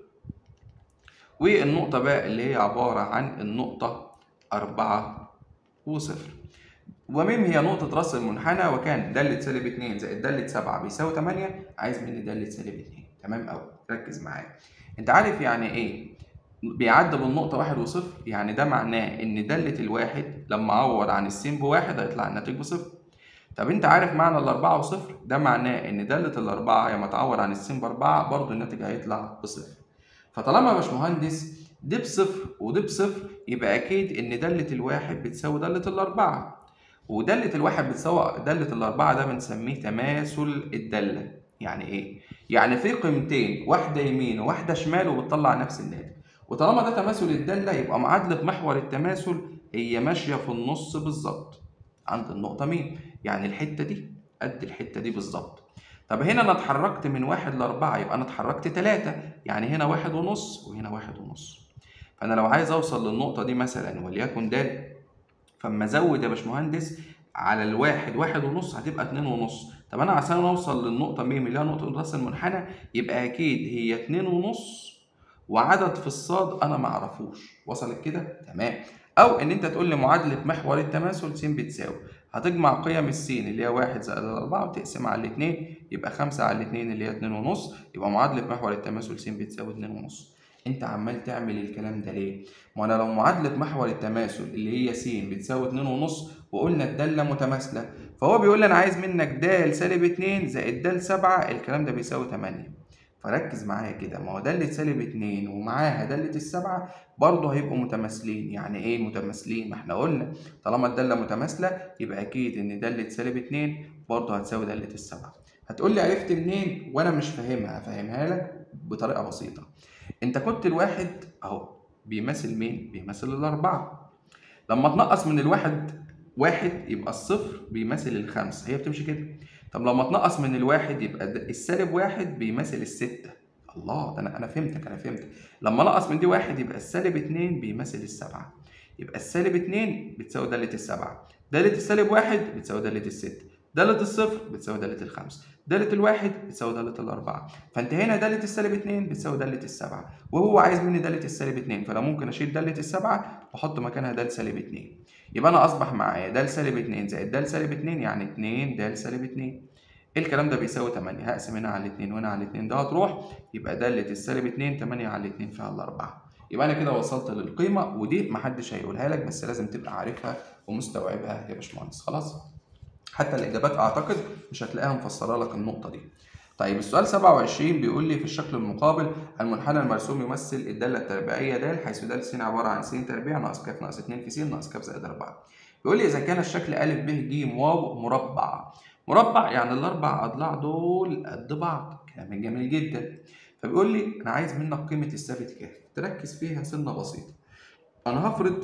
والنقطة ب اللي هي عبارة عن النقطة أربعة وصفر وميم هي نقطة رأس المنحنى وكان دالة سالب اتنين زائد دالة سبعة بيساوي تمانية عايز مني دالة سالب اتنين تمام أوي ركز معايا أنت عارف يعني إيه بيعدي بالنقطة واحد وصفر يعني ده معناه إن دالة الواحد لما أعوض عن السين بواحد هيطلع الناتج بصفر طب أنت عارف معنى الأربعة وصفر؟ ده معناه إن دالة الأربعة لما تعوض عن السين بأربعة برضه الناتج هيطلع بصفر فطالما يا باشمهندس دي بصفر ودي بصفر يبقى أكيد إن دالة الواحد بتساوي دالة الأربعة ودالة الواحد بتساوي دالة الأربعة ده بنسميه تماثل الدالة يعني إيه؟ يعني في قيمتين واحدة يمين وواحدة شمال وبتطلع نفس الناتج وطالما ده تماثل الدالة يبقى معادلة محور التماثل هي ماشية في النص بالظبط عند النقطة مين؟ يعني الحتة دي قد الحتة دي بالظبط طب هنا أنا اتحركت من واحد لأربعة يبقى أنا اتحركت تلاتة يعني هنا واحد ونص وهنا واحد ونص فأنا لو عايز أوصل للنقطة دي مثلا وليكن د فاما ازود يا باشمهندس على الواحد واحد ونص هتبقى اتنين ونص طب انا عشان اوصل للنقطة م اللي هي نقطة راس المنحنى يبقى اكيد هي اتنين ونص وعدد في الصاد انا معرفوش وصلت كده تمام او ان انت تقول لي معادلة محور التماثل س بتساوي هتجمع قيم السين اللي هي واحد زائد الأربعة وتقسمها على الاتنين يبقى خمسة على الاتنين اللي هي اتنين ونص يبقى معادلة محور التماثل س بتساوي اتنين ونص انت عمال تعمل الكلام ده ليه؟ ما انا لو معادلة محور التماثل اللي هي س بتساوي اتنين ونص وقلنا الدالة متماثلة فهو بيقول لي انا عايز منك د سالب اتنين زائد د سبعة الكلام ده بيساوي تمانية فركز معايا كده ما هو دالة سالب اتنين ومعاها دالة السبعة برضه هيبقوا متماثلين يعني ايه متماثلين ما احنا قلنا طالما الدالة متماثلة يبقى اكيد ان دالة سالب اتنين برضه هتساوي دالة السبعة هتقول لي عرفت منين وانا مش فاهمها هفهمها لك بطريقة بسيطة انت كنت الواحد اهو بيمثل مين بيمثل الاربعة لما تنقص من الواحد واحد يبقى الصفر بيمثل الخمسة هي بتمشي كده طب لما تنقص من الواحد يبقى السالب واحد بيمثل الستة الله ده انا انا فهمتك انا فهمتك لما نقص من دي واحد يبقى السالب اتنين بيمثل السبعة يبقى السالب اتنين بتساوي دالة السبعة دالة السالب واحد بتساوي دالة الستة دالة الصفر بتساوي دالة الخمسة دالة الواحد بتساوي دالة الأربعة فأنت هنا دالة السالب اتنين بتساوي دالة السبعة وهو عايز مني دالة السالب اتنين فأنا ممكن أشيل دالة السبعة وأحط مكانها دال سالب اتنين يبقى أنا أصبح معايا دال سالب اتنين زائد دال سالب اتنين يعني اتنين دال سالب اتنين الكلام ده بيساوي 8 هقسم هنا على الاثنين وهنا على الاثنين ده هتروح يبقى دالة السالب 2 8 على الاثنين فيها الأربعة يبقى أنا كده وصلت للقيمة ودي محدش هيقولها لك بس لازم تبقى عارفها ومستوعبها يا باشمهندس خلاص حتى الإجابات أعتقد مش هتلاقيها مفسرة لك النقطة دي طيب السؤال 27 بيقول لي في الشكل المقابل المنحنى المرسوم يمثل الدالة التربيعية د حيث د س عبارة عن س تربيع ناقص ك ناقص 2 في س ناقص ك زائد 4 بيقول لي إذا كان الشكل أ ب ج واو مربع مربع يعني الأربع أضلاع دول قد بعض كلام جميل جدا فبيقول لي أنا عايز منك قيمة الثابت كام تركز فيها سنة بسيطة أنا هفرض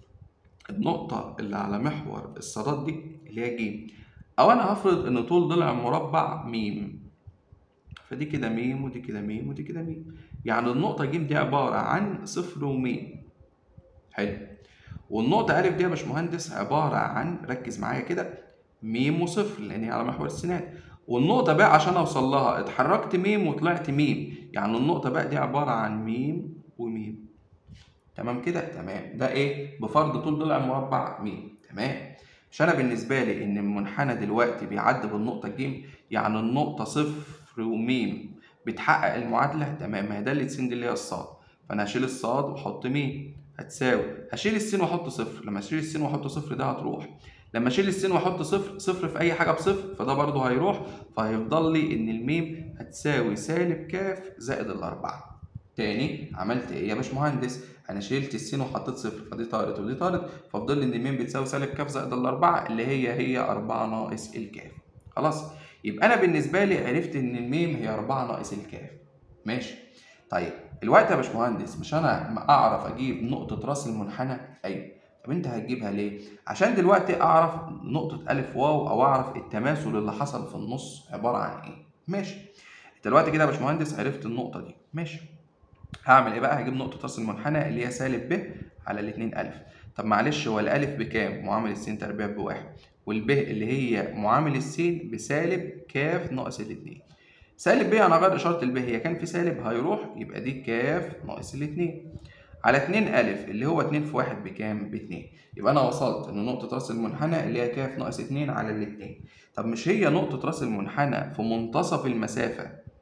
النقطة اللي على محور الصادات دي اللي هي ج أو أنا هفرض إن طول ضلع مربع م فدي كده م ودي كده م ودي كده م يعني النقطة ج دي عبارة عن صفر وم حلو والنقطة أ دي يا باشمهندس عبارة عن ركز معايا كده م وصفر لأن هي على محور السينات والنقطة بقى عشان أوصل لها اتحركت م وطلعت م يعني النقطة بقى دي عبارة عن م وم تمام كده تمام ده ايه بفرض طول ضلع مربع م تمام مش انا بالنسبه لي ان المنحنى دلوقتي بيعدي بالنقطه ج يعني النقطه صفر وم بتحقق المعادله تمام ما هي داله س دي اللي هي الصاد فانا هشيل الصاد واحط م هتساوي هشيل السين واحط صفر لما اشيل السين واحط صفر ده هتروح لما اشيل السين واحط صفر صفر في اي حاجه بصفر فده برضه هيروح فهيفضل لي ان الميم هتساوي سالب ك زائد الاربعه تاني عملت ايه يا باشمهندس انا شلت السين وحطيت صفر فدي طارت ودي طارت ففضل لي ان الميم بتساوي سالب ك زائد الاربعه اللي هي هي 4 ناقص الكاف خلاص يبقى انا بالنسبه لي عرفت ان الميم هي 4 ناقص الكاف ماشي طيب الوقت يا باشمهندس مش انا ما اعرف اجيب نقطه راس المنحنى ايوه طب انت هتجيبها ليه عشان دلوقتي اعرف نقطه الف واو او اعرف التماثل اللي حصل في النص عباره عن ايه ماشي دلوقتي كده يا باشمهندس عرفت النقطه دي ماشي هعمل ايه بقى هجيب نقطة راس المنحنى اللي هي سالب ب على الاتنين ألف طب معلش هو الألف بكام؟ معامل السين تربيع بواحد والب اللي هي معامل السين بسالب كاف ناقص الاتنين سالب ب أنا غير إشارة الب هي كان في سالب هيروح يبقى دي كاف ناقص الاتنين على اتنين ألف اللي هو اتنين في واحد بكام؟ باتنين يبقى أنا وصلت إن نقطة راس المنحنى اللي هي كاف ناقص اتنين على الاتنين طب مش هي نقطة راس المنحنى في منتصف المسافة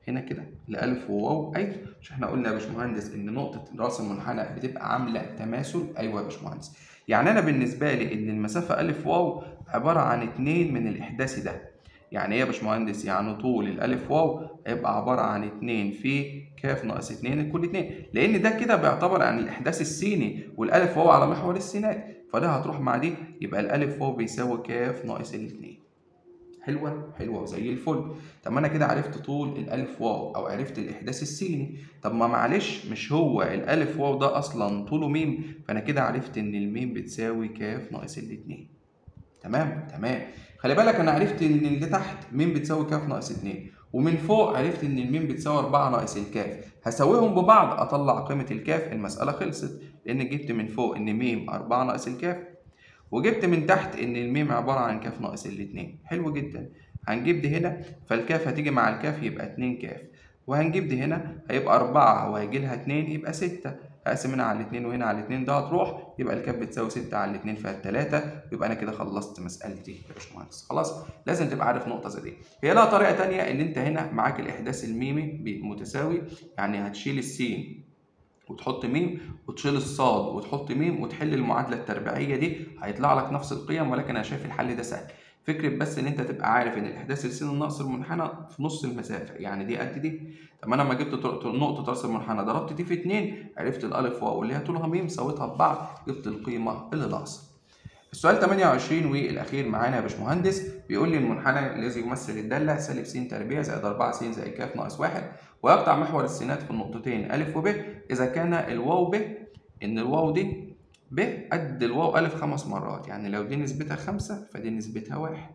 هنا كده لألف وواو أيوة مش احنا قلنا يا باشمهندس إن نقطة رأس المنحنى بتبقى عاملة تماثل أيوة يا باشمهندس يعني أنا بالنسبة لي إن المسافة ألف واو عبارة عن اتنين من الإحداثي ده يعني ايه يا باشمهندس يعني طول الألف واو هيبقى عبارة عن اتنين في كاف ناقص اتنين كل اتنين لأن ده كده بيعتبر عن الإحداث السيني والألف واو على محور السينات فده هتروح مع دي يبقى الألف واو بيساوي كاف ناقص الاتنين حلوة حلوة وزي الفل طب ما انا كده عرفت طول الالف واو او عرفت الاحداث السيني طب ما معلش مش هو الالف واو ده اصلا طوله ميم فانا كده عرفت ان الميم بتساوي كاف ناقص الاتنين تمام تمام خلي بالك انا عرفت ان اللي تحت ميم بتساوي كاف ناقص اتنين ومن فوق عرفت ان الميم بتساوي 4 ناقص الكاف هساويهم ببعض اطلع قيمة الكاف المسألة خلصت لان جبت من فوق ان ميم 4 ناقص الكاف وجبت من تحت ان الميم عبارة عن كاف ناقص الاتنين حلو جدا هنجيب دي هنا فالكاف هتيجي مع الكاف يبقى اتنين كاف وهنجيب دي هنا هيبقى أربعة وهيجي لها اتنين يبقى ستة هقسم هنا على الاتنين وهنا على الاتنين ده هتروح يبقى الكاف بتساوي ستة على الاتنين فيها التلاتة يبقى أنا كده خلصت مسألتي يا باشمهندس خلاص لازم تبقى عارف نقطة زي دي هي لها طريقة تانية إن أنت هنا معاك الإحداث الميمي متساوي يعني هتشيل السين وتحط ميم وتشيل الصاد وتحط ميم وتحل المعادله التربيعيه دي هيطلع لك نفس القيم ولكن انا شايف الحل ده سهل فكره بس ان انت تبقى عارف ان الاحداث السين الناقص المنحنى في نص المسافه يعني دي قد دي طب انا لما جبت نقطه راس المنحنى ضربت دي في اتنين عرفت الالف واو اللي هي طولها ميم سويتها ببعض جبت القيمه اللي ناقصه السؤال 28 والاخير معانا يا باشمهندس بيقول لي المنحنى الذي يمثل الداله سالب س تربيع زائد 4 س زائد ك ناقص 1 ويقطع محور السينات في النقطتين أ وب إذا كان الواو ب إن الواو دي ب قد الواو أ خمس مرات يعني لو دي نسبتها خمسة فدي نسبتها واحد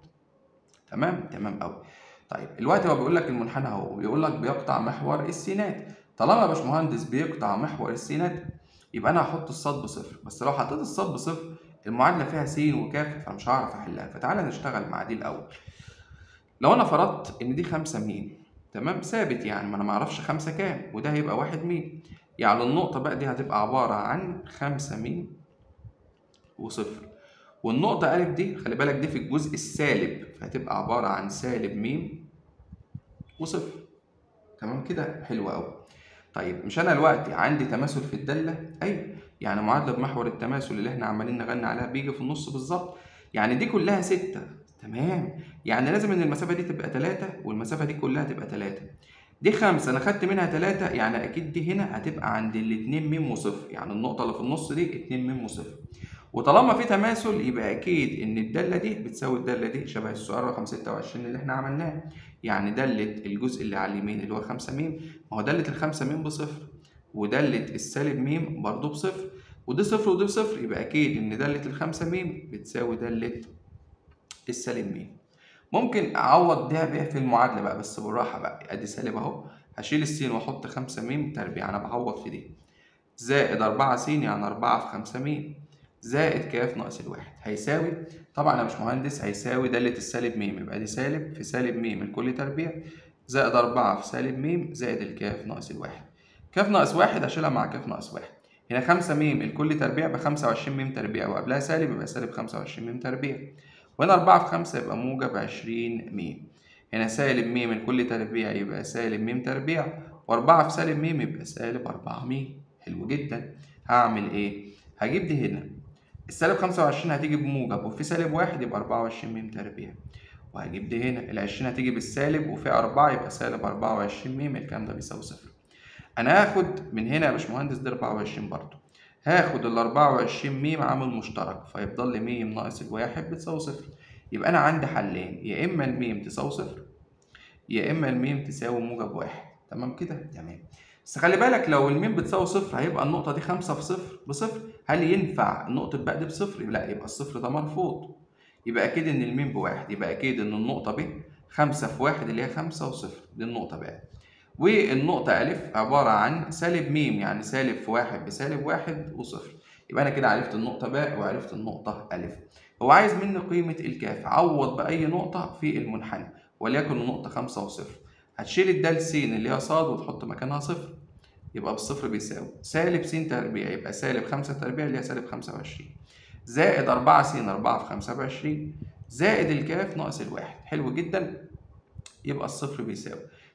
تمام تمام أوي طيب الوقت هو بيقول لك المنحنى اهو بيقول لك بيقطع محور السينات طالما يا باشمهندس بيقطع محور السينات يبقى انا هحط الصاد بصفر بس لو حطيت الصاد بصفر المعادله فيها س وكاف فمش هعرف احلها فتعالى نشتغل مع دي الاول لو انا فرضت ان دي 5 ميم تمام ثابت يعني ما انا معرفش خمسة كام وده هيبقى واحد ميم يعني النقطة بقى دي هتبقى عبارة عن خمسة ميم وصفر والنقطة ألف دي خلي بالك دي في الجزء السالب فهتبقى عبارة عن سالب ميم وصفر تمام كده حلو أوي طيب مش أنا دلوقتي عندي تماثل في الدالة أيوة يعني معادلة بمحور التماثل اللي احنا عمالين نغني عليها بيجي في النص بالظبط يعني دي كلها ستة تمام يعني لازم ان المسافه دي تبقى 3 والمسافه دي كلها تبقى 3 دي خمسة أنا خدت منها تلاتة يعني أكيد دي هنا هتبقى عند الاتنين ميم وصفر يعني النقطة اللي في النص دي اتنين ميم وصفر وطالما في تماثل يبقى أكيد إن الدالة دي بتساوي الدالة دي شبه السؤال رقم ستة وعشرين اللي إحنا عملناه يعني دالة الجزء اللي على اليمين اللي هو خمسة ميم ما هو دالة الخمسة ميم بصفر ودالة السالب ميم برضه بصفر ودي صفر ودي صفر يبقى أكيد إن دالة الخمسة ميم بتساوي دالة السالب ميم ممكن اعوض ده بيها في المعادله بقى بس بالراحه بقى ادي سالب اهو هشيل السين واحط 5 ميم تربيع انا بعوض في دي زائد 4 س يعني 4 في 5 ميم زائد كاف ناقص الواحد هيساوي طبعا يا باشمهندس هيساوي دالة السالب ميم يبقى دي سالب في سالب ميم الكل تربيع زائد 4 في سالب ميم زائد الكاف ناقص الواحد كاف ناقص واحد هشيلها مع كاف ناقص واحد هنا 5 ميم الكل تربيع ب 25 ميم تربيع وقبلها سالب يبقى سالب 25 ميم تربيع وهنا أربعة في خمسة يبقى موجب عشرين ميم هنا سالب ميم الكل تربيع يبقى سالب ميم تربيع وأربعة في سالب ميم يبقى سالب أربعة ميم حلو جدا هعمل إيه؟ هجيب دي هنا السالب خمسة وعشرين هتيجي بموجب وفي سالب واحد يبقى أربعة وعشرين ميم تربيع وهجيب دي هنا العشرين هتيجي بالسالب وفي أربعة يبقى سالب أربعة وعشرين ميم الكلام ده بيساوي صفر أنا هاخد من هنا يا باشمهندس دي أربعة وعشرين برضه هاخد ال 24 ميم عامل مشترك فيفضل لي ميم ناقص الواحد بتساوي صفر يبقى أنا عندي حلين يا إما الميم تساوي صفر يا إما الميم تساوي موجب واحد تمام كده؟ تمام بس خلي بالك لو الميم بتساوي صفر هيبقى النقطة دي خمسة في صفر بصفر هل ينفع نقطة بقى دي بصفر؟ لا يبقى الصفر ده مرفوض يبقى أكيد إن الميم بواحد يبقى أكيد إن النقطة ب خمسة في واحد اللي هي خمسة وصفر دي النقطة بقى والنقطة أ عبارة عن سالب م يعني سالب في واحد بسالب واحد وصفر يبقى أنا كده عرفت النقطة ب وعرفت النقطة أ هو عايز مني قيمة الكاف عوض بأي نقطة في المنحنى وليكن النقطة خمسة وصفر هتشيل الدال س اللي هي ص وتحط مكانها صفر يبقى بالصفر بيساوي سالب س تربيع يبقى سالب خمسة تربيع اللي هي سالب خمسة وعشرين زائد أربعة س أربعة في خمسة وعشرين زائد الكاف ناقص الواحد حلو جدا يبقى الصفر بيساوي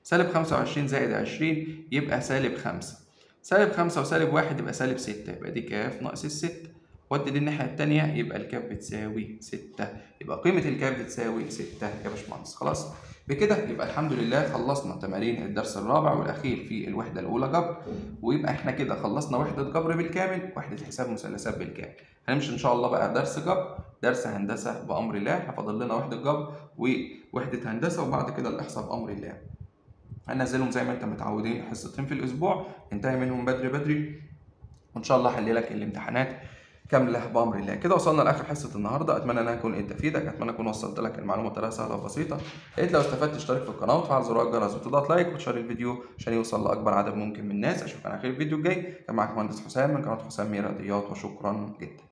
سالب 25 زائد 20 يبقى سالب 5 سالب 5 وسالب 1 يبقى سالب 6 يبقى دي كاف ناقص الستة ودي دي الناحية التانية يبقى الكاف بتساوي 6 يبقى قيمة الكاف بتساوي 6 يا باشمهندس خلاص بكده يبقى الحمد لله خلصنا تمارين الدرس الرابع والأخير في الوحدة الأولى جبر ويبقى احنا كده خلصنا وحدة جبر بالكامل وحدة حساب مثلثات بالكامل هنمشي إن شاء الله بقى درس جبر درس هندسة بأمر الله احنا فاضل لنا وحدة جبر ووحدة هندسة وبعد كده الإحصاء بأمر الله هنزلهم زي ما انت متعودين حصتين في الأسبوع انتهي منهم بدري بدري وإن شاء الله أحل لك الامتحانات كامله بامر الله كده وصلنا لاخر حصه النهارده اتمنى ان انا اكون قدرت افيدك اتمنى اكون وصلت لك المعلومه بطريقه سهله وبسيطه يا ريت لو استفدت اشترك في القناه وتفعل زر الجرس وتضغط لايك وتشير الفيديو عشان يوصل لاكبر عدد ممكن من الناس اشوفك على خير الفيديو الجاي كان معاك مهندس حسام من قناه حسام رياضيات وشكرا جدا